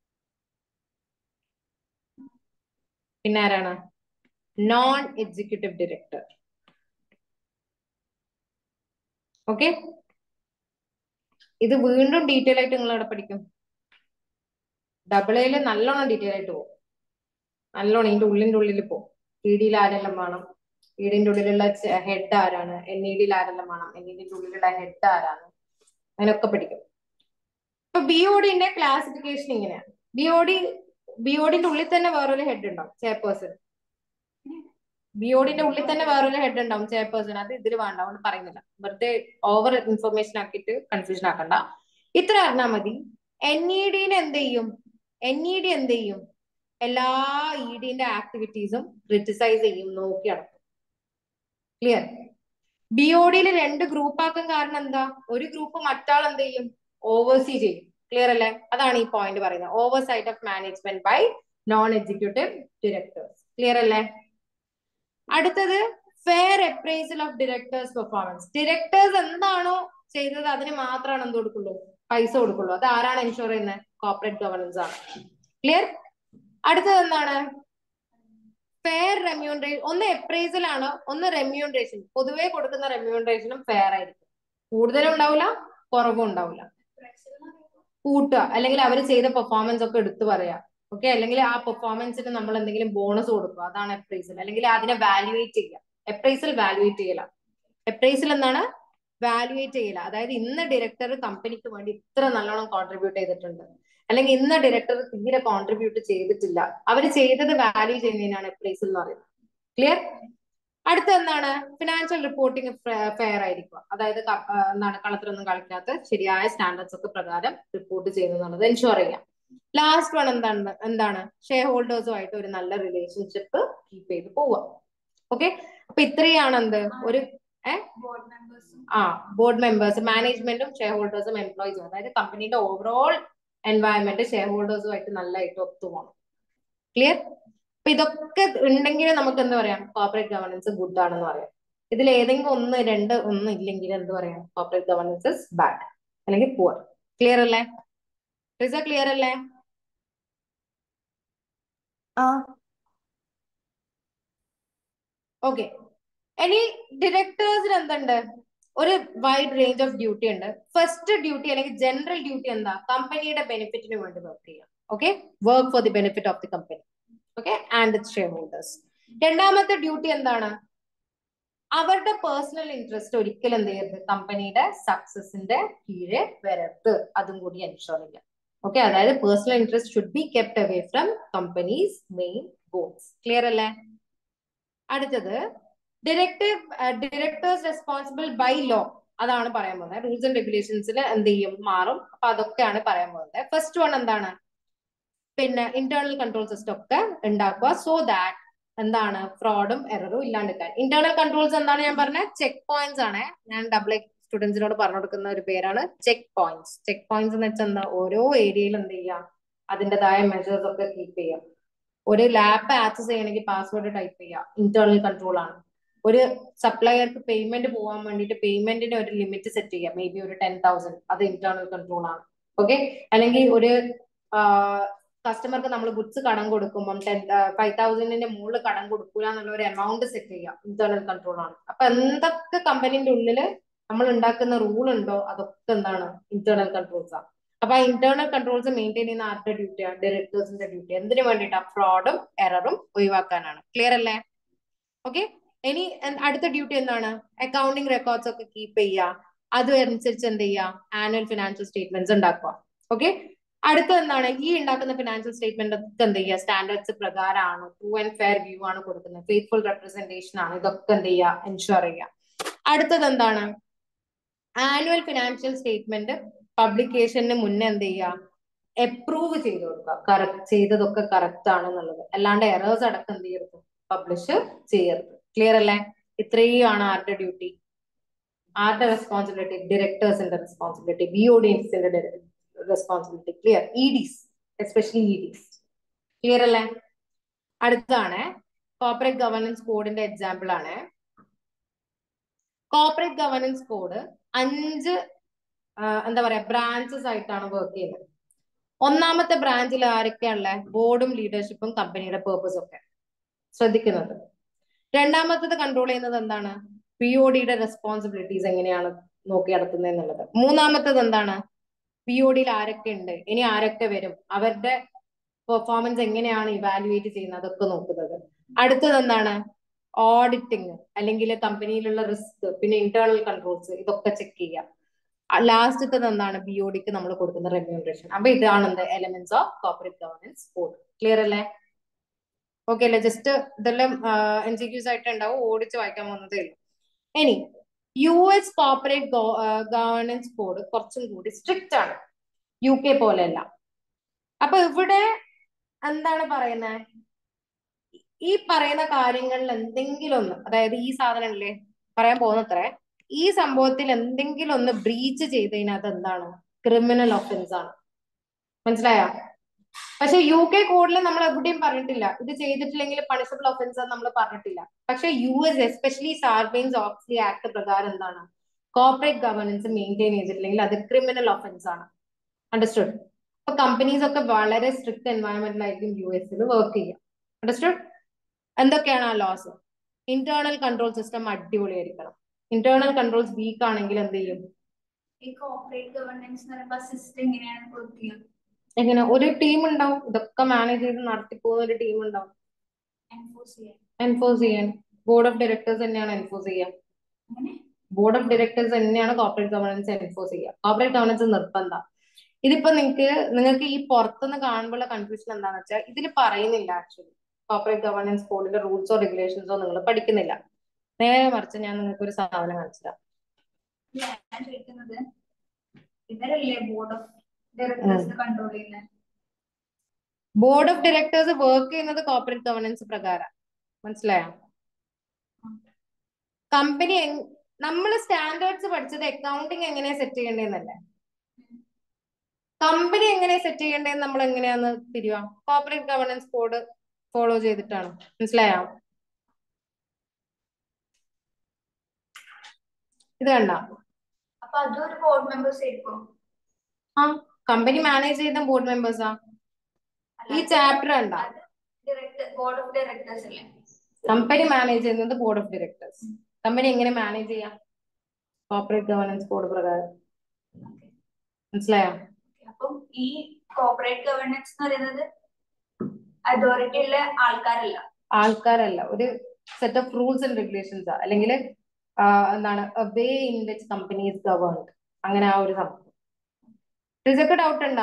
പിന്നെ ആരാണ് നോൺ എക്സിക്യൂട്ടീവ് ഡയറക്ടർ ഓക്കെ ഇത് വീണ്ടും ഡീറ്റെയിൽ ആയിട്ട് നിങ്ങൾ അവിടെ പഠിക്കും ഡബിൾ എയിൽ നല്ലോണം ഡീറ്റെയിൽ ആയിട്ട് പോകും നല്ലോണം ഇതിന്റെ ഉള്ളിന്റെ ഉള്ളിൽ പോകും ഇ ഡിയിൽ ആരെല്ലാം വേണം ഇ ഡിന്റെ ഉള്ളിലുള്ള ഹെഡ് ആരാണ് എൻ ഇ ഡിയിൽ ആരെല്ലാം വേണം എൻ ഇ ഡിന്റെ ഉള്ളിലുള്ള ഹെഡ് ആരാണ് അങ്ങനെയൊക്കെ പഠിക്കും ഇപ്പൊ ബി ഒ ഡിന്റെ ക്ലാസിഫിക്കേഷൻ ഇങ്ങനെയാണ് B O D B O ഡിന്റെ ഉള്ളിൽ തന്നെ വേറൊരു ഹെഡ് ഉണ്ടാവും ചെയർപേഴ്സൺ ബി ഒ ഡിന്റെ ഉള്ളിൽ തന്നെ വേറൊരു ഹെഡ് ഉണ്ടാവും ചെയർപേഴ്സൺ അത് ഇതിൽ വേണ്ട അതുകൊണ്ട് പറയുന്നില്ല വെറുതെ ഓവർ ഇൻഫർമേഷൻ ആക്കിയിട്ട് കൺഫ്യൂഷൻ ആക്കണ്ട ഇത്ര അറിഞ്ഞാൽ മതി എൻ ഇ ഡിനെ എന്ത് ചെയ്യും എൻ ഇ ഡി എന്ത് ചെയ്യും എല്ലാ ഇ ഡിന്റെ ആക്ടിവിറ്റീസും ക്രിട്ടിസൈസ് ചെയ്യും നോക്കി നടക്കും ക്ലിയർ ബി ഒ ഡിയിൽ രണ്ട് ഗ്രൂപ്പ് ആക്കാൻ കാരണം എന്താ ഒരു ഗ്രൂപ്പ് മറ്റാൾ എന്ത് ചെയ്യും ഓവർസീ ചെയ്യും ക്ലിയർ അല്ലേ അതാണ് ഈ പോയിന്റ് പറയുന്നത് oversight of management by non executive directors clear അല്ലേ അടുത്തത് fair appraisal of directors performance directors എന്താണോ ചെയ്തത് അതിന് മാത്രമാണ് എന്ത് കൊടുക്കുള്ളൂ പൈസ കൊടുക്കുള്ളൂ അത് ആരാണ് എൻഷുർ ചെയ്യുന്നത് കോർപ്പറേറ്റ് ഗവർണൻസ് ആണ് ക്ലിയർ അടുത്തത് എന്താണ് ഫെയർ റെമ്യൂണറേഷൻ ഒന്ന് എപ്രൈസൽ ആണ് ഒന്ന് റെമ്യൂണറേഷൻ പൊതുവേ കൊടുക്കുന്ന റെമ്യൂണറേഷനും ഫെയർ ആയിരിക്കും കൂടുതലും ഉണ്ടാവില്ല കുറവും ഉണ്ടാവില്ല കൂട്ടുക അല്ലെങ്കിൽ അവർ ചെയ്ത പെർഫോമൻസ് ഒക്കെ എടുത്തു പറയാ ഓക്കെ അല്ലെങ്കിൽ ആ പെർഫോമൻസിന് നമ്മൾ എന്തെങ്കിലും ബോണസ് കൊടുക്കുക അതാണ് എപ്രൈസൽ അല്ലെങ്കിൽ അതിനെ വാല്യുവേറ്റ് ചെയ്യുക എപ്രൈസൽ വാല്യുവേറ്റ് ചെയ്യല എപ്രൈസൽ എന്താണ് വാല്യുവേറ്റ് ചെയ്യല അതായത് ഇന്ന് ഡയറക്ടർ കമ്പനിക്ക് വേണ്ടി ഇത്ര നല്ലോണം കോൺട്രിബ്യൂട്ട് ചെയ്തിട്ടുണ്ട് അല്ലെങ്കിൽ ഇന്ന് ഡയറക്ടർ തീരെ കോൺട്രിബ്യൂട്ട് ചെയ്തിട്ടില്ല അവർ ചെയ്തത് വാല്യൂ ചെയ്യുന്നതിനാണ് എപ്രൈസൽ എന്ന് പറയുന്നത് ക്ലിയർ അടുത്ത എന്താണ് ഫിനാൻഷ്യൽ റിപ്പോർട്ടിംഗ് ഫെയർ ആയിരിക്കുക അതായത് ക- ആ, എന്താണ് കളത്തിലൊന്നും കളിക്കാത്ത ശരിയായ സ്റ്റാൻഡേർഡ്സ് ഒക്കെ പ്രകാരം റിപ്പോർട്ട് ചെയ്യുന്നതാണ് എൻഷുർ ചെയ്യാം ലാസ്റ്റ് വൺ എന്താണ് എന്താണ് ഷെയർ ഹോൾഡേഴ്സുമായിട്ട് ഒരു നല്ല റിലേഷൻഷിപ്പ് കീപ്പ് ചെയ്ത് പോവുക ഓക്കെ അപ്പൊ ഇത്രയാണ് എന്ത് ഒരു ബോർഡ് മെമ്പേഴ്സും ആ ബോർഡ് മെമ്പേഴ്സ് മാനേജ്മെന്റും ഷെയർ ഹോൾഡേഴ്സും എംപ്ലോയീസും അതായത് കമ്പനിയുടെ ഓവറോൾ എൻവയൺമെന്റ് ഷെയർ ഹോൾഡേഴ്സുമായിട്ട് നല്ലതായിട്ട് ഒത്തുപോകണം ക്ലിയർ അപ്പൊ ഇതൊക്കെ ഉണ്ടെങ്കിൽ നമുക്ക് എന്താ പറയാം കോർപ്പറേറ്റ് ഗവർണൻസ് ഗുഡ് ആണെന്ന് പറയാം ഇതിൽ ഏതെങ്കിലും ഒന്ന് രണ്ട് ഒന്നും ഇല്ലെങ്കിൽ എന്ത് പറയാം കോർപ്പറേറ്റ് ഗവർണൻസ് ബാഡ് അല്ലെങ്കിൽ പുവർ ക്ലിയർ അല്ലേ റിസ ക്ലിയർ അല്ലേ ആ ഓക്കെ ഇനി ഡയറക്ടേഴ്സിന് എന്തുണ്ട് ഒരു വൈഡ് റേഞ്ച് ഓഫ് ഡ്യൂട്ടി ഉണ്ട് ഫസ്റ്റ് ഡ്യൂട്ടി അല്ലെങ്കിൽ ജനറൽ ഡ്യൂട്ടി എന്താ കമ്പനിയുടെ ബെനിഫിറ്റിന് വേണ്ടി വർക്ക് ചെയ്യാം okay work for the benefit of the company okay and it share holders രണ്ടാമത്തെ ഡ്യൂട്ടി എന്താണ് അവരുടെ പേഴ്സണൽ ഇൻട്രസ്റ്റ് ഒരിക്കലും എന്ത് ചെയ്യരുത് കമ്പനിയുടെ സക്സസിന്റെ കീഴെ വരരുത് അതും കൂടി എൻഷുർ ചെയ്യാം ഓക്കെ അതായത് personal interest should be kept away from companies main goals clear അല്ലേ അടുത്തത് directive directors responsible by law അതാണ് പറയാൻ പോകുന്നത് റൂൾസ് ആൻഡ് റെഗുലേഷൻസിൽ എന്ത് ചെയ്യും മാറും അപ്പൊ അതൊക്കെയാണ് പറയാൻ പോകുന്നത് ഫസ്റ്റ് വൺ എന്താണ് പിന്നെ ഇന്റേണൽ കൺട്രോൾ സിസ്റ്റം ഒക്കെ ഉണ്ടാക്കുക സോ ദാറ്റ് എന്താണ് ഫ്രോഡും എററും ഇല്ലാണ്ടിരിക്കാൻ ഇന്റേണൽ കൺട്രോൾസ് എന്താണ് ഞാൻ പറഞ്ഞത് ചെക്ക് പോയിന്റ്സ് ആണ് ഞാൻ ഡബിൾ സ്റ്റുഡൻസിനോട് പറഞ്ഞു കൊടുക്കുന്ന ഒരു പേരാണ് ചെക്ക് പോയിന്റ്സ് ചെക്ക് പോയിന്റ്സ് എന്ന് വെച്ചാൽ എന്താ ഓരോ ഏരിയയിൽ എന്ത് ചെയ്യാം അതിൻ്റെതായ മെഷേഴ്സ് ഒക്കെ കീപ്പ് ചെയ്യാം ഒരു ലാപ്പ് ആക്സസ് ചെയ്യണമെങ്കിൽ പാസ്വേഡ് ടൈപ്പ് ചെയ്യാം ഇന്റേണൽ കൺട്രോൾ ആണ് ഒരു സപ്ലയർക്ക് പേയ്മെന്റ് പോകാൻ വേണ്ടിയിട്ട് പേയ്മെന്റിന് ഒരു ലിമിറ്റ് സെറ്റ് ചെയ്യാം മേ ബി ഒരു ടെൻ തൗസൻഡ് അത് ഇന്റേണൽ കൺട്രോൾ ആണ് ഓക്കെ അല്ലെങ്കിൽ ഒരു കസ്റ്റമർക്ക് നമ്മൾ ഗുഡ്സ് കടം കൊടുക്കുമ്പോൾ ടെൻ ഫൈവ് തൗസൻഡിന്റെ മുകളിൽ കടം കൊടുക്കൂല എന്നുള്ള ഒരു എമൗണ്ട് സെറ്റ് ചെയ്യാം ഇന്റേണൽ കൺട്രോൾ ആണ് അപ്പൊ എന്തൊക്കെ കമ്പനിന്റെ ഉള്ളിൽ നമ്മൾ ഉണ്ടാക്കുന്ന റൂൾ ഉണ്ടോ അതൊക്കെ എന്താണ് ഇന്റേണൽ കൺട്രോൾസ് ആണ് അപ്പൊ ആ ഇന്റേണൽ കൺട്രോൾസ് മെയിൻറ്റെയിൻ ചെയ്യുന്ന ആരുടെ ഡ്യൂട്ടിയാണ് ഡയറക്ടേഴ്സിന്റെ ഡ്യൂട്ടി എന്തിനു വേണ്ടിയിട്ടാ ഫ്രോഡും എററും ഒഴിവാക്കാനാണ് ക്ലിയർ അല്ലേ ഓക്കെ ഇനി എൻ- അടുത്ത ഡ്യൂട്ടി എന്താണ് അക്കൗണ്ടിങ് റെക്കോർഡ്സ് ഒക്കെ കീപ്പ് ചെയ്യുക അതനുസരിച്ച് എന്ത് ചെയ്യുക ആനുവൽ ഫിനാൻഷ്യൽ സ്റ്റേറ്റ്മെന്റ്സ് ഉണ്ടാക്കുക ഓക്കെ അടുത്ത എന്താണ് ഈ ഉണ്ടാക്കുന്ന ഫിനാൻഷ്യൽ സ്റ്റേറ്റ്മെന്റ് ഒക്കെ എന്ത് ചെയ്യുക സ്റ്റാൻഡേർഡ്സ് പ്രകാരമാണ് ട്രൂ ആൻഡ് ഫെയർ വ്യൂ ആണ് കൊടുക്കുന്നത് ഫെയ്ത്ത്ഫുൾ റെപ്രസെന്റേഷൻ ആണ് ഇതൊക്കെ എന്ത് ചെയ്യുക എൻഷുർ ചെയ്യുക അടുത്തത് എന്താണ് ആനുവൽ ഫിനാൻഷ്യൽ സ്റ്റേറ്റ്മെന്റ് പബ്ലിക്കേഷന് മുന്നേ എന്ത് ചെയ്യുക അപ്രൂവ് ചെയ്ത് കൊടുക്കുക കറക്റ്റ് ചെയ്തതൊക്കെ കറക്റ്റ് ആണെന്നുള്ളത് അല്ലാണ്ട് എറേഴ്സ് അടക്കം എന്ത് ചെയ്യരുത് പബ്ലിഷ് ചെയ്യരുത് ക്ലിയർ അല്ലേ ഇത്രയുമാണ് ആരുടെ ഡ്യൂട്ടി ആരുടെ റെസ്പോൺസിബിലിറ്റി ഡയറക്ടേഴ്സിന്റെ റെസ്പോൺസിബിലിറ്റി ബി ഒ ഡിസിന്റെ responsibility clear E Ds especially E Ds clear അല്ലേ അടുത്താണ് കോർപ്പറേറ്റ് ഗവർണൻസ് കോഡിന്റെ എക്സാമ്പിൾ ആണ് കോർപ്പറേറ്റ് ഗവർണൻസ് കോഡ് അഞ്ച് ആ, എന്താ പറയാ ബ്രാഞ്ചസ് ആയിട്ടാണ് വർക്ക് ചെയ്യുന്നത് ഒന്നാമത്തെ ബ്രാഞ്ചിൽ ആരൊക്കെയാണുള്ള ബോർഡും ലീഡർഷിപ്പും കമ്പനിയുടെ പേർപ്പസ് ഒക്കെ ശ്രദ്ധിക്കുന്നത് രണ്ടാമത്തത് കൺട്രോൾ ചെയ്യുന്നത് എന്താണ് പി ഒ ഡിയുടെ റെസ്പോൺസിബിലിറ്റീസ് എങ്ങനെയാണ് നോക്കി നടത്തുന്നത് എന്നുള്ളത് മൂന്നാമത്തത് എന്താണ് പി ഒ ഡിയിൽ ആരൊക്കെ ഉണ്ട് ഇനി ആരൊക്കെ വരും അവരുടെ പെർഫോമൻസ് എങ്ങനെയാണ് ഇവാലുവേറ്റ് ചെയ്യുന്നത് അതൊക്കെ നോക്കുന്നത് അടുത്തത് എന്താണ് ഓഡിറ്റിംഗ് അല്ലെങ്കിൽ കമ്പനിയിലുള്ള റിസ്ക് പിന്നെ ഇന്റേണൽ കൺട്രോൾസ് ഇതൊക്കെ ചെക്ക് ചെയ്യുക ലാസ്റ്റത്തത് എന്താണ് ബി ഒ ഡിക്ക് നമ്മൾ കൊടുക്കുന്ന റെമ്യൂണറേഷൻ അപ്പൊ ഇതാണ് എന്ത് elements of corporate governance code clear അല്ലേ ഓക്കെ അല്ലേ ജസ്റ്റ് ഇതെല്ലാം എൻ സി ക്യൂസ് ആയിട്ട് ഉണ്ടാവും ഓടിച്ച് വായിക്കാൻ പോകുന്നതേ ഉള്ളൂ ഇനി U S corporate governance code കുറച്ചും കൂടി സ്ട്രിക്റ്റ് ആണ് യു കെ പോലെയല്ല അപ്പൊ ഇവിടെ എന്താണ് പറയുന്നത് ഈ പറയുന്ന കാര്യങ്ങളിൽ എന്തെങ്കിലും ഒന്ന് അതായത് ഈ സാധനങ്ങളിലെ പറയാൻ പോകുന്നത്രേ ഈ സംഭവത്തിൽ എന്തെങ്കിലും ഒന്ന് ബ്രീച്ച് ചെയ്തതിനകത്ത് എന്താണ് ക്രിമിനൽ ഒഫൻസ് ആണ് മനസ്സിലായോ പക്ഷെ യു കെ കോഡിൽ നമ്മൾ എവിടെയും പറഞ്ഞിട്ടില്ല ഇത് ചെയ്തിട്ടില്ലെങ്കിൽ പണിഷബിൾ ഒഫൻസ് നമ്മൾ പറഞ്ഞിട്ടില്ല പക്ഷെ U S especially Sarbanes Oxley Act പ്രകാരം എന്താണ് കോർപ്പറേറ്റ് ഗവർണൻസ് മെയിൻറ്റെയിൻ ചെയ്തിട്ടില്ലെങ്കിൽ അത് ക്രിമിനൽ ഒഫൻസ് ആണ് അണ്ടർസ്റ്റുഡ് അപ്പൊ കമ്പനീസ് ഒക്കെ വളരെ സ്ട്രിക്ട് എൻവയറമെന്റിലായിരിക്കും യു എസിൽ വർക്ക് ചെയ്യുക അണ്ടർസ്റ്റുഡ് എന്തൊക്കെയാണ് ആ ലോസ് ഇന്റേണൽ കൺട്രോൾ സിസ്റ്റം അടിപൊളിയായിരിക്കണം ഇന്റേണൽ കൺട്രോൾസ് വീക്ക് ആണെങ്കിൽ എന്ത് ചെയ്യും ഈ കോർപ്പറേറ്റ് ഗവർണൻസ് എന്ന് പറയുമ്പോൾ സിസ്റ്റം എങ്ങനെയാണ് വർക്ക് ചെയ്യുക എങ്ങനെ ഒരു ടീം ഉണ്ടാവും ഇതൊക്കെ മാനേജ് ചെയ്ത് നടത്തി പോകുന്ന ഒരു ടീം ഉണ്ടാവും എൻഫോഴ്സ് ചെയ്യാൻ എൻഫോഴ്സ് ചെയ്യാൻ ബോർഡ് ഓഫ് ഡയറക്ടേഴ്സ് തന്നെയാണ് എൻഫോഴ്സ് ചെയ്യുക അങ്ങനെ ബോർഡ് ഓഫ് ഡയറക്ടേഴ്സ് തന്നെയാണ് കോർപ്പറേറ്റ് ഗവർണൻസ് എൻഫോഴ്സ് ചെയ്യുക കോർപ്പറേറ്റ് ഗവർണൻസ് നിർബന്ധം ഇതിപ്പോ നിങ്ങൾക്ക് നിങ്ങൾക്ക് ഈ പുറത്തുനിന്ന് കാണുമ്പോഴുള്ള കൺഫ്യൂഷൻ എന്താണെന്ന് വെച്ചാൽ ഇതിൽ പറയുന്നില്ല ആക്ച്വലി കോർപ്പറേറ്റ് ഗവർണൻസ് കോഡിന്റെ റൂൾസോ റെഗുലേഷൻസോ നിങ്ങൾ പഠിക്കുന്നില്ല നേരെ മറിച്ച് ഞാൻ നിങ്ങൾക്ക് ഒരു സാധനം കാണിച്ചുതരാം ഞാൻ ചോദിക്കുന്നത് ഇവരല്ലേ ബോർഡ് ഓഫ് ഡയറക്ടേഴ്സിനെ കൺട്രോൾ ചെയ്യുന്നത് ബോർഡ് ഓഫ് ഡയറക്ടേഴ്സ് വർക്ക് ചെയ്യുന്നത് കോർപ്പറേറ്റ് ഗവർണൻസ് പ്രകാരം മനസ്സിലായോ കമ്പനി നമ്മൾ സ്റ്റാൻഡേർഡ്സ് പഠിച്ചത് അക്കൗണ്ടിങ് എങ്ങനെ സെറ്റ് ചെയ്യേണ്ടതെന്നല്ലേ കമ്പനി എങ്ങനെ സെറ്റ് ചെയ്യേണ്ടതെന്ന് നമ്മൾ എങ്ങനെയാന്ന് തിരിവാ കോർപ്പറേറ്റ് ഗവർണൻസ് കോഡ് ഫോളോ ചെയ്തിട്ടാണ് മനസ്സിലായോ ഇത് കണ്ട അപ്പൊ അതും ഒരു ബോർഡ് മെമ്പേഴ്സ് ആയിരിക്കും ആ കമ്പനി മാനേജ് ചെയ്യുന്ന ബോർഡ് മെമ്പേഴ്സാ ഈ ചാപ്റ്റർ കണ്ട ഡയറക്ടർ ബോർഡ് ഓഫ് ഡയറക്ടേഴ്സ് അല്ലേ കമ്പനി മാനേജ് ചെയ്യുന്നത് ബോർഡ് ഓഫ് ഡയറക്ടേഴ്സ് കമ്പനി എങ്ങനെ മാനേജ് ചെയ്യാം കോർപ്പറേറ്റ് ഗവർണൻസ് കോഡ് പ്രകാരം മനസ്സിലായോ അപ്പം ഈ കോർപ്പറേറ്റ് ഗവർണൻസ് എന്ന് പറയുന്നത് അതോറിറ്റി ഉള്ള ആൾക്കാരല്ല ആൾക്കാരല്ല ഒരു set of rules and regulations അല്ലെങ്കിൽ എന്താണ് way in which companies governed അങ്ങനെ ആ ഒരു സംഭവം റിസക്ക് ഡൗട്ട് ഉണ്ടോ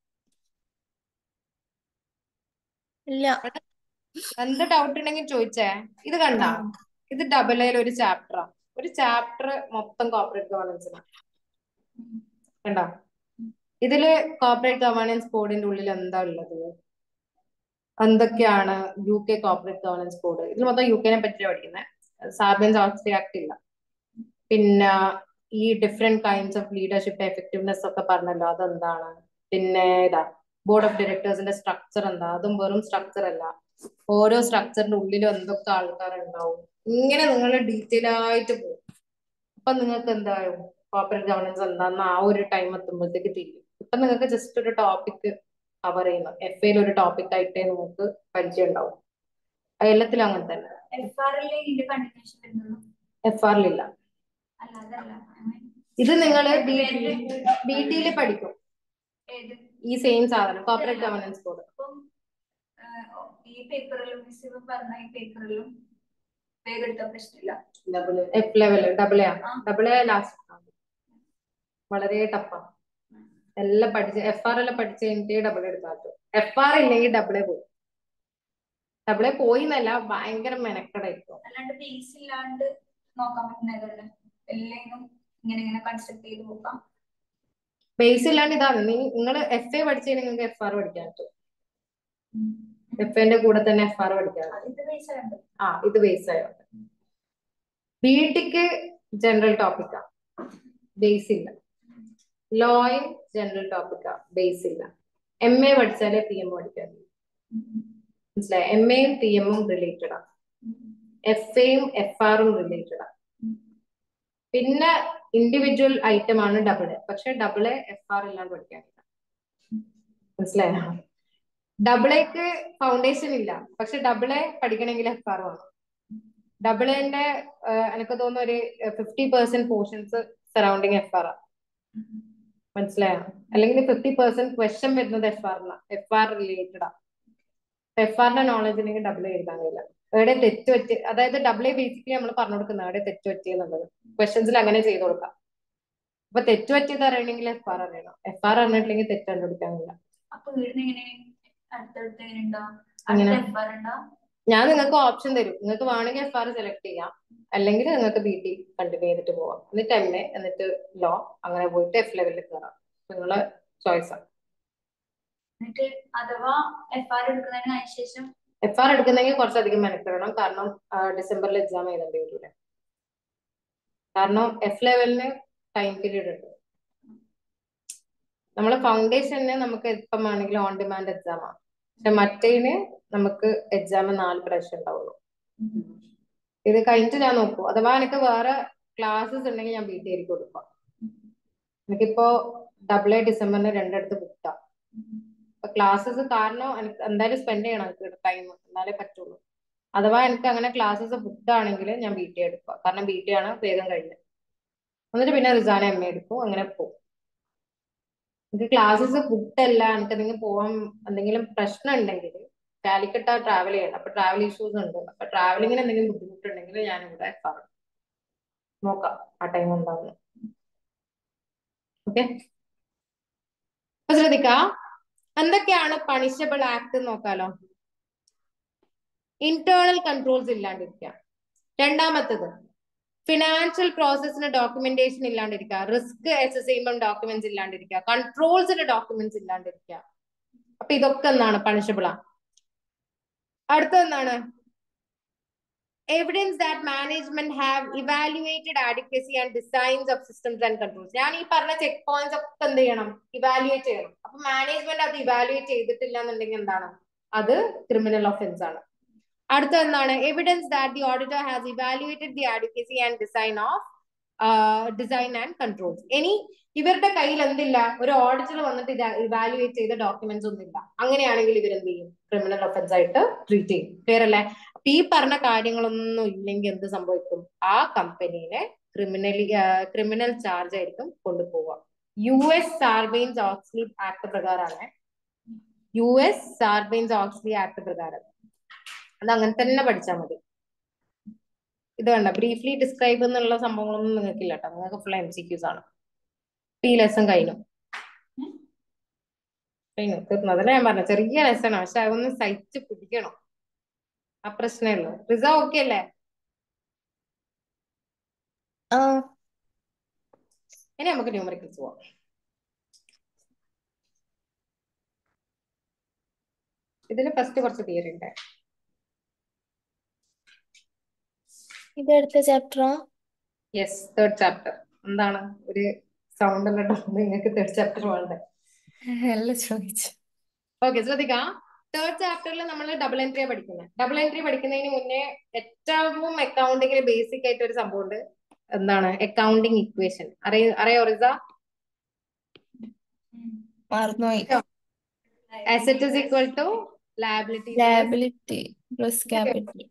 ഇല്ല എന്ത് ഡൗട്ട് ഉണ്ടെങ്കിൽ ചോദിച്ചേ ഇത് കണ്ട ഇത് ഡബിൾ എയിൽ ഒരു ചാപ്റ്ററാ ഒരു ചാപ്റ്റർ മൊത്തം കോർപ്പറേറ്റ് ഗവേണൻസിനാണ് കണ്ടോ ഇതില് കോർപ്പറേറ്റ് ഗവേണൻസ് കോഡിന്റെ ഉള്ളിൽ എന്താ ഉള്ളത് എന്തൊക്കെയാണ് U K corporate governance code ഇതിൽ മൊത്തം യു കെനെ പറ്റിയാണ് പഠിക്കുന്നത് സാർബൻസ് ഓസ്ട്രി ആക്ട് ഇല്ല പിന്നെ ഈ different kinds of leadership effectiveness ഒക്കെ പറഞ്ഞല്ലോ അതെന്താണ് പിന്നെ ഇതാ ബോർഡ് ഓഫ് ഡയറക്ടേഴ്സിന്റെ സ്ട്രക്ചർ എന്താ അതും വെറും സ്ട്രക്ചർ അല്ല ഓരോ സ്ട്രക്ചറിന്റെ ഉള്ളിലും എന്തൊക്കെ ആൾക്കാരുണ്ടാവും ഇങ്ങനെ നിങ്ങൾ ഡീറ്റെയിൽ ആയിട്ട് പോകും അപ്പൊ നിങ്ങൾക്ക് എന്താകും കോർപ്പറേറ്റ് ഗവർണൻസ് എന്താന്ന് ആ ഒരു ടൈം എത്തുമ്പോഴത്തേക്ക് തിരിയും ഇപ്പൊ നിങ്ങൾക്ക് ജസ്റ്റ് ഒരു ടോപ്പിക് കവർ ചെയ്യുന്നു എഫ് എയിൽ ഒരു ടോപ്പിക് ആയിട്ടേ നിങ്ങൾക്ക് പരിചയം ഉണ്ടാവും അത് എല്ലാത്തിലും അങ്ങനെ തന്നെ എഫ് ആർ എൽ ഇതിന്റെ കണ്ടിന്യൂഷൻ വരുന്നുള്ളൂ എഫ് ആറിലില്ല അല്ലാതല്ല അങ്ങനെ ഇത് നിങ്ങൾ ബി ടിയിൽ പഠിക്കും ഏത് ഈ സെയിം സാധനം കോർപ്പറേറ്റ് ഗവർണൻസ് കോഡ് അപ്പം ആഹ്, ഈ പേപ്പറിലും മിസ് ഇപ്പൊ പറഞ്ഞ ഈ പേപ്പറിലും വേഗം എടുത്ത പ്രശ്നമില്ല എഫ് ലെവൽ ഡബിൾ എ ആ. ഡബിൾ എ ലാസ്റ്റ് വളരെ ടഫാ എല്ലാം പഠിച്ച് എഫ് ആർ എല്ലാം പഠിച്ച് കഴിഞ്ഞിട്ട് ഡബിൾ എടുക്കാത്തു എഫ് ആർ ഇല്ലെങ്കിൽ ഡബിൾ എ പോയി ഡബിൾ എ പോയി എന്നല്ല ഭയങ്കര മെനക്കടായിരിക്കും അല്ലാണ്ട് ബേസ് ഇല്ലാണ്ട് നോക്കാൻ പറ്റുന്നതല്ല എല്ലാം ഇങ്ങനെ ഇങ്ങനെ കൺസ്ട്രക്ട് ചെയ്ത് പോക്കാം ബേസ് ഇല്ലാണ്ട് ഇതാണ് നിങ്ങൾ എഫ് എ പഠിച്ചു നിങ്ങൾക്ക് എഫ് ആർ പഠിക്കാൻ പറ്റും എഫ് എന്റെ കൂടെ തന്നെ എഫ് ആർ പഠിക്കാൻ പറ്റും അതിന്റെ ബേസ് ഉണ്ട് ആ ഇത് ബേസ് ആയോണ്ട് ബി ടിക്ക് ജനറൽ ടോപ്പിക്കാ ബേസ് ഇല്ല ലോയും ജനറൽ ടോപ്പിക്കാ ബേസ് ഇല്ല എം എ പഠിച്ചാലേ പി എം പഠിക്കാൻ മനസ്സിലായി എം എയും പി എമ്മും റിലേറ്റഡ് ആണ് എഫ് എയും എഫ് ആറും റിലേറ്റഡ് ആണ് പിന്നെ ഇൻഡിവിജ്വൽ ഐറ്റം ആണ് ഡബിൾ എ പക്ഷെ ഡബിൾ എ എഫ് ആർ ഇല്ലാണ്ട് പഠിക്കാനില്ല മനസ്സിലായോ ഡബിൾ എക്ക് ഫൗണ്ടേഷൻ ഇല്ല പക്ഷെ ഡബിൾ എ പഠിക്കണമെങ്കിൽ എഫ് ആർ വേണം ഡബിൾ എന്റെ എനിക്ക് തോന്നുന്നു ഒരു fifty percent portions surrounding F R മനസ്സിലായോ അല്ലെങ്കിൽ ഫിഫ്റ്റി പെർസെന്റ് ക്വസ്റ്റ്യൻ വരുന്നത് എഫ് ആറിലാണ് എഫ് ആർ റിലേറ്റഡ് ആ എഫ് ആറിന്റെ നോളജ് ഉണ്ടെങ്കിൽ ഡബിൾ എ എഴുതാൻ കഴിയില്ല എവിടെ തെറ്റ് പറ്റി അതായത് ഡബിൾ എ ബേസിക്കലി നമ്മൾ പറഞ്ഞു കൊടുക്കുന്നത് എവിടെ തെറ്റ് പറ്റി എന്നുള്ളത് ക്വസ്റ്റ്യൻസിൽ അങ്ങനെ ചെയ്ത് കൊടുക്കാം അപ്പൊ തെറ്റ് പറ്റിയത് അറിയണമെങ്കിൽ എഫ് ആർ അറിയണം എഫ് ആർ അറിഞ്ഞിട്ടില്ലെങ്കിൽ തെറ്റ് കണ്ടുപിടിക്കാൻ കഴിയില്ല അപ്പൊ വീടിന് എങ്ങനെ അടുത്തടുത്ത് എങ്ങനെ ഉണ്ടോ അങ്ങനെ. അടുത്ത എഫ് ആർ ഉണ്ടോ ഞാൻ നിങ്ങൾക്ക് ഓപ്ഷൻ തരും നിങ്ങൾക്ക് വേണമെങ്കിൽ എഫ് ആർ സെലക്ട് ചെയ്യാം അല്ലെങ്കിൽ നിങ്ങൾക്ക് ബി ടി കണ്ടിന്യൂ ചെയ്തിട്ട് പോവാം എന്നിട്ട് എം എ എന്നിട്ട് ലോ അങ്ങനെ പോയിട്ട് എഫ് ലെവലിൽ കയറാം നിങ്ങളെ ചോയ്സ് ആണ് എന്നിട്ട് അഥവാ എഫ് ആർ എടുക്കുന്നതിന് അതിനുശേഷം എഫ് ആർ എടുക്കുന്നെങ്കിൽ കുറച്ചധികം മെനക്കെടണം കാരണം ഡിസംബറിൽ എക്സാം എഴുതേണ്ടി വരില്ല കാരണം എഫ് ലെവലിന് ടൈം പീരീഡ് ഉണ്ട് നമ്മളെ ഫൗണ്ടേഷന് നമുക്ക് എപ്പം വേണമെങ്കിലും ഓൺ ഡിമാൻഡ് എക്സാം ആണ് പക്ഷെ മറ്റേന് നമുക്ക് എക്സാം നാല് പ്രാവശ്യം ഉണ്ടാവുള്ളൂ ഇത് കഴിഞ്ഞിട്ട് ഞാൻ നോക്കൂ അഥവാ എനിക്ക് വേറെ ക്ലാസ്സസ് ഉണ്ടെങ്കിൽ ഞാൻ ബി ടി ആയിരിക്കും കൊടുക്കാം എനിക്കിപ്പോ ഡബിൾ എ ഡിസംബറിന് രണ്ടിടത്ത് ബുക്കാ ക്ലാസ്സസ് കാരണം എനിക്ക് എന്തായാലും സ്പെൻഡ് ചെയ്യണം എനിക്ക് ടൈം എന്നാലേ പറ്റുള്ളൂ അഥവാ എനിക്ക് അങ്ങനെ ക്ലാസ്സസ് ബുക്ക് ആണെങ്കിൽ ഞാൻ ബി ടി എടുക്കുക കാരണം ബി ടി ആണ് വേഗം കഴിഞ്ഞത് എന്നിട്ട് പിന്നെ റിസാന എം എ എടുക്കും അങ്ങനെ പോകും എനിക്ക് ക്ലാസ്സസ് ബുക്ക് അല്ല എനിക്ക് എന്തെങ്കിലും പോകാൻ എന്തെങ്കിലും പ്രശ്നം ഉണ്ടെങ്കിൽ കാലിക്കട്ട ട്രാവൽ ചെയ്യണം അപ്പൊ ട്രാവൽ ഇഷ്യൂസ് ഉണ്ട് അപ്പൊ ട്രാവലിങ്ങിന് എന്തെങ്കിലും ബുദ്ധിമുട്ടുണ്ടെങ്കിൽ ഞാൻ ഇവിടെ പറഞ്ഞു നോക്കാം ആ ടൈം ഉണ്ടാവുന്നു ഓക്കെ അപ്പൊ ശ്രദ്ധിക്കാം എന്തൊക്കെയാണ് പണിഷബിൾ ആക്ട് നോക്കാലോ ഇന്റേണൽ കൺട്രോൾസ് ഇല്ലാണ്ടിരിക്കുക രണ്ടാമത്തത് ഫിനാൻഷ്യൽ പ്രോസസ്സിന് ഡോക്യുമെന്റേഷൻ ഇല്ലാണ്ടിരിക്കുക റിസ്ക് അസസ്മെന്റ് ഡോക്യുമെന്റ്സ് ഇല്ലാണ്ടിരിക്കുക കൺട്രോൾസിന്റെ ഡോക്യുമെന്റ്സ് ഇല്ലാണ്ടിരിക്കുക അപ്പൊ ഇതൊക്കെ എന്താണ് പണിഷബിൾ ആണ് അടുത്ത എന്താണ് evidence that management have evaluated adequacy and designs of systems and controls ഞാൻ ഈ പറഞ്ഞ ചെക്ക് പോയിന്റ്സ് ഒക്കെ എന്ത് ചെയ്യണം ഇവാലുവേറ്റ് ചെയ്യണം അപ്പൊ മാനേജ്മെന്റ് അത് ഇവാലുവേറ്റ് ചെയ്തിട്ടില്ല എന്നുണ്ടെങ്കിൽ എന്താണ് അത് ക്രിമിനൽ ഒഫൻസ് ആണ് അടുത്ത എന്താണ് evidence that the auditor has evaluated the adequacy and design of design and controls ഇനി ഇവരുടെ കയ്യിൽ എന്തില്ല ഒരു ഓഡിറ്റർ വന്നിട്ട് ഇത് ഇവാലുവേറ്റ് ചെയ്ത ഡോക്യുമെന്റ്സ് ഒന്നുമില്ല അങ്ങനെയാണെങ്കിൽ ഇവരെന്ത് ചെയ്യും ക്രിമിനൽ ഒഫൻസ് ആയിട്ട് ട്രീറ്റ് ചെയ്യും ക്ലിയർ അല്ലേ അപ്പൊ ഈ പറഞ്ഞ കാര്യങ്ങളൊന്നും ഇല്ലെങ്കിൽ എന്ത് സംഭവിക്കും ആ കമ്പനീനെ ക്രിമിനലി ക്രിമിനൽ ചാർജ് ആയിരിക്കും കൊണ്ടുപോവുക U S Sarbanes Oxley Act പ്രകാരമാണ് U S Sarbanes Oxley Act പ്രകാരം അത് അങ്ങനെ തന്നെ പഠിച്ചാൽ മതി ഇത് വേണ്ട ബ്രീഫ്ലി ഡിസ്ക്രൈബ് എന്നുള്ള സംഭവങ്ങളൊന്നും നിങ്ങൾക്കില്ല കേട്ടോ നിങ്ങൾക്ക് ഫുൾ എം സി ക്യൂസ് ആണ് ഈ ലെസൺ കഴിഞ്ഞു കഴിഞ്ഞു തീർന്നു അതല്ലേ ഞാൻ പറഞ്ഞ ചെറിയ ലെസൺ ആണ് പക്ഷെ അതൊന്ന് സഹിച്ച് പിടിക്കണം ആ പ്രശ്നമേ ഉള്ളൂ റിസ ഓക്കെ അല്ലേ ആ ഇനി നമുക്ക് ന്യൂമറിക്കൽസ് പോവാം ഇതിൽ ഫസ്റ്റ് കുറച്ച് തിയറി ഉണ്ട് ഇതെടുത്ത ചാപ്റ്ററാ യെസ് തേർഡ് ചാപ്റ്റർ എന്താണ് ഒരു സൗണ്ട് ഉള്ള നിങ്ങൾക്ക് തേർഡ് ചാപ്റ്റർ വേണ്ടേ അല്ല ചോദിച്ചു ഓക്കെ ശ്രദ്ധിക്കാം തേർഡ് ചാപ്റ്ററിൽ നമ്മൾ ഡബിൾ എൻട്രി പഠിക്കുന്നത് ഡബിൾ എൻട്രി പഠിക്കുന്നതിന് മുന്നേ ഏറ്റവും അക്കൗണ്ടിങ്ങിന് ബേസിക് ആയിട്ട് ഒരു സംഭവം ഉണ്ട് എന്താണ് അക്കൗണ്ടിങ് ഇക്വേഷൻ അറിയ അറിയോ റിസ മറന്നുപോയി asset is equal to liability liability plus capital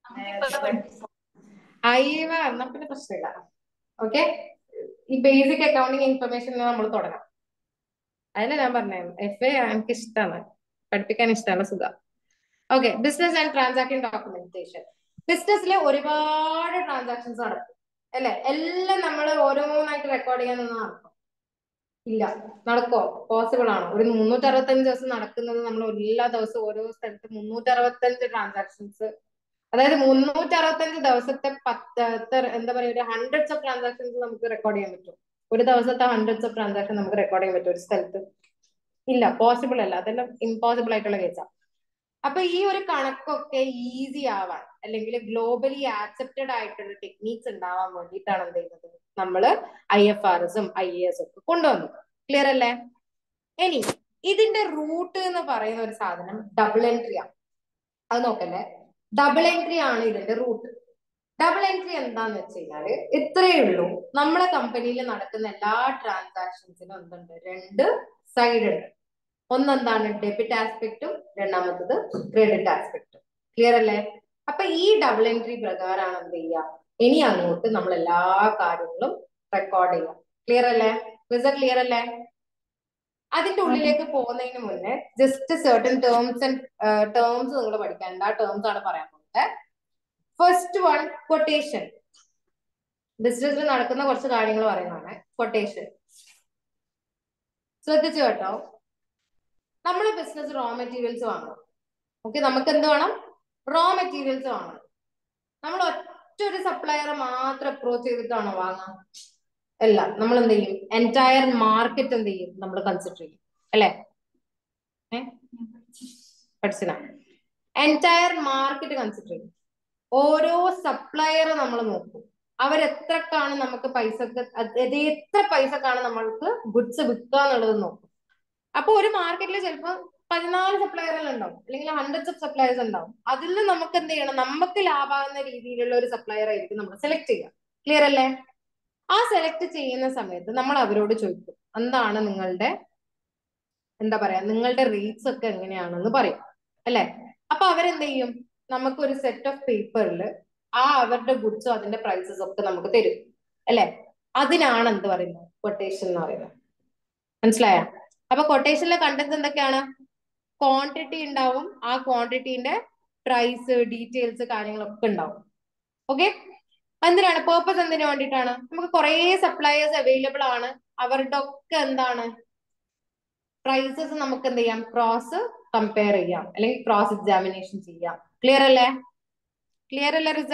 അയ്യവ എന്നാ പിന്നെ പ്രശ്നമില്ല ഓക്കെ ഈ ബേസിക് അക്കൗണ്ടിങ് ഇൻഫർമേഷൻ നമ്മൾ തുടങ്ങാം അതിനെ ഞാൻ പറഞ്ഞേ എഫ് എ എനിക്ക് ഇഷ്ടമാണ് പഠിപ്പിക്കാൻ ഇഷ്ടമാണ് സുഖം okay business and transaction documentation ബിസിനസ്സിൽ ഒരുപാട് ട്രാൻസാക്ഷൻസ് നടക്കും അല്ലെ എല്ലാം നമ്മൾ ഓരോന്നായിട്ട് റെക്കോർഡ് ചെയ്യാൻ നിന്ന് നടക്കും ഇല്ല നടക്കോ പോസിബിൾ ആണോ ഒരു മുന്നൂറ്റി അറുപത്തഞ്ച് ദിവസം നടക്കുന്നത് നമ്മൾ എല്ലാ ദിവസവും ഓരോ സ്ഥലത്ത് മുന്നൂറ്റി അറുപത്തഞ്ച് ട്രാൻസാക്ഷൻസ് അതായത് മുന്നൂറ്റി അറുപത്തഞ്ച് ദിവസത്തെ പത്ത് എത്ര- എന്താ പറയുക ഒരു ഹൺഡ്രഡ്സ് ഓഫ് ട്രാൻസാക്ഷൻസ് നമുക്ക് റെക്കോർഡ് ചെയ്യാൻ പറ്റും ഒരു ദിവസത്തെ ഹൺഡ്രഡ്സ് ഓഫ് ട്രാൻസാക്ഷൻ നമുക്ക് റെക്കോർഡ് ചെയ്യാൻ പറ്റും ഒരു സ്ഥലത്ത് ഇല്ല പോസിബിൾ അല്ല അതെല്ലാം ഇമ്പോസിബിൾ ആയിട്ടുള്ള കേസാണ് അപ്പൊ ഈ ഒരു കണക്കൊക്കെ ഈസി ആവാൻ അല്ലെങ്കിൽ ഗ്ലോബലി ആക്സെപ്റ്റഡ് ആയിട്ടുള്ള ടെക്നീക്സ് ഉണ്ടാവാൻ വേണ്ടിയിട്ടാണ് എന്ത് ചെയ്യുന്നത് നമ്മൾ ഐ എഫ് ആർ എസും ഐ എ എസ് ഒക്കെ കൊണ്ടുവന്നത് ക്ലിയർ അല്ലേ ഇനി ഇതിന്റെ റൂട്ട് എന്ന് പറയുന്ന ഒരു സാധനം ഡബിൾ എൻട്രി ആണ് അത് നോക്കല്ലേ ഡബിൾ എൻട്രി ആണ് ഇതിന്റെ റൂട്ട് ഡബിൾ എൻട്രി എന്താന്ന് വെച്ച് കഴിഞ്ഞാല് ഇത്രയേ ഉള്ളൂ നമ്മളെ കമ്പനിയിൽ നടക്കുന്ന എല്ലാ ട്രാൻസാക്ഷൻസിനും എന്തുണ്ട് രണ്ട് സൈഡ് ഉണ്ട് ഒന്നെന്താണ് ഡെബിറ്റ് ആസ്പെക്റ്റും രണ്ടാമത്തത് ക്രെഡിറ്റ് ആസ്പെക്റ്റും ക്ലിയർ അല്ലേ അപ്പൊ ഈ ഡബിൾ എൻട്രി പ്രകാരമാണ് എന്ത് ചെയ്യുക ഇനി അങ്ങോട്ട് നമ്മൾ എല്ലാ കാര്യങ്ങളും റെക്കോർഡ് ചെയ്യാം ക്ലിയർ അല്ലേ റിസൾട്ട് ക്ലിയർ അല്ലേ അതിന്റെ ഉള്ളിലേക്ക് പോകുന്നതിന് മുന്നേ just certain terms and terms നിങ്ങൾ പഠിക്കാൻ എന്താ ടേംസ് ആണ് പറയാൻ പോകുന്നത് ഫസ്റ്റ് വൺ കൊട്ടേഷൻ ബിസിനസ്സിൽ നടക്കുന്ന കുറച്ച് കാര്യങ്ങൾ പറയുന്നതാണ് കൊട്ടേഷൻ ശ്രദ്ധിച്ചു കേട്ടോ നമ്മൾ ബിസിനസ് റോ മെറ്റീരിയൽസ് വാങ്ങണം ഓക്കെ നമുക്ക് എന്ത് വേണം റോ മെറ്റീരിയൽസ് വാങ്ങണം നമ്മൾ ഒറ്റ ഒരു സപ്ലയർ മാത്രം അപ്രോച്ച് ചെയ്തിട്ടാണോ വാങ്ങാം അല്ല നമ്മൾ എന്ത് ചെയ്യും എൻറ്റയർ മാർക്കറ്റ് എന്ത് ചെയ്യും നമ്മൾ കൺസിഡർ ചെയ്യും അല്ലെ പഠിച്ചില്ല എൻറ്റയർ മാർക്കറ്റ് കൺസിഡർ ചെയ്യും ഓരോ സപ്ലയർ നമ്മൾ നോക്കും അവരെത്രക്കാണ് നമുക്ക് പൈസക്ക് അത് ഇത് എത്ര പൈസക്കാണ് നമ്മൾക്ക് ഗുഡ്സ് വിൽക്കുക എന്നുള്ളത് നോക്കും അപ്പൊ ഒരു മാർക്കറ്റിൽ ചിലപ്പോൾ പതിനാല് സപ്ലയറുകൾ ഉണ്ടാവും അല്ലെങ്കിൽ ഹൺഡ്രഡ്സ് ഓഫ് സപ്ലയേഴ്സ് ഉണ്ടാവും അതിൽ നിന്ന് നമുക്ക് എന്ത് ചെയ്യണം നമുക്ക് ലാഭാകുന്ന രീതിയിലുള്ള ഒരു സപ്ലയർ ആയിരിക്കും നമ്മൾ സെലക്ട് ചെയ്യുക ക്ലിയർ അല്ലേ ആ സെലക്ട് ചെയ്യുന്ന സമയത്ത് നമ്മൾ അവരോട് ചോദിക്കും എന്താണ് നിങ്ങളുടെ എന്താ പറയാ നിങ്ങളുടെ റേറ്റ്സ് ഒക്കെ എങ്ങനെയാണെന്ന് പറയും അല്ലെ അപ്പൊ അവരെന്ത് ചെയ്യും നമുക്കൊരു സെറ്റ് ഓഫ് പേപ്പറിൽ ആ അവരുടെ ഗുഡ്സും അതിന്റെ പ്രൈസസ് ഒക്കെ നമുക്ക് തരും അല്ലെ അതിനാണ് എന്ത് പറയുന്നത് കൊട്ടേഷൻ എന്ന് പറയുന്നത് മനസ്സിലായ അപ്പൊ കൊട്ടേഷനിലെ കണ്ടന്റ് എന്തൊക്കെയാണ് ക്വാണ്ടിറ്റി ഉണ്ടാവും ആ ക്വാണ്ടിറ്റീന്റെ പ്രൈസ് ഡീറ്റെയിൽസ് കാര്യങ്ങളൊക്കെ ഉണ്ടാവും ഓക്കെ എന്തിനാണ് പേർപ്പസ് എന്തിനു വേണ്ടിയിട്ടാണ് നമുക്ക് കുറേ സപ്ലയേഴ്സ് അവൈലബിൾ ആണ് അവരുടെ ഒക്കെ എന്താണ് പ്രൈസസ് നമുക്ക് എന്ത് ചെയ്യാം ക്രോസ് കമ്പയർ ചെയ്യാം അല്ലെങ്കിൽ ക്രോസ് എക്സാമിനേഷൻ ചെയ്യാം ക്ലിയർ അല്ലേ ക്ലിയർ അല്ലേ റിസ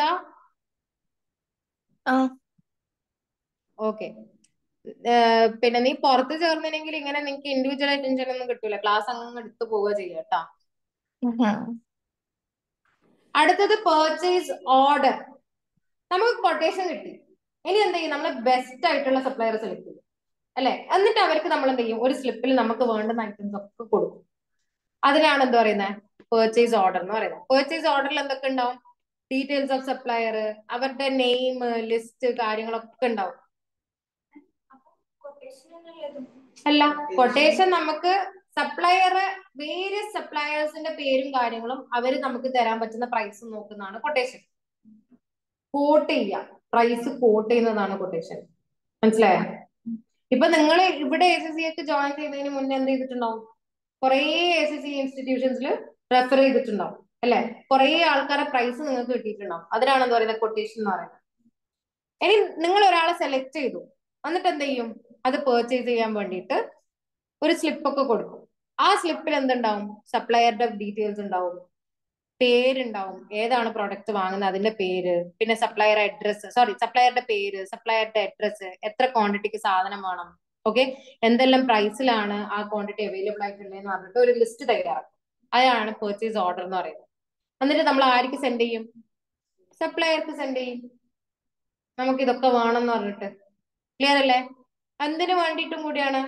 ആ ഓക്കെ പിന്നെ നീ പുറത്ത് ചേർന്നില്ലെങ്കിൽ ഇങ്ങനെ നിനക്ക് ഇൻഡിവിജ്വൽ അറ്റൻഷൻ ഒന്നും കിട്ടൂല ക്ലാസ് അങ്ങ് എടുത്തു പോവുക ചെയ്യാം കേട്ടാ ഉം. അടുത്തത് പർച്ചേസ് ഓർഡർ നമുക്ക് കൊട്ടേഷൻ കിട്ടി ഇനി എന്ത് ചെയ്യും നമ്മൾ ബെസ്റ്റ് ആയിട്ടുള്ള സപ്ലയർ സെലക്ട് ചെയ്യും അല്ലെ എന്നിട്ട് അവർക്ക് നമ്മൾ എന്ത് ചെയ്യും ഒരു സ്ലിപ്പിൽ നമുക്ക് വേണ്ടുന്ന ഐറ്റംസ് ഒക്കെ കൊടുക്കും അതിനാണ് എന്താ പറയുന്നത് പർച്ചേസ് ഓർഡർ എന്ന് പറയുന്നത് പർച്ചേസ് ഓർഡറിൽ എന്തൊക്കെ ഉണ്ടാവും ഡീറ്റെയിൽസ് ഓഫ് സപ്ലയർ അവരുടെ നെയിം ലിസ്റ്റ് കാര്യങ്ങളൊക്കെ ഉണ്ടാവും കൊട്ടേഷൻ എന്നുള്ളതും അല്ല കൊട്ടേഷൻ നമുക്ക് സപ്ലയർ വേരിയസ് സപ്ലയേഴ്സിന്റെ പേരും കാര്യങ്ങളും അവര് നമുക്ക് തരാൻ പറ്റുന്ന പ്രൈസ് നോക്കുന്നതാണ് കൊട്ടേഷൻ കോട്ട് ചെയ്യുക പ്രൈസ് കോട്ട് ചെയ്യുന്നതാണ് കൊട്ടേഷൻ മനസ്സിലായോ ഇപ്പൊ നിങ്ങൾ ഇവിടെ എസ് എസ് സി ഒക്കെ ജോയിൻ ചെയ്യുന്നതിന് മുന്നേ എന്ത് ചെയ്തിട്ടുണ്ടാവും കുറേ എസ് എസ് സി ഇൻസ്റ്റിറ്റ്യൂഷൻസിൽ റെഫർ ചെയ്തിട്ടുണ്ടാവും അല്ലെ കുറേ ആൾക്കാരെ പ്രൈസ് നിങ്ങൾക്ക് കിട്ടിയിട്ടുണ്ടാവും അതിനാണ് എന്താ പറയുന്നത് കൊട്ടേഷൻ എന്ന് പറയുന്നത് ഇനി നിങ്ങൾ ഒരാളെ സെലക്ട് ചെയ്തു എന്നിട്ട് എന്ത് ചെയ്യും അത് പർച്ചേസ് ചെയ്യാൻ വേണ്ടിയിട്ട് ഒരു സ്ലിപ്പ് ഒക്കെ കൊടുക്കും ആ സ്ലിപ്പിൽ എന്തുണ്ടാവും സപ്ലയറുടെ ഡീറ്റെയിൽസ് ഉണ്ടാവും പേരുണ്ടാവും ഏതാണ് പ്രോഡക്റ്റ് വാങ്ങുന്നത് അതിന്റെ പേര് പിന്നെ സപ്ലയർ അഡ്രസ്സ് സോറി സപ്ലയറുടെ പേര് സപ്ലയറുടെ അഡ്രസ്സ് എത്ര ക്വാണ്ടിറ്റിക്ക് സാധനം വേണം ഓക്കെ എന്തെല്ലാം പ്രൈസിലാണ് ആ ക്വാണ്ടിറ്റി അവൈലബിൾ ആയിട്ടുള്ളതെന്ന് പറഞ്ഞിട്ട് ഒരു ലിസ്റ്റ് തയ്യാറാക്കും അതാണ് പർച്ചേസ് ഓർഡർ എന്ന് പറയുന്നത് എന്നിട്ട് നമ്മൾ ആർക്ക് സെൻഡ് ചെയ്യും സപ്ലയർക്ക് സെൻഡ് ചെയ്യും നമുക്ക് ഇതൊക്കെ വേണം എന്ന് പറഞ്ഞിട്ട് ക്ലിയർ അല്ലേ എന്തിനു വേണ്ടിയിട്ടും കൂടിയാണ്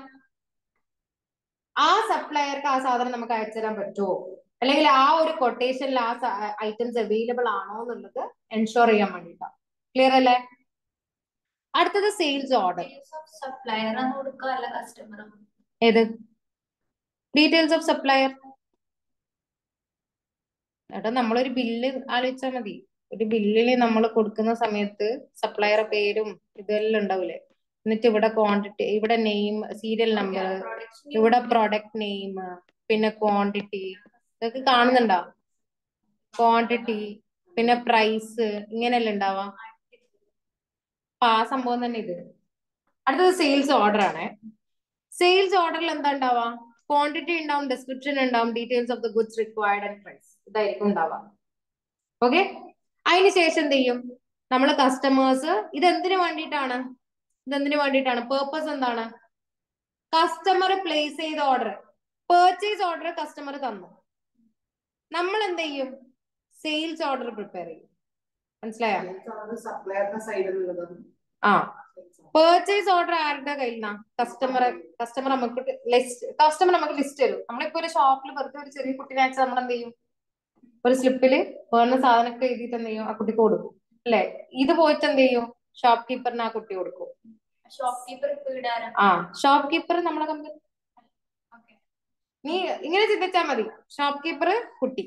ആ സപ്ലയർക്ക് ആ സാധനം നമുക്ക് അയച്ചു തരാൻ പറ്റുമോ അല്ലെങ്കിൽ ആ ഒരു കൊട്ടേഷനിൽ ആ ഐറ്റംസ് അവൈലബിൾ ആണോ എന്നുള്ളത് എൻഷുർ ചെയ്യാൻ വേണ്ടിയിട്ടാണ് ക്ലിയർ അല്ലേ അടുത്തത് സെയിൽസ് ഓർഡർ സപ്ലയർ ആണ് കൊടുക്കുക അല്ല കസ്റ്റമർ ഏത് ഡീറ്റെയിൽസ് ഓഫ് സപ്ലയർ ഏട്ടാ നമ്മളൊരു ബില്ല് ആലോചിച്ചാൽ മതി ഒരു ബില്ലിൽ നമ്മൾ കൊടുക്കുന്ന സമയത്ത് സപ്ലയർ പേരും ഇതെല്ലാം ഉണ്ടാവില്ലേ എന്നിട്ട് ഇവിടെ ക്വാണ്ടിറ്റി ഇവിടെ നെയിം സീരിയൽ നമ്പർ ഇവിടെ പ്രൊഡക്റ്റ് നെയിം പിന്നെ ക്വാണ്ടിറ്റി ഇതൊക്കെ കാണുന്നുണ്ടോ ക്വാണ്ടിറ്റി പിന്നെ പ്രൈസ് ഇങ്ങനെയല്ലേ ഉണ്ടാവാ അപ്പൊ ആ സംഭവം തന്നെ ഇത് അടുത്തത് സെയിൽസ് ഓർഡർ ആണ് സെയിൽസ് ഓർഡറിൽ എന്താ ഉണ്ടാവാ ക്വാണ്ടിറ്റി ഉണ്ടാവും ഡിസ്ക്രിപ്ഷൻ ഉണ്ടാവും details of the goods required and price ഇതായിരിക്കും ഉണ്ടാവുക ഓക്കെ അതിന് ശേഷം എന്ത് ചെയ്യും നമ്മൾ കസ്റ്റമേഴ്സ് ഇത് എന്തിനു വേണ്ടിയിട്ടാണ് ഇത് എന്തിനു വേണ്ടിയിട്ടാണ് പേർപ്പസ് എന്താണ് കസ്റ്റമർ പ്ലേസ് ചെയ്ത ഓർഡർ പേർച്ചേസ് ഓർഡർ കസ്റ്റമർ തന്നു നമ്മൾ എന്ത് ചെയ്യും സെയിൽസ് ഓർഡർ പ്രിപ്പയർ ചെയ്യും മനസ്സിലായോ സപ്ലയറിന്റെ സൈഡിലുള്ളത് ആ പേർച്ചേസ് ഓർഡർ ആരുടെ കയ്യിൽ നിന്നാ കസ്റ്റമർ കസ്റ്റമർ നമുക്ക് ലിസ്റ്റ് കസ്റ്റമർ നമുക്ക് ലിസ്റ്റ് തരും നമ്മളിപ്പോ ഒരു ഷോപ്പിൽ വെറുതെ ഒരു ചെറിയ കുട്ടീനെ അയച്ചാൽ നമ്മൾ എന്ത് ചെയ്യും ഒരു സ്ലിപ്പില് വേണ്ട സാധനമൊക്കെ എഴുതിയിട്ട് എന്ത് ചെയ്യും ആ കുട്ടിക്ക് കൊടുക്കും അല്ലെ ഇത് പോയിട്ട് എന്ത് ചെയ്യും ഷോപ്പ് കീപ്പറിന് ആ കുട്ടി കൊടുക്കും ഷോപ്പ് കീപ്പർ വീടാരാ ആ ഷോപ്പ് കീപ്പർ നമ്മളെ കമ്പനി ഓക്കെ നീ ഇങ്ങനെ ചിന്തിച്ചാ മതി ഷോപ്പ് കീപ്പർ കുട്ടി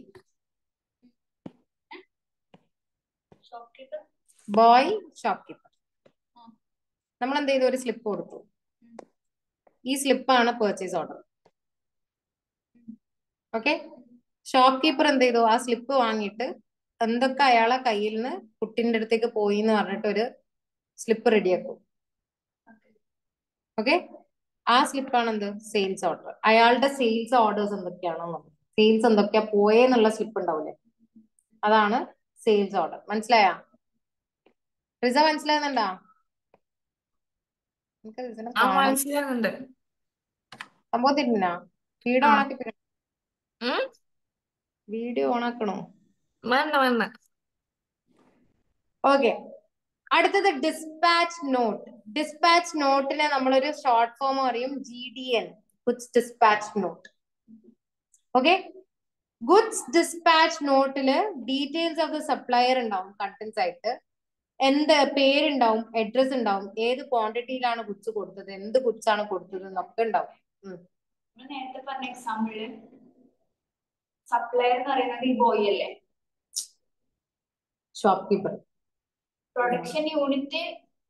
shopkeeper boy shopkeeper ആ. നമ്മൾ എന്ത് ചെയ്തു ഒരു സ്ലിപ്പ് കൊടുത്തു ഈ സ്ലിപ്പാണ് purchase order okay shopkeeper എന്ത് ചെയ്തു ആ സ്ലിപ്പ് വാങ്ങിയിട്ട് എന്തൊക്കെ അയാളെ കയ്യിൽ നിന്ന് കുട്ടിന്റെ അടുത്തേക്ക് പോയി എന്ന് പറഞ്ഞിട്ട് ഒരു സ്ലിപ്പ് റെഡിയാക്കും ഓക്കെ ആ സ്ലിപ്പാണ് എന്ത് സെയിൽസ് ഓർഡർ അയാളുടെ സെയിൽസ് ഓർഡേഴ്സ് എന്തൊക്കെയാണോ സെയിൽസ് എന്തൊക്കെയാ പോയെന്നുള്ള സ്ലിപ്പ് ഉണ്ടാവില്ലേ അതാണ് സെയിൽസ് ഓർഡർ മനസ്സിലായാ റിസ മനസ്സിലാകുന്നുണ്ടാ എനിക്ക് റിസനെ ആ കാണാൻ മനസ്സിലാകുന്നുണ്ട് സംഭവം തിരിഞ്ഞാ വീഡിയോ ആ. ഓണാക്കി ഉം വീഡിയോ ഓണാക്കണോ വേണ്ട വേണ്ട ഓക്കെ അടുത്തത് ഡിസ്പാച്ച് നോട്ട് ഡിസ്പാച്ച് നോട്ടിനെ നമ്മളൊരു ഷോർട്ട് ഫോം പറയും G D N goods dispatch note okay goods dispatch നോട്ടില് ഡീറ്റെയിൽസ് ഓഫ് ദ സപ്ലയർ ഉണ്ടാവും കണ്ടൻസ് ആയിട്ട് എന്ത് പേരുണ്ടാവും അഡ്രസ് ഉണ്ടാവും ഏത് ക്വാണ്ടിറ്റിയിലാണ് ഗുഡ്സ് കൊടുത്തത് എന്ത് ഗുഡ്സ് ആണ് കൊടുത്തത് എന്നൊക്കെ ഉണ്ടാവും ഉം. നമ്മൾ നേരത്തെ പറഞ്ഞ എക്സാമ്പിളില് സപ്ലയർ എന്ന് പറയുന്നത് ഈ ബോയ് അല്ലേ shopkeeper production unit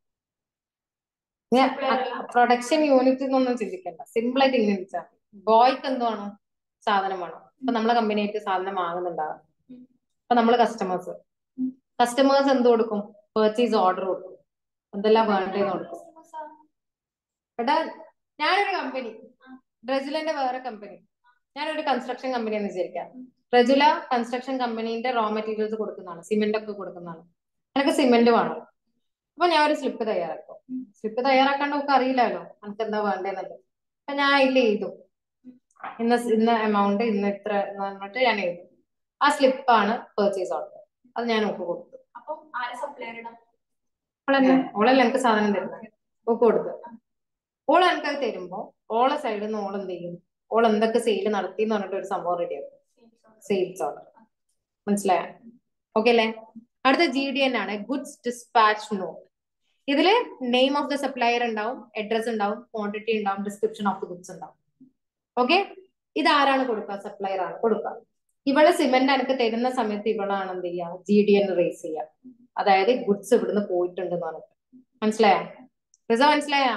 production unit എന്നൊന്നും ചിന്തിക്കണ്ട സിമ്പിൾ ആയിട്ട് ഇങ്ങനെ ചിന്തിച്ചാൽ ബോയ്ക്ക് എന്തുവാണോ സാധനം വേണം അപ്പൊ നമ്മളെ കമ്പനിയായിട്ട് സാധനം വാങ്ങുന്നുണ്ടാകാം അപ്പൊ നമ്മള് കസ്റ്റമേഴ്സ് കസ്റ്റമേഴ്സ് എന്ത് കൊടുക്കും പർച്ചേസ് ഓർഡർ കൊടുക്കും എന്തെല്ലാം വേണ്ടതെന്ന് കൊടുക്കും എടാ ഞാനൊരു കമ്പനി റെജുലന്റെ വേറെ കമ്പനി ഞാനൊരു കൺസ്ട്രക്ഷൻ കമ്പനി എന്ന് വിചാരിക്കാം റെജുല കൺസ്ട്രക്ഷൻ കമ്പനീന്റെ റോ മെറ്റീരിയൽസ് കൊടുക്കുന്നതാണ് സിമെന്റ് ഒക്കെ കൊടുക്കുന്നതാണ് എനിക്ക് സിമെന്റ് വേണം അപ്പൊ ഞാൻ ഒരു സ്ലിപ്പ് തയ്യാറാക്കും സ്ലിപ്പ് തയ്യാറാക്കാണ്ട് നമുക്ക് അറിയില്ലല്ലോ നമുക്ക് എന്താ വേണ്ടതെന്നുള്ളത് അപ്പൊ ഞാൻ ഇതിൽ എഴുതും ഇന്ന ഇന്ന എമൗണ്ട് ഇന്ന ഇത്ര എന്ന് പറഞ്ഞിട്ട് ഞാൻ എഴുതും ആ സ്ലിപ്പാണ് പർച്ചേസ് ഓർഡർ അത് ഞാൻ ഒക്കെ കൊടുത്തു അപ്പം ആരെ സപ്ലയർ ഇടാം ഓളന്നെ ഓളല്ല എനിക്ക് സാധനം തരുന്നത് ഒക്കെ കൊടുത്തു ഓൾ എനിക്കത് തരുമ്പോ ഓളെ സൈഡിൽ നിന്ന് ഓൾ എന്ത് ചെയ്യും ഓൾ എന്തൊക്കെ സെയിൽ നടത്തി എന്ന് പറഞ്ഞിട്ട് ഒരു സംഭവം റെഡിയാക്കും സെയിൽസ് ഓർഡർ മനസ്സിലായോ ഓക്കെ അല്ലേ അടുത്ത ജി ഡി എൻ ആണ് ഗുഡ്സ് ഡിസ്പാച്ച് നോട്ട് ഇതില് നെയിം ഓഫ് ദ സപ്ലയർ ഉണ്ടാവും അഡ്രസ് ഉണ്ടാവും ക്വാണ്ടിറ്റി ഉണ്ടാവും ഡിസ്ക്രിപ്ഷൻ ഓഫ് ദ ഗുഡ്സ് ഉണ്ടാവും ഓക്കെ ഇത് ആരാണ് കൊടുക്കുക സപ്ലയർ ആണ് കൊടുക്കുക ഇവള് സിമെന്റ് എനിക്ക് തരുന്ന സമയത്ത് ഇവളാണ് എന്ത് ചെയ്യുക ജി ഡി എൻ റേസ് ചെയ്യുക അതായത് ഗുഡ്സ് ഇവിടുന്ന് പോയിട്ടുണ്ട് എന്ന് പറഞ്ഞിട്ട് മനസ്സിലായോ റിസ മനസ്സിലായാ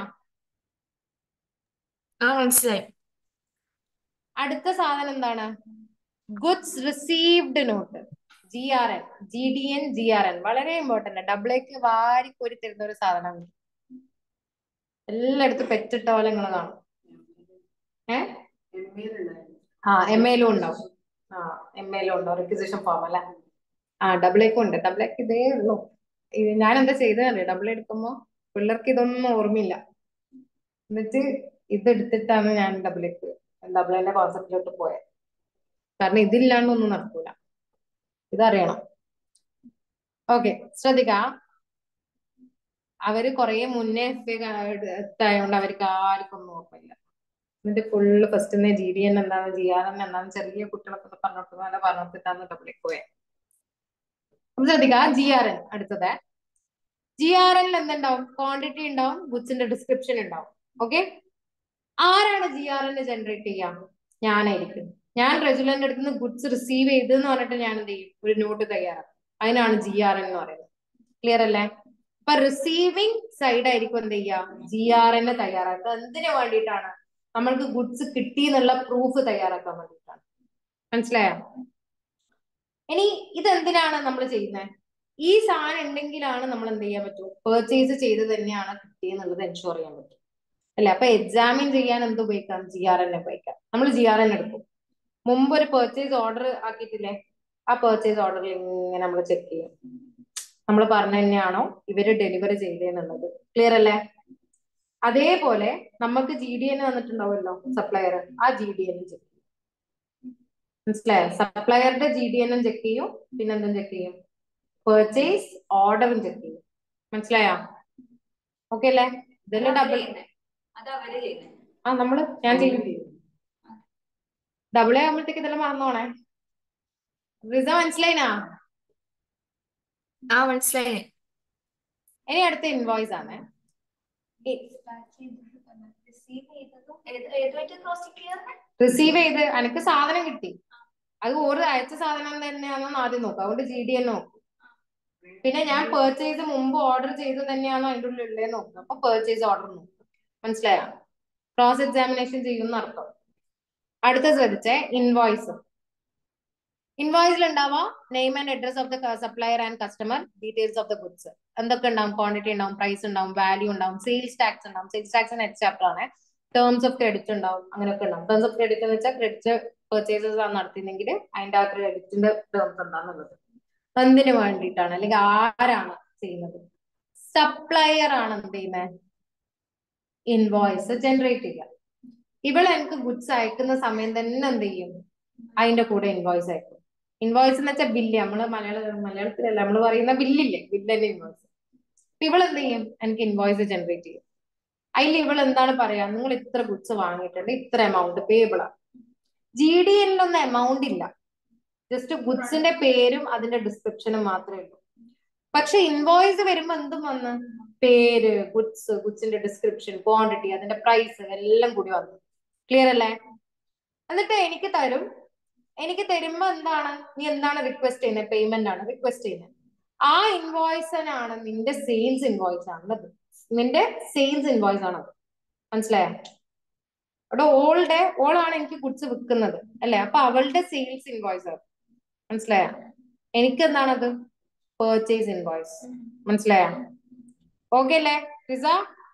ആ മനസ്സിലായി അടുത്ത സാധനം എന്താണ് goods received note G R N G D N G R N വളരെ ഇമ്പോർട്ടന്റ് ഡബിളേക്ക് വാരി കോരി തരുന്ന ഒരു സാധനമാണ് എല്ലായിടത്തും പെറ്റിട്ട പോലെ നിങ്ങൾ കാണും ഏ ആ എം എയിലും ഉണ്ടാവും ആ എം എയിലും ഉണ്ടാവും റിക്വസിഷൻ ഫോം അല്ലെ ആ ഡബിൾ എക്കും ഉണ്ട് ഡബിൾ എക്ക് ഇതേ ഉള്ളൂ ഇത് ഞാൻ എന്താ ചെയ്തതല്ലേ ഡബിൾ എടുക്കുമ്പോ പിള്ളേർക്ക് ഇതൊന്നും ഓർമ്മയില്ല എന്നിട്ട് ഇത് എടുത്തിട്ടാണ് ഞാൻ ഡബിൾ എക്ക് ഡബിൾ എന്റെ കോൺസെപ്റ്റിലോട്ട് പോയത് കാരണം ഇതില്ലാണ്ടൊന്നും നടക്കൂല ഇതറിയണം ഓക്കെ ശ്രദ്ധിക്ക അവര് കൊറേ മുന്നേ എഫ് എത്തായോണ്ട് അവർക്ക് ആർക്കും ഒന്നും ഓർമ്മയില്ല എന്നിട്ട് full first G D N എന്താണ് ജി ആർ എൻ എന്താണ് ചെറിയ കുട്ടികളൊക്കെ പറഞ്ഞിട്ട് നല്ല പറഞ്ഞിട്ടാണ് ഡബിളിലേക്ക് പോയത് അപ്പൊ ശ്രദ്ധിക്ക ജി ആർ എൻ അടുത്തത് ജി ആർ എൻ എന്തുണ്ടാവും ക്വാണ്ടിറ്റി ഉണ്ടാവും ഗുഡ്സിന്റെ ഡിസ്ക്രിപ്ഷൻ ഉണ്ടാവും ഓക്കെ ആരാണ് ജി ആർ എൻ ജനറേറ്റ് ചെയ്യാം ഞാനായിരിക്കും ഞാൻ റെജുലന്റെ അടുത്ത് നിന്ന് ഗുഡ്സ് റിസീവ് ചെയ്ത് എന്ന് പറഞ്ഞിട്ട് ഞാൻ എന്ത് ചെയ്യും ഒരു നോട്ട് തയ്യാറാക്കും അതിനാണ് ജി ആർ എൻ എന്ന് പറയുന്നത് ക്ലിയർ അല്ലേ അപ്പൊ റിസീവിംഗ് സൈഡ് ആയിരിക്കും എന്ത് ചെയ്യുക ജി ആർ എൻ തയ്യാറാക്കുക എന്തിനു വേണ്ടിയിട്ടാണ് നമ്മൾക്ക് ഗുഡ്സ് കിട്ടി എന്നുള്ള പ്രൂഫ് തയ്യാറാക്കാൻ വേണ്ടിയിട്ടാണ് മനസ്സിലായോ ഇനി ഇതെന്തിനാണ് നമ്മൾ ചെയ്യുന്നത് ഈ സാധനം ഉണ്ടെങ്കിലാണ് നമ്മൾ എന്ത് ചെയ്യാൻ പറ്റൂ പെർച്ചേസ് ചെയ്ത് തന്നെയാണ് കിട്ടിയെന്നുള്ളത് എൻഷുർ ചെയ്യാൻ പറ്റും അല്ലെ അപ്പൊ എക്സാമിൻ ചെയ്യാൻ എന്ത് ഉപയോഗിക്കാം ജി ആർ എൻ ഉപയോഗിക്കാം നമ്മൾ ജി ആർ എൻ എടുക്കും മുമ്പ് ഒരു പെർച്ചേസ് ഓർഡർ ആക്കിയിട്ടില്ലേ ആ പെർച്ചേസ് ഓർഡറിൽ ഇങ്ങനെ നമ്മൾ ചെക്ക് ചെയ്യും നമ്മൾ പറഞ്ഞ തന്നെയാണോ ഇവര് ഡെലിവറി ചെയ്തതെന്നുള്ളത് ക്ലിയർ അല്ലേ അതേപോലെ നമുക്ക് ജി ഡി എൻ വന്നിട്ടുണ്ടാവുമല്ലോ സപ്ലയർ ആ ജി ഡി എൻ ചെക്ക് ചെയ്യും മനസ്സിലായോ സപ്ലയറുടെ ജി ഡി എന്നും ചെക്ക് ചെയ്യും പിന്നെന്തും ചെക്ക് ചെയ്യും പെർച്ചേസ് ഓർഡറും ചെക്ക് ചെയ്യും മനസ്സിലായോ ഓക്കെ അല്ലേ ഇതെല്ലാം ഡബിൾ അത് അവര് ചെയ്യുന്നത് ആ നമ്മള് ഞാൻ ചെയ്യും ഡബിൾ ആകുമ്പോഴത്തേക്ക് ഇതെല്ലാം മറന്നോണേ റിസ മനസ്സിലായിനാ ആ മനസ്സിലായി ഇനി അടുത്ത ഇൻവോയ്സ് ആണ് റിസീവ് ചെയ്തതും ഏത് ഏതുമായിട്ട് ക്രോസ് ചെക്ക് ചെയ്യാറ് റിസീവ് ചെയ്ത് എനിക്ക് സാധനം കിട്ടി അത് ഒരു അയച്ച സാധനം തന്നെയാണോ ആദ്യം നോക്കുക അതുകൊണ്ട് ജി ഡി എൻ നോക്കും പിന്നെ ഞാൻ പെർച്ചേസ് മുമ്പ് ഓർഡർ ചെയ്ത് തന്നെയാണോ അതിൻ്റെ ഉള്ളിൽ ഉള്ളത് നോക്കുക അപ്പൊ പെർച്ചേസ് ഓർഡർ നോക്കും മനസ്സിലായോ ക്രോസ് എക്സാമിനേഷൻ ചെയ്യുന്ന അർത്ഥം അടുത്ത ശ്രദ്ധിച്ചേ ഇൻവോയ്സ് ഇൻവോയ്സിൽ ഉണ്ടാവുക name and address of the supplier and customer details of the goods എന്തൊക്കെ ഉണ്ടാവും ക്വാണ്ടിറ്റി ഉണ്ടാവും പ്രൈസ് ഉണ്ടാവും വാല്യൂ ഉണ്ടാവും സെയിൽസ് ടാക്സ് ഉണ്ടാവും സെയിൽസ് ടാക്സ് നെക്സ്റ്റ് ചാപ്റ്റർ ആണ് ടേംസ് ഓഫ് ക്രെഡിറ്റ് ഉണ്ടാവും അങ്ങനെയൊക്കെ ഉണ്ടാവും ടേംസ് ഓഫ് ക്രെഡിറ്റ് എന്ന് വെച്ചാൽ ക്രെഡിറ്റ് പെർച്ചേസസ് ആണ് നടത്തിയെങ്കിൽ അതിന്റെ ആ ക്രെഡിറ്റിന്റെ ടേംസ് എന്താണെന്നുള്ളത് എന്തിനു വേണ്ടിയിട്ടാണ് അല്ലെങ്കിൽ ആരാണ് ചെയ്യുന്നത് സപ്ലയർ ആണ് എന്ത് ചെയ്യുന്നത് ഇൻവോയ്സ് ജനറേറ്റ് ചെയ്യുക ഇവൾ എനിക്ക് ഗുഡ്സ് അയക്കുന്ന സമയം തന്നെ എന്ത് ചെയ്യും അതിന്റെ കൂടെ ഇൻവോയ്സ് അയക്കും ഇൻവോയ്സ് എന്ന് വെച്ചാൽ ബില്ല് നമ്മള് മലയാള മലയാളത്തിലല്ല നമ്മൾ പറയുന്ന ബില്ലില്ലേ ബില്ലിന്റെ ഇൻവോയ്സ് ഇവൾ എന്ത് ചെയ്യും എനിക്ക് ഇൻവോയ്സ് ജനറേറ്റ് ചെയ്യും അതിൽ ഇവൾ എന്താണ് പറയാ നിങ്ങൾ ഇത്ര ഗുഡ്സ് വാങ്ങിയിട്ടുണ്ട് ഇത്ര എമൗണ്ട് പേബിൾ ആണ് ജി ഡി എല്ലിലൊന്നും എമൗണ്ട് ഇല്ല ജസ്റ്റ് ഗുഡ്സിന്റെ പേരും അതിന്റെ ഡിസ്ക്രിപ്ഷനും മാത്രമേ ഉള്ളൂ പക്ഷെ ഇൻവോയ്സ് വരുമ്പോ എന്തും വന്ന് പേര് ഗുഡ്സ് ഗുഡ്സിന്റെ ഡിസ്ക്രിപ്ഷൻ ക്വാണ്ടിറ്റി അതിന്റെ പ്രൈസ് എല്ലാം കൂടി വന്നു ക്ലിയർ അല്ലേ എന്നിട്ട് എനിക്ക് തരും എനിക്ക് തരുമ്പോ എന്താണ് നീ എന്താണ് റിക്വസ്റ്റ് ചെയ്യുന്നത് പേയ്മെന്റ് ആണ് റിക്വസ്റ്റ് ചെയ്യുന്നത് ആ ഇൻവോയ്സിനാണ് നിന്റെ സെയിൽസ് ഇൻവോയ്സ് ആണത് നിന്റെ സെയിൽസ് ഇൻവോയ്സ് ആണത് മനസ്സിലായോ അവിടെ ഓളുടെ ഓളാണ് എനിക്ക് ഗുഡ്സ് വിൽക്കുന്നത് അല്ലെ അപ്പൊ അവളുടെ സെയിൽസ് ഇൻവോയ്സ് ആണ് മനസ്സിലായോ എനിക്ക് എന്താണത് പേർച്ചേസ് ഇൻവോയ്സ് മനസ്സിലായോ ഓക്കെ അല്ലേ റിസ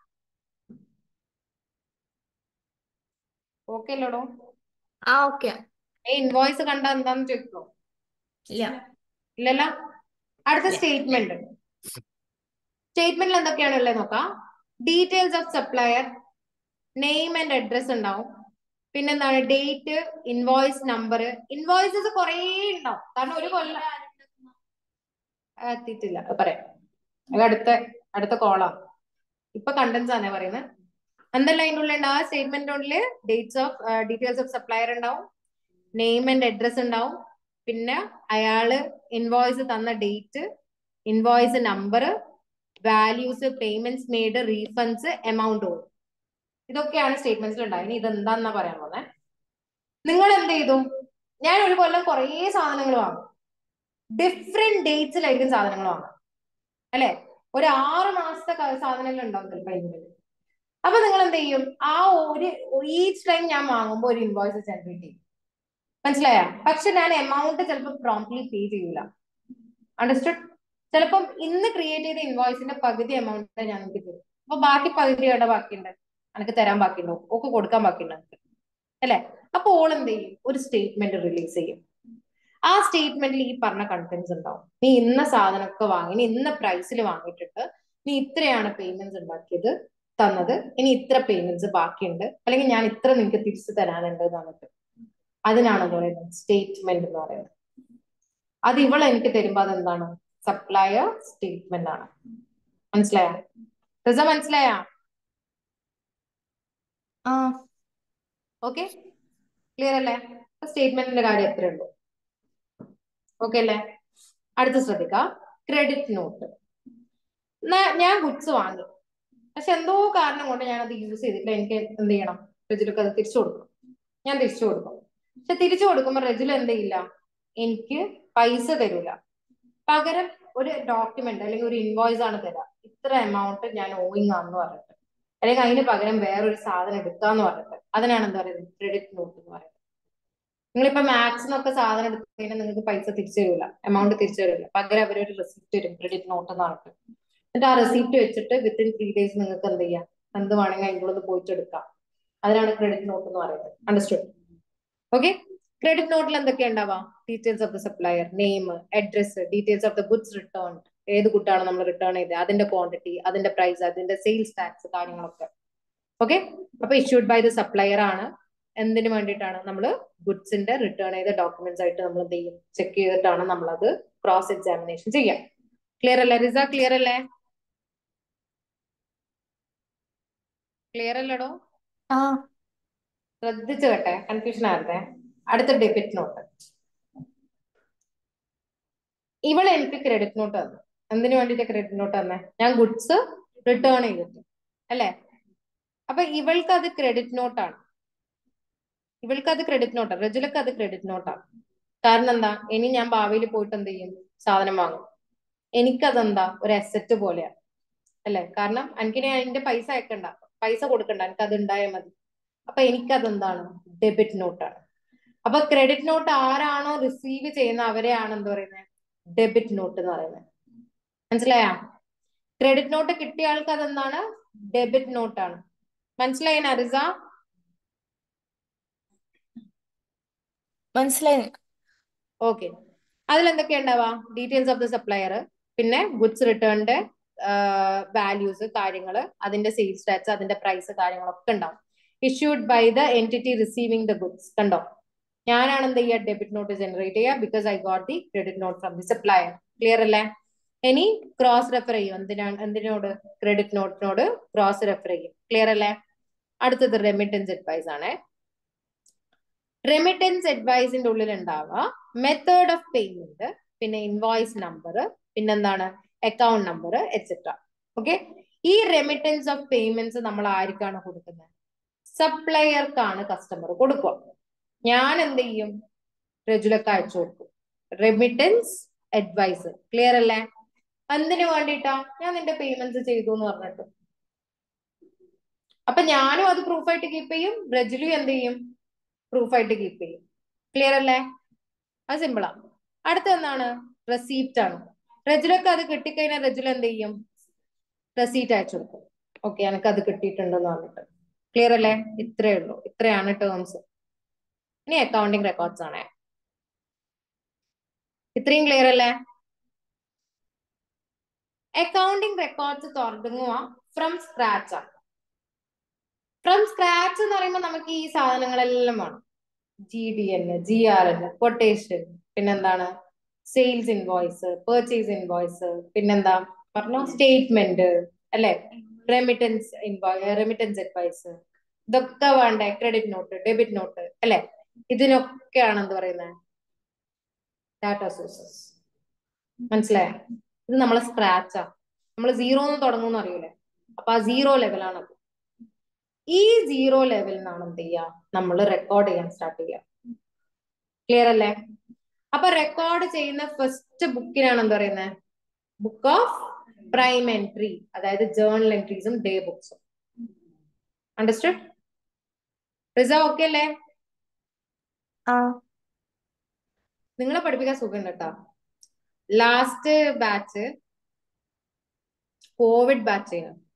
ഓക്കെ അല്ലോടോ ആ ഓക്കെ ഈ ഇൻവോയ്സ് കണ്ട എന്താന്ന് ചോദിക്കോ ഇല്ല ഇല്ലല്ലോ അടുത്ത സ്റ്റേറ്റ്മെന്റ് സ്റ്റേറ്റ്മെന്റിൽ എന്തൊക്കെയാണ് ഉള്ളത് നോക്കാം details of supplier name and address ഉണ്ടാവും പിന്നെന്താണ് ഡേറ്റ് ഇൻവോയ്സ് നമ്പർ ഇൻവോയ്സസ് കുറേ ഉണ്ടാവും കാരണം ഒരു കൊല്ലം ആ, എത്തിയിട്ടില്ല അത് പറയാം അത് അടുത്ത അടുത്ത കോളാണ് ഇപ്പൊ കണ്ടൻസ് ആണ് പറയുന്നത് എന്തെല്ലാം അതിൻ്റെ ഉള്ളിൽ ഉണ്ടാവും സ്റ്റേറ്റ്മെന്റിന്റെ ഉള്ളിൽ dates of details of supplier ഉണ്ടാവും നെയിം ആൻഡ് അഡ്രസ് ഉണ്ടാവും പിന്നെ അയാള് ഇൻവോയ്സ് തന്ന date invoice number values payments made refunds amount all ഇതൊക്കെയാണ് സ്റ്റേറ്റ്മെന്റ്സിൽ ഉണ്ടായത് ഇനി ഇതെന്താന്നാ പറയാൻ പോകുന്നത് നിങ്ങൾ എന്ത് ചെയ്തു ഞാൻ ഒരു കൊല്ലം കുറേ സാധനങ്ങൾ വാങ്ങും ഡിഫറെന്റ് ഡേറ്റ്സിലായിരിക്കും സാധനങ്ങൾ വാങ്ങുക അല്ലെ ഒരു ആറ് മാസത്തെ ക- സാധനങ്ങൾ ഉണ്ടാവും ചിലപ്പോൾ അതിനുള്ളിൽ അപ്പൊ നിങ്ങൾ എന്ത് ചെയ്യും ആ ഒരു ഈച്ച് ടൈം ഞാൻ വാങ്ങുമ്പോൾ ഒരു ഇൻവോയ്സ് ജനറേറ്റ് ചെയ്യും മനസ്സിലായ പക്ഷെ ഞാൻ എമൗണ്ട് ചിലപ്പോൾ പ്രോംപ്റ്റ്ലി പേ ചെയ്യൂല അണ്ടർസ്റ്റുഡ് ചിലപ്പം ഇന്ന് ക്രിയേറ്റ് ചെയ്ത ഇൻവോയ്സിന്റെ പകുതി എമൗണ്ട് ഞാൻ എനിക്ക് തരും അപ്പൊ ബാക്കി പകുതി എവിടെ ബാക്കിയുണ്ട് എനിക്ക് തരാൻ ബാക്കിയുണ്ടോ ഒക്കെ കൊടുക്കാൻ ബാക്കിയുണ്ട് എനിക്ക് അല്ലെ അപ്പൊ ഓൾ എന്ത് ചെയ്യും ഒരു സ്റ്റേറ്റ്മെന്റ് റിലീസ് ചെയ്യും ആ സ്റ്റേറ്റ്മെന്റിൽ ഈ പറഞ്ഞ കണ്ടന്റ്സ് ഉണ്ടാവും നീ ഇന്ന സാധനമൊക്കെ വാങ്ങി നീ ഇന്ന പ്രൈസിൽ വാങ്ങിയിട്ടുണ്ട് നീ ഇത്രയാണ് പേയ്മെന്റ്സ് ഉണ്ടാക്കിയത് തന്നത് ഇനി ഇത്ര പേയ്മെന്റ്സ് ബാക്കിയുണ്ട് അല്ലെങ്കിൽ ഞാൻ ഇത്ര നിനക്ക് തിരിച്ചു തരാനുണ്ട് എന്ന് പറഞ്ഞിട്ട് അതിനാണ് പറയുന്നത് സ്റ്റേറ്റ്മെന്റ് എന്ന് പറയുന്നത് അത് ഇവൾ എനിക്ക് തരുമ്പോ അതെന്താണ് സപ്ലയർ സ്റ്റേറ്റ്മെന്റ് ആണ് മനസ്സിലായ റിസ മനസ്സിലായ ആ ഓക്കെ ക്ലിയർ അല്ലേ സ്റ്റേറ്റ്മെന്റിന്റെ കാര്യം എത്രയേ ഉള്ളൂ ഓക്കെ അല്ലേ അടുത്ത ശ്രദ്ധിക്ക ക്രെഡിറ്റ് നോട്ട് ഞാൻ ഗുഡ്സ് വാങ്ങി പക്ഷെ എന്തോ കാരണം കൊണ്ട് ഞാൻ അത് യൂസ് ചെയ്തിട്ടില്ല എനിക്ക് എന്ത് ചെയ്യണം റെജിലൊക്കെ അത് തിരിച്ചു കൊടുക്കണം ഞാൻ തിരിച്ചു കൊടുക്കും പക്ഷെ തിരിച്ചു കൊടുക്കുമ്പോൾ റെജിൽ എന്ത് ചെയ്യില്ല എനിക്ക് പൈസ തരൂല പകരം ഒരു ഡോക്യുമെന്റ് അല്ലെങ്കിൽ ഒരു ഇൻവോയ്സ് ആണ് തരാം ഇത്ര എമൗണ്ട് ഞാൻ ഓയിങ് ആണെന്ന് പറഞ്ഞിട്ട് അല്ലെങ്കിൽ അതിന് പകരം വേറൊരു സാധനം എടുക്കാന്ന് പറഞ്ഞിട്ട് അതിനാണ് എന്താ പറയുന്നത് ക്രെഡിറ്റ് നോട്ട് എന്ന് പറയുന്നത് നിങ്ങളിപ്പോ മാക്സിനൊക്കെ സാധനം എടുത്തു കഴിഞ്ഞാൽ നിങ്ങൾക്ക് പൈസ തിരിച്ചു തരില്ല എമൗണ്ട് തിരിച്ചു തരില്ല പകരം അവരൊരു റെസിപ്റ്റ് തരും ക്രെഡിറ്റ് നോട്ട് എന്ന് പറഞ്ഞിട്ട് എന്നിട്ട് ആ റെസിപ്റ്റ് വെച്ചിട്ട് വിത്തിൻ ത്രീ ഡേയ്സ് നിങ്ങൾക്ക് എന്ത് ചെയ്യാം എന്ത് വേണമെങ്കിൽ അതിൻ്റെ ഉള്ളിൽ പോയിട്ട് എടുക്കാം അതിനാണ് ക്രെഡിറ്റ് നോട്ട് എന്ന് പറയുന്നത് അണ്ടർസ്റ്റുഡ് ഓക്കെ ക്രെഡിറ്റ് നോട്ടിൽ എന്തൊക്കെ ഉണ്ടാവാ details of the supplier name address details of the goods return ഏത് ഗുഡാണ് നമ്മൾ റിട്ടേൺ ചെയ്തത് അതിന്റെ ക്വാണ്ടിറ്റി അതിന്റെ പ്രൈസ് അതിന്റെ സെയിൽസ് ടാക്സ് കാര്യങ്ങളൊക്കെ ഓക്കെ അപ്പൊ ഇഷ്യൂഡ് ബൈ ദ സപ്ലയർ ആണ് എന്തിനു വേണ്ടിയിട്ടാണ് നമ്മൾ ഗുഡ്സിന്റെ റിട്ടേൺ ചെയ്ത ഡോക്യുമെന്റ്സ് ആയിട്ട് നമ്മൾ എന്ത് ചെയ്യും ചെക്ക് ചെയ്തിട്ടാണ് നമ്മൾ അത് ക്രോസ് എക്സാമിനേഷൻ ചെയ്യാം ക്ലിയർ അല്ലേ റിസ ക്ലിയർ അല്ലേ ക്ലിയർ അല്ലടോ ആ ശ്രദ്ധിച്ചു കേട്ടെ കൺഫ്യൂഷൻ ആയിരുന്നേ അടുത്ത ഡെബിറ്റ് നോട്ട് ഇവൾ എനിക്ക് ക്രെഡിറ്റ് നോട്ട് തന്നു എന്തിനു വേണ്ടിയിട്ട് ക്രെഡിറ്റ് നോട്ട് തന്നെ ഞാൻ ഗുഡ്സ് റിട്ടേൺ ചെയ്തിട്ട് അല്ലെ അപ്പൊ ഇവൾക്ക് അത് ക്രെഡിറ്റ് നോട്ടാണ് ഇവൾക്ക് അത് ക്രെഡിറ്റ് നോട്ടാണ് റജുലക്ക് അത് ക്രെഡിറ്റ് നോട്ടാണ് കാരണം എന്താ ഇനി ഞാൻ ഭാവിയിൽ പോയിട്ട് എന്ത് ചെയ്യും സാധനം വാങ്ങും എനിക്കതെന്താ ഒരു അസറ്റ് പോലെയാണ് അല്ലെ കാരണം എനിക്ക് ഞാൻ അതിന്റെ പൈസ അയക്കണ്ട പൈസ കൊടുക്കണ്ട എനിക്ക് അത് ഉണ്ടായാൽ മതി അപ്പൊ എനിക്കതെന്താണ് ഡെബിറ്റ് നോട്ടാണ് അപ്പൊ ക്രെഡിറ്റ് നോട്ട് ആരാണോ റിസീവ് ചെയ്യുന്ന അവരെയാണ് എന്ത് പറയുന്നത് ഡെബിറ്റ് നോട്ട് എന്ന് പറയുന്നത് മനസ്സിലായ ക്രെഡിറ്റ് നോട്ട് കിട്ടിയ ആൾക്ക് അതെന്താണ് ഡെബിറ്റ് നോട്ടാണ് മനസ്സിലായി നറിസ മനസ്സിലായി ഓക്കെ അതിൽ എന്തൊക്കെയാ ഉണ്ടാവുക ഡീറ്റെയിൽസ് ഓഫ് ദ സപ്ലയർ പിന്നെ ഗുഡ്സ് റിട്ടേണിന്റെ വാല്യൂസ് കാര്യങ്ങള് അതിന്റെ സെയിൽസ് ടാക്സ് അതിന്റെ പ്രൈസ് കാര്യങ്ങളൊക്കെ ഉണ്ടാവും issued by the entity receiving the goods കണ്ടോ ഞാനാണ് എന്ത് ചെയ്യുക ഡെബിറ്റ് നോട്ട് ജനറേറ്റ് ചെയ്യുക because I got the credit note from the supplier clear അല്ലേ ഇനി ക്രോസ് റെഫർ ചെയ്യും എന്തിനാണ് എന്തിനോട് ക്രെഡിറ്റ് നോട്ടിനോട് ക്രോസ് റെഫർ ചെയ്യും ക്ലിയർ അല്ലേ അടുത്തത് റെമിറ്റൻസ് അഡ്വൈസ് ആണ് റെമിറ്റൻസ് അഡ്വൈസിന്റെ ഉള്ളിൽ ഉണ്ടാവുക മെത്തേഡ് ഓഫ് പേയ്മെന്റ് പിന്നെ ഇൻവോയ്സ് നമ്പർ പിന്നെന്താണ് അക്കൗണ്ട് നമ്പർ എക്സെട്ര ഓക്കെ ഈ റെമിറ്റൻസ് ഓഫ് പേയ്മെന്റ്സ് നമ്മൾ ആർക്കാണ് കൊടുക്കുന്നത് സപ്ലയർക്കാണ് കസ്റ്റമർ കൊടുക്കുക ഞാൻ എന്ത് ചെയ്യും റെജുലക്ക് അയച്ചു കൊടുക്കും റെമിറ്റൻസ് അഡ്വൈസ് ക്ലിയർ അല്ലേ എന്തിനു വേണ്ടിയിട്ടാ ഞാൻ നിന്റെ പേയ്മെന്റ്സ് ചെയ്തു എന്ന് പറഞ്ഞിട്ട് അപ്പൊ ഞാനും അത് പ്രൂഫായിട്ട് കീപ്പ് ചെയ്യും റെജുലു എന്ത് ചെയ്യും പ്രൂഫായിട്ട് കീപ്പ് ചെയ്യും ക്ലിയർ അല്ലേ അത് സിമ്പിളാ അടുത്ത എന്താണ് റെസീപ്റ്റ് ആണ് റെജുലക്ക് അത് കിട്ടിക്കഴിഞ്ഞാൽ റെജുല എന്ത് ചെയ്യും റെസീറ്റ് അയച്ചു കൊടുക്കും ഓക്കെ എനിക്ക് അത് കിട്ടിയിട്ടുണ്ടെന്ന് പറഞ്ഞിട്ട് ക്ലിയർ അല്ലേ ഇത്രയേ ഉള്ളൂ ഇത്രയാണ് ടേംസ് ഇനി അക്കൗണ്ടിങ് റെക്കോർഡ്സ് ആണ് ഇത്രയും ക്ലിയർ അല്ലേ അക്കൗണ്ടിങ് റെക്കോർഡ്സ് തുടങ്ങുക ഫ്രം സ്ക്രാച്ച് ആണ് ഫ്രം സ്ക്രാച്ച് എന്ന് പറയുമ്പോൾ നമുക്ക് ഈ സാധനങ്ങളെല്ലാം വേണം G D N G R N quotation പിന്നെന്താണ് സെയിൽസ് ഇൻവോയ്സ് പെർച്ചേസ് ഇൻവോയ്സ് പിന്നെന്താ പറഞ്ഞോ സ്റ്റേറ്റ്മെന്റ് അല്ലെ റെമിറ്റൻസ് ഇൻവോയ് റെമിറ്റൻസ് അഡ്വൈസ് ഇതൊക്കെ വേണ്ടേ ക്രെഡിറ്റ് നോട്ട് ഡെബിറ്റ് നോട്ട് അല്ലെ ഇതിനൊക്കെയാണ് എന്ത് പറയുന്നത് ഡാറ്റ സോഴ്സസ് മനസ്സിലായോ ഇത് നമ്മളെ സ്ക്രാച്ചാ നമ്മൾ സീറോ എന്ന് തുടങ്ങുമെന്ന് അറിയൂലേ അപ്പൊ ആ സീറോ ലെവലാണ് അത് ഈ സീറോ ലെവലിൽ നിന്നാണ് എന്ത് ചെയ്യുക നമ്മൾ റെക്കോർഡ് ചെയ്യാൻ സ്റ്റാർട്ട് ചെയ്യുക ക്ലിയർ അല്ലേ അപ്പൊ റെക്കോർഡ് ചെയ്യുന്ന ഫസ്റ്റ് ബുക്കിനാണ് എന്താ പറയുന്നത് ബുക്ക് ഓഫ് പ്രൈം എൻട്രി അതായത് ജേർണൽ എൻട്രീസും ഡേ ബുക്സും അണ്ടർസ്റ്റുഡ് റിസ ഓക്കെ അല്ലേ ആ നിങ്ങളെ പഠിപ്പിക്കാൻ സുഖം കേട്ടോ ലാസ്റ്റ് ബാച്ച് കോവിഡ് ബാച്ച്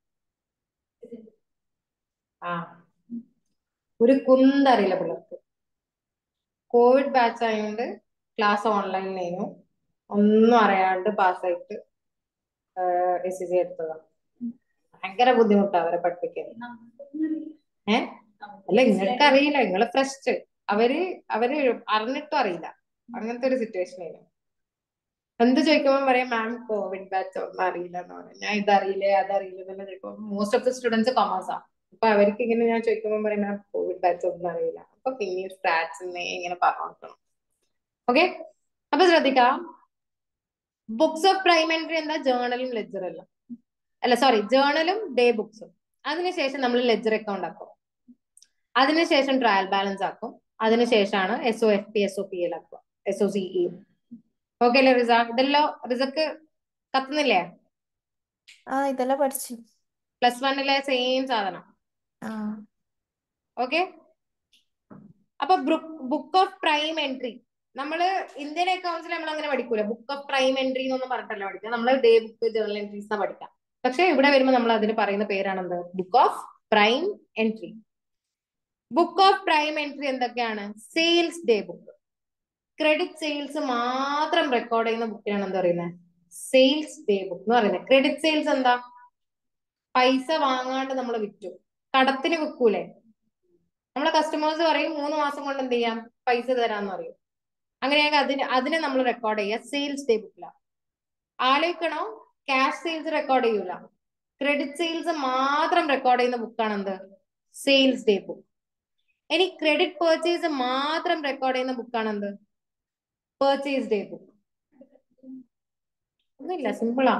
ആ ഒരു കുന്തറിയില്ല പിള്ളേർക്ക് കോവിഡ് ബാച്ച് ആയതുകൊണ്ട് ക്ലാസ് ഓൺലൈനിലായിരുന്നു ഒന്നും അറിയാണ്ട് പാസ്സായിട്ട് എസ് സി സി എടുത്തതാണ് ഭയങ്കര ബുദ്ധിമുട്ടാണ് അവരെ പഠിപ്പിക്കാൻ ഏ അല്ല നിങ്ങൾക്ക് അറിയില്ല നിങ്ങള് ഫ്രഷ് അവര് അവര് അറിഞ്ഞിട്ടും അറിയില്ല അങ്ങനത്തെ ഒരു സിറ്റുവേഷൻ ആയിരുന്നു എന്ത് ചോദിക്കുമ്പോൾ പറയാം മാം കോവിഡ് ബാച്ച് ഒന്നും അറിയില്ല എന്ന് പറയും ഞാൻ ഇതറിയില്ലേ അതറിയില്ല എന്നെല്ലാം ചോദിക്കുമ്പോൾ മോസ്റ്റ് ഓഫ് ദ സ്റ്റുഡൻസ് കൊമേഴ്സാ അപ്പൊ അവർക്ക് ഇങ്ങനെ ഞാൻ ചോദിക്കുമ്പോൾ പറയും മാം കോവിഡ് ബാച്ച് ഒന്നും അറിയില്ല അപ്പൊ പിന്നെ സ്റ്റാറ്റ്സ് ഇങ്ങനെ പറഞ്ഞു കൊടുക്കണം ഓക്കെ അപ്പൊ ശ്രദ്ധിക്കാം ബുക്സ് ഓഫ് പ്രൈമറി എന്താ ജേർണലും ലെജറും എല്ലാം അല്ല സോറി ജേർണലും ഡേ ബുക്സും അതിനുശേഷം നമ്മൾ ലെജർ അക്കൗണ്ട് ആക്കും അതിനുശേഷം ട്രയൽ ബാലൻസ് ആക്കും അതിനുശേഷമാണ് S O F P S O P L ആക്കുക S O C E okay അല്ലേ റിസ ഇതെല്ലാം റിസക്ക് കത്തുന്നില്ലേ ആ ഇതെല്ലാം പഠിച്ചു പ്ലസ് വണ്ണിലെ സെയിം സാധനം ആ ഓക്കെ അപ്പൊ ബുക്ക് ഓഫ് പ്രൈം എൻട്രി നമ്മള് ഇന്ത്യൻ അക്കൗണ്ട്സിൽ നമ്മൾ അങ്ങനെ പഠിക്കൂല ബുക്ക് ഓഫ് പ്രൈം എൻട്രി എന്നൊന്നും പറഞ്ഞിട്ടല്ല പഠിക്കുക നമ്മൾ ഡേ ബുക്ക് ജേർണൽ എൻട്രീസ് പഠിക്കാം പക്ഷെ ഇവിടെ വരുമ്പോൾ നമ്മൾ അതിന് പറയുന്ന പേരാണ് എന്ത് book of prime entry book of prime entry എന്തൊക്കെയാണ് sales day book credit sales മാത്രം റെക്കോർഡ് ചെയ്യുന്ന ബുക്കിനാണ് എന്താ പറയുന്നത് സെയിൽസ് ഡേ ബുക്ക് എന്ന് പറയുന്നത് ക്രെഡിറ്റ് സെയിൽസ് എന്താ പൈസ വാങ്ങാണ്ട് നമ്മൾ വിറ്റു കടത്തിന് വിൽക്കൂലേ നമ്മളെ കസ്റ്റമേഴ്സ് പറയും മൂന്ന് മാസം കൊണ്ട് എന്ത് ചെയ്യാം പൈസ തരാന്ന് പറയും അങ്ങനെയാണെങ്കിൽ അതിന് അതിനെ നമ്മൾ റെക്കോർഡ് ചെയ്യുക സെയിൽസ് ഡേ ബുക്കിലാണ് ആലോചിക്കണോ ക്യാഷ് സെയിൽസ് റെക്കോർഡ് ചെയ്യൂല ക്രെഡിറ്റ് സെയിൽസ് മാത്രം റെക്കോർഡ് ചെയ്യുന്ന ബുക്കാണ് എന്ത് സെയിൽസ് ഡേ ബുക്ക് ഇനി ക്രെഡിറ്റ് പെർച്ചേസ് മാത്രം റെക്കോർഡ് ചെയ്യുന്ന ബുക്കാണ് എന്ത് പെർച്ചേസ് ഡേ ബുക്ക് ഒന്നുമില്ല സിമ്പിളാ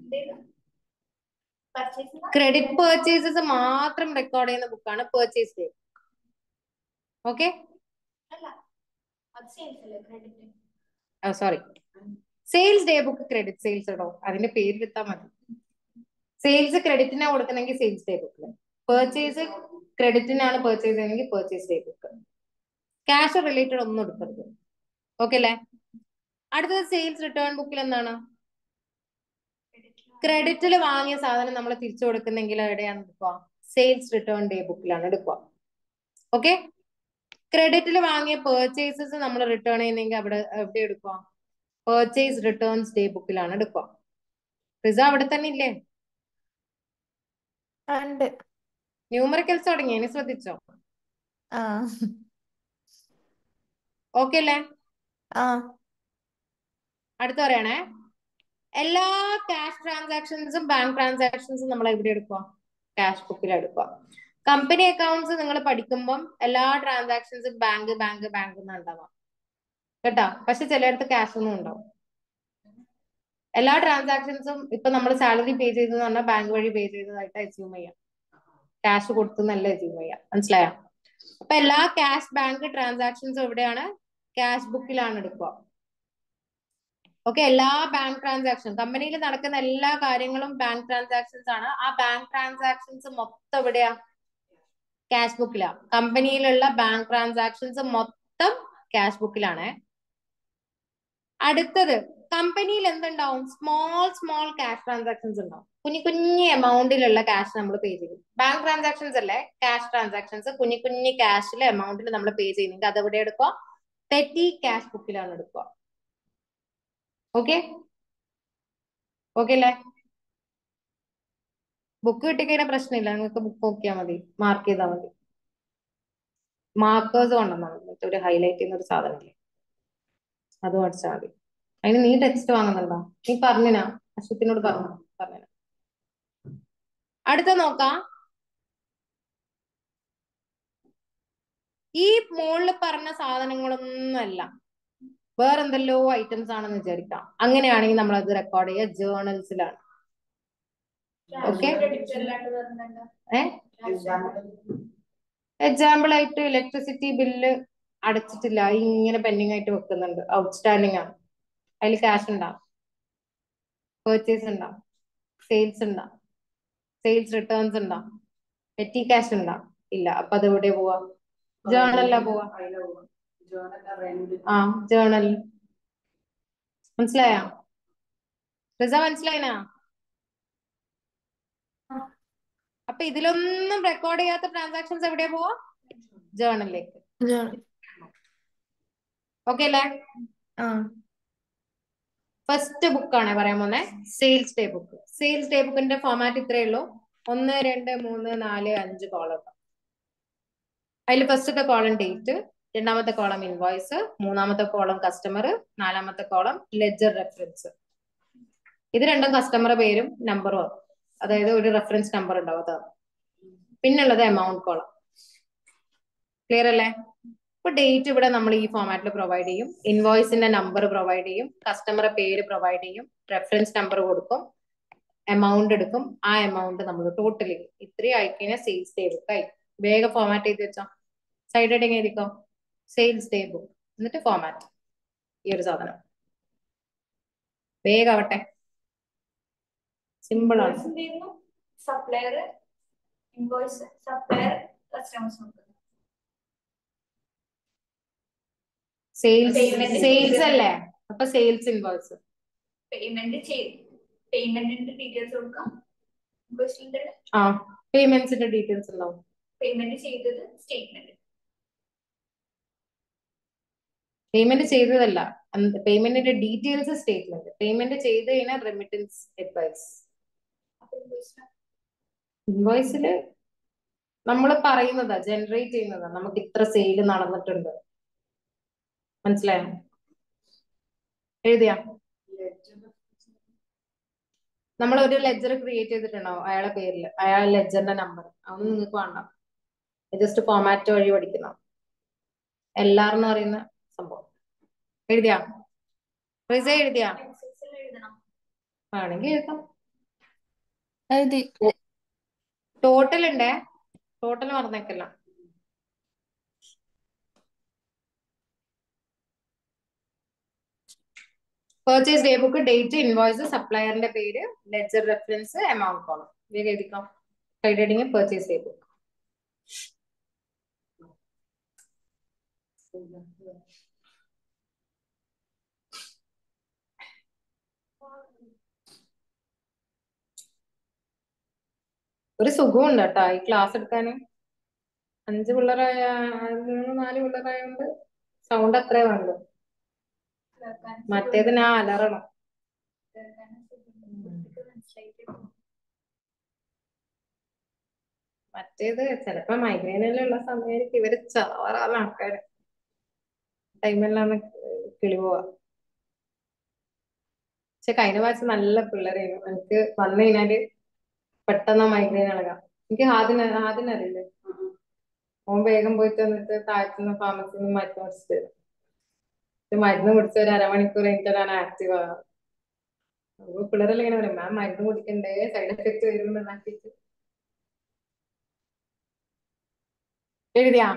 പർച്ചേസ് ക്രെഡിറ്റ് പർച്ചേസസ് മാത്രം റെക്കോർഡ് ചെയ്യുന്ന ബുക്കാണ് പർച്ചേസ് ഡേ ഓക്കെ അല്ല അത് സെയിൽസ് അല്ലേ credit sorry sales day book credit sales ഇടോ അതിന്റെ പേരിലെത്താൻ മതി സെയിൽസ് ക്രെഡിറ്റിനാ കൊടുക്കുന്നെങ്കിൽ സെയിൽസ് ഡേ ബുക്കിൽ പർച്ചേസ് ക്രെഡിറ്റിനാണ് പർച്ചേസ് ചെയ്യുന്നെങ്കിൽ purchase day book cash related ഒന്നും എടുക്കരുത് ഓക്കെ അല്ലേ അടുത്തത് സെയിൽസ് റിട്ടേൺ ബുക്കിൽ എന്താണ് ക്രെഡിറ്റിൽ വാങ്ങിയ സാധനം നമ്മൾ തിരിച്ചു കൊടുക്കുന്നെങ്കിൽ എവിടെയാണ് എടുക്കുക സെയിൽസ് റിട്ടേൺ ഡേ ബുക്കിലാണ് എടുക്കുക ഓക്കെ ക്രെഡിറ്റിൽ വാങ്ങിയ പേർച്ചേസസ് നമ്മൾ റിട്ടേൺ ചെയ്യുന്നെങ്കിൽ അവിടെ എവിടെ എടുക്കുക പേർച്ചേസ് റിട്ടേൺസ് ഡേ ബുക്കിലാണ് എടുക്കുക റിസ അവിടെ തന്നെ ഇല്ലേ ഉണ്ട് ന്യൂമറിക്കൽസ് തുടങ്ങി ഇനി ശ്രദ്ധിച്ചോ ആ ഓക്കെ അല്ലേ ആ അടുത്ത പറയണേ എല്ലാ ക്യാഷ് ട്രാൻസാക്ഷൻസും ബാങ്ക് ട്രാൻസാക്ഷൻസും നമ്മൾ എവിടെ എടുക്കുക ക്യാഷ് ബുക്കിൽ എടുക്കുക കമ്പനി അക്കൗണ്ട്സ് നിങ്ങൾ പഠിക്കുമ്പം എല്ലാ ട്രാൻസാക്ഷൻസും ബാങ്ക് ബാങ്ക് ബാങ്ക് എന്ന് ഉണ്ടാവാം കേട്ടോ പക്ഷെ ചിലയിടത്ത് ക്യാഷ് ഒന്നും ഉണ്ടാവും എല്ലാ ട്രാൻസാക്ഷൻസും ഇപ്പൊ നമ്മൾ സാലറി പേ ചെയ്തെന്ന് പറഞ്ഞാൽ ബാങ്ക് വഴി പേ ചെയ്തതായിട്ട് അസ്യൂം ചെയ്യാം ക്യാഷ് കൊടുത്തു നല്ല അസ്യൂം ചെയ്യാം മനസ്സിലായോ അപ്പൊ എല്ലാ ക്യാഷ് ബാങ്ക് ട്രാൻസാക്ഷൻസും എവിടെയാണ് ക്യാഷ് ബുക്കിലാണ് എടുക്കുക ഓക്കെ എല്ലാ ബാങ്ക് ട്രാൻസാക്ഷൻ കമ്പനിയിൽ നടക്കുന്ന എല്ലാ കാര്യങ്ങളും ബാങ്ക് ട്രാൻസാക്ഷൻസ് ആണ് ആ ബാങ്ക് ട്രാൻസാക്ഷൻസ് മൊത്തം എവിടെയാ ക്യാഷ് ബുക്കിലാ കമ്പനിയിലുള്ള ബാങ്ക് ട്രാൻസാക്ഷൻസ് മൊത്തം ക്യാഷ് ബുക്കിലാണ് അടുത്തത് കമ്പനിയിൽ എന്തുണ്ടാവും സ്മോൾ സ്മോൾ ക്യാഷ് ട്രാൻസാക്ഷൻസ് ഉണ്ടാവും കുഞ്ഞു കുഞ്ഞു എമൗണ്ടിലുള്ള ക്യാഷ് നമ്മൾ പേ ചെയ്യും ബാങ്ക് ട്രാൻസാക്ഷൻസ് അല്ലേ ക്യാഷ് ട്രാൻസാക്ഷൻസ് കുഞ്ഞു കുഞ്ഞു ക്യാഷിലെ എമൗണ്ടിൽ നമ്മൾ പേ ചെയ്യുന്നെങ്കിൽ അത് എവിടെ എടുക്കുക പെറ്റി ക്യാഷ് ബുക്കിലാണ് എടുക്കുക ഓക്കെ ഓക്കെ അല്ലേ ബുക്ക് കിട്ടിക്കഴിഞ്ഞാൽ പ്രശ്നമില്ല നിങ്ങൾക്ക് ബുക്ക് നോക്കിയാൽ മതി മാർക്ക് ചെയ്താൽ മതി മാർക്കേഴ്സ് കൊണ്ടുവന്നാൽ മതി മറ്റേ ഒരു ഹൈലൈറ്റ് ചെയ്യുന്ന ഒരു സാധനമില്ലേ അത് പഠിച്ചാൽ മതി അതിന് നീ ടെക്സ്റ്റ് വാങ്ങുന്നുണ്ടോ നീ പറഞ്ഞിനാ അശ്വത്തിനോട് പറഞ്ഞു പറഞ്ഞ അടുത്ത നോക്കാം ഈ മുകളിൽ പറഞ്ഞ സാധനങ്ങളൊന്നുമല്ല വേറെന്തെല്ലോ ഐറ്റംസ് ആണെന്ന് വിചാരിക്കാം അങ്ങനെയാണെങ്കിൽ നമ്മൾ അത് റെക്കോർഡ് ചെയ്യുക ജേർണൽസിലാണ് Okay. ക്രെഡിറ്റ് അല്ലാണ്ട് വരുന്നുണ്ട് ഏഹ് എക്സാമ്പിൾ ആയിട്ട് ഇലക്ട്രിസിറ്റി ബില്ല് അടച്ചിട്ടില്ല അത് ഇങ്ങനെ പെൻഡിങ് ആയിട്ട് വെക്കുന്നുണ്ട് ഔട്ട്സ്റ്റാൻഡിങ് ആണ് അതിൽ ക്യാഷ് ഉണ്ടാവും പെർച്ചേസ് ഉണ്ടാവും സെയിൽസ് ഉണ്ടാവും സെയിൽസ് റിട്ടേൺസ് ഉണ്ടാവും പെറ്റി ക്യാഷ് ഉണ്ടാവും ഇല്ല അപ്പൊ അത് എവിടെ പോവാ ജേർണലിലാ പോവാ ആ ജേർണൽ മനസ്സിലായോ റിസ മനസ്സിലായിനാ അപ്പൊ ഇതിലൊന്നും റെക്കോർഡ് ചെയ്യാത്ത ട്രാൻസാക്ഷൻസ് എവിടെയാ പോവാ ജേർണലിലേക്ക് ഞാൻ ഓക്കെ അല്ലേ ആ ഫസ്റ്റ് ബുക്കാണ് പറയാൻ പോന്നെ sales day book sales day ബുക്കിന്റെ ഫോമാറ്റ് ഇത്രയേ ഉള്ളൂ ഒന്ന് രണ്ട് മൂന്ന് നാല് അഞ്ച് കോളം അതിൽ ഫസ്റ്റത്തെ കോളം ഡേറ്റ് രണ്ടാമത്തെ കോളം ഇൻവോയ്സ് മൂന്നാമത്തെ കോളം കസ്റ്റമർ നാലാമത്തെ കോളം ലെജർ റെഫറൻസ് ഇത് രണ്ടും കസ്റ്റമർ പേരും നമ്പറും ആണ് അതായത് ഒരു റെഫറൻസ് നമ്പർ ഉണ്ടാവും അതാണ് പിന്നുള്ളത് എമൗണ്ട് കോളം ക്ലിയർ അല്ലേ ഇപ്പൊ ഡേറ്റ് ഇവിടെ നമ്മൾ ഈ ഫോമാറ്റിൽ പ്രൊവൈഡ് ചെയ്യും ഇൻവോയ്സിന്റെ നമ്പർ പ്രൊവൈഡ് ചെയ്യും കസ്റ്റമറെ പേര് പ്രൊവൈഡ് ചെയ്യും റെഫറൻസ് നമ്പർ കൊടുക്കും എമൗണ്ട് എടുക്കും ആ എമൗണ്ട് നമ്മൾ ടോട്ടൽ ചെയ്യും ഇത്രയും ആയിക്കഴിഞ്ഞാൽ സെയിൽസ് ഡേ ബുക്ക് ആയി വേഗം ഫോമാറ്റ് ചെയ്ത് വെച്ചോ സൈഡ് ഹെഡിങ് എഴുതിക്കോ സെയിൽസ് ഡേ ബുക്ക് എന്നിട്ട് ഫോമാറ്റ് ഈ ഒരു സാധനം വേഗം ആവട്ടെ സിമ്പിൾ ആണ് സപ്ലയർ ഇൻവോയ്സ് സപ്ലയർ കസ്റ്റമേഴ്സ് നോക്കുന്നത് സെയിൽസ് Payment. സെയിൽസ് അല്ലേ അപ്പൊ സെയിൽസ് ഇൻവോയ്സ് പേയ്മെന്റ് ചെയ്ത് പേയ്മെന്റിന്റെ ഡീറ്റെയിൽസ് കൊടുക്കാം ഇൻവോയ്സിന്റെ ആ പേയ്മെന്റ്സിന്റെ ഡീറ്റെയിൽസ് ഉണ്ടാവും പേയ്മെന്റ് ചെയ്തത് സ്റ്റേറ്റ്മെന്റ് പേയ്മെന്റ് ചെയ്തതല്ല പേയ്മെന്റിന്റെ ഡീറ്റെയിൽസ് സ്റ്റേറ്റ്മെന്റ് പേയ്മെന്റ് ചെയ്ത് കഴിഞ്ഞാൽ റെമിറ്റൻസ് അഡ്വൈസ് അപ്പൊ ഇൻവോയ്സിന് ഇൻവോയ്സില് നമ്മൾ പറയുന്നതാ ജനറേറ്റ് ചെയ്യുന്നതാ നമുക്ക് ഇത്ര സെയിൽ നടന്നിട്ടുണ്ട് മനസ്സിലായോ എഴുതിയാ നമ്മൾ ഒരു ലെജർ ക്രിയേറ്റ് ചെയ്തിട്ടുണ്ടാവും അയാളെ പേരിൽ അയാളെ ലെജറിന്റെ നമ്പർ അതൊന്നും നിങ്ങൾക്ക് വേണ്ട ജസ്റ്റ് ഫോമാറ്റ് വഴി പഠിക്കുന്ന എല്ലാർ എന്ന് പറയുന്ന സംഭവം എഴുതിയാ റിസ എഴുതിയാ എക്സൽ എഴുതണം ആണെങ്കിൽ എഴുതാം എഴുതി ടോട്ടൽ ഉണ്ടേ ടോട്ടൽ മറന്നേക്കല്ല purchase day book date invoice സപ്ലയറിന്റെ പേര് ലെജർ റെഫറൻസ് എമൗണ്ട് കോളം വേഗം എഴുതിക്കാം ക്രെഡിറ്റിംഗ് പർച്ചേസ് ഡേ ബുക്ക് ഒരു സുഖമുണ്ട് കേട്ടോ ഈ ക്ലാസ് എടുക്കാന് അഞ്ച് പിള്ളേരായ മൂന്ന് നാല് പിള്ളേരായോണ്ട് സൗണ്ട് അത്രേ വേണ്ടു കേൾക്കാൻ മറ്റേത് ഞാൻ അലറണം കേൾക്കാൻ കുട്ടിക്ക് മനസ്സിലായിട്ട് മറ്റേത് ചിലപ്പോ മൈഗ്രെയിനിലുള്ള സമയത്ത് ഇവര് ചാവാറാണ് ആൾക്കാര് ടൈമെല്ലാം കിളി പോവാ പക്ഷെ കഴിഞ്ഞ പ്രാവശ്യം നല്ല പിള്ളേരായിരുന്നു എനിക്ക് വന്നു കഴിഞ്ഞാല് പെട്ടെന്ന് മൈഗ്രെയിൻ ഇളകാം എനിക്ക് ആദ്യം ആദ്യം അറിയില്ലേ ഓൻ വേഗം പോയിട്ട് വന്നിട്ട് താഴ്ത്തുന്ന ഫാർമസിയിൽ നിന്ന് മരുന്ന് കുടിച്ചിട്ട് വരും. ഇത് മരുന്ന് കുടിച്ച് ഒരു അരമണിക്കൂർ കഴിഞ്ഞിട്ട് ഞാൻ ആക്റ്റീവ് ആകാം അപ്പൊ പിള്ളേരെല്ലാം ഇങ്ങനെ പറയും മാം മരുന്ന് കുടിക്കണ്ടേ സൈഡ് എഫക്ട് വരും എന്നാക്കിയിട്ട് എഴുതിയാ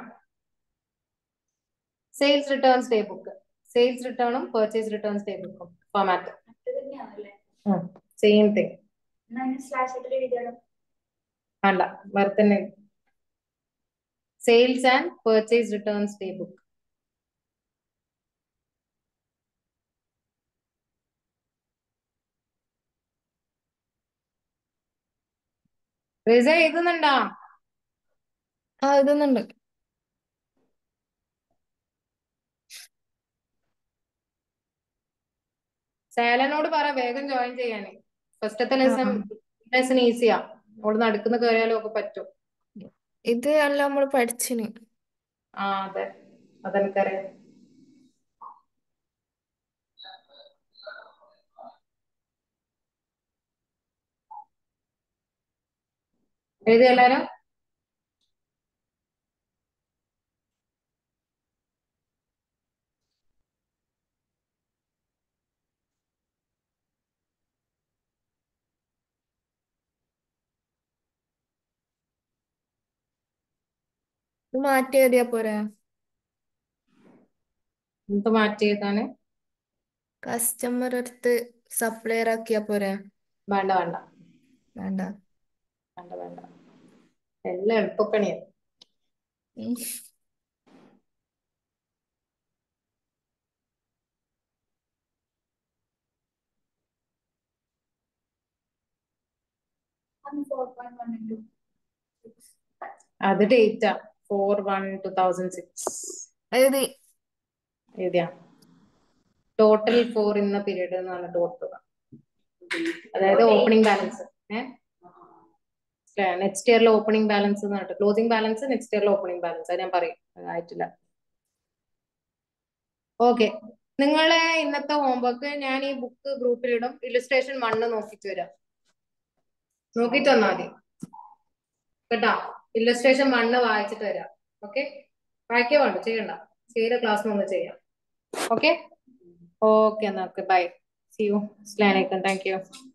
sales returns day book sales റിട്ടേണും പർച്ചേസ് റിട്ടേൺസ് ഡേ ബുക്കും ഫോമാറ്റ് മറ്റേ തന്നെയാണല്ലേ സെയിം തിങ് എന്നാ സ്ലാഷ് ഇട്ടിട്ട് എഴുതിയാലോ വേണ്ട വേറെ തന്നെ sales and purchase returns day book റിസ എഴുതുന്നുണ്ടോ ആ എഴുതുന്നുണ്ട് സേലനോട് പറ വേഗം ജോയിൻ ചെയ്യാന് ഫസ്റ്റത്തെ ആ ലെസൺ ആ. ലെസൺ ഈസിയാ അവള് നടക്കുന്ന കയറിയാലും ഒക്കെ പറ്റും ഇത് എല്ലാം നമ്മൾ പഠിച്ചിന് ആ അതെ അതെനിക്കറിയാം എഴുതി എല്ലാരും ഇത് മാറ്റി എഴുതിയാ പോരെ എന്നിട്ട് മാറ്റി എഴുതാന് കസ്റ്റമർ അടുത്ത് സപ്ലയർ ആക്കിയാ പോരെ വേണ്ട വേണ്ട വേണ്ട വേണ്ട വേണ്ട എല്ലാം എളുപ്പപ്പണിയാണ് ഉം. Four point one into six അത് data four one two thousand six എഴുതി എഴുതിയാ ടോട്ടൽ ഫോർ ഇന്ന പീരീഡ് എന്ന് പറഞ്ഞിട്ട് കൊടുത്തത് അതായത് ഓപ്പണിംഗ് ബാലൻസ് ഏഹ് നെക്സ്റ്റ് ഇയറിൽ ഓപ്പണിംഗ് ബാലൻസ് എന്ന് പറഞ്ഞിട്ട് ക്ലോസിംഗ് ബാലൻസ് നെക്സ്റ്റ് ഇയറിൽ ഓപ്പണിംഗ് ബാലൻസ് അത് ഞാൻ പറയും ആയിട്ടില്ല ഓക്കെ നിങ്ങളെ ഇന്നത്തെ ഹോംവർക്ക് ഞാൻ ഈ ബുക്ക് ഗ്രൂപ്പിലിടും ഇലുസ്ട്രേഷൻ വണ്ണ് നോക്കിട്ട് വരാം നോക്കിട്ട് വന്നാ മതി കേട്ടാ ഇല്ലസ്ട്രേഷൻ വണ്ണ് വായിച്ചിട്ട് വരാം ഓക്കെ വായിക്കേ വേണ്ട ചെയ്യണ്ട ചെയ്ത ക്ലാസ് ഒന്ന് ചെയ്യാം ഓക്കെ ഓക്കെ എന്നാ ഓക്കെ ബൈ സി യു അസ്സലാമു അലൈക്കും താങ്ക് യു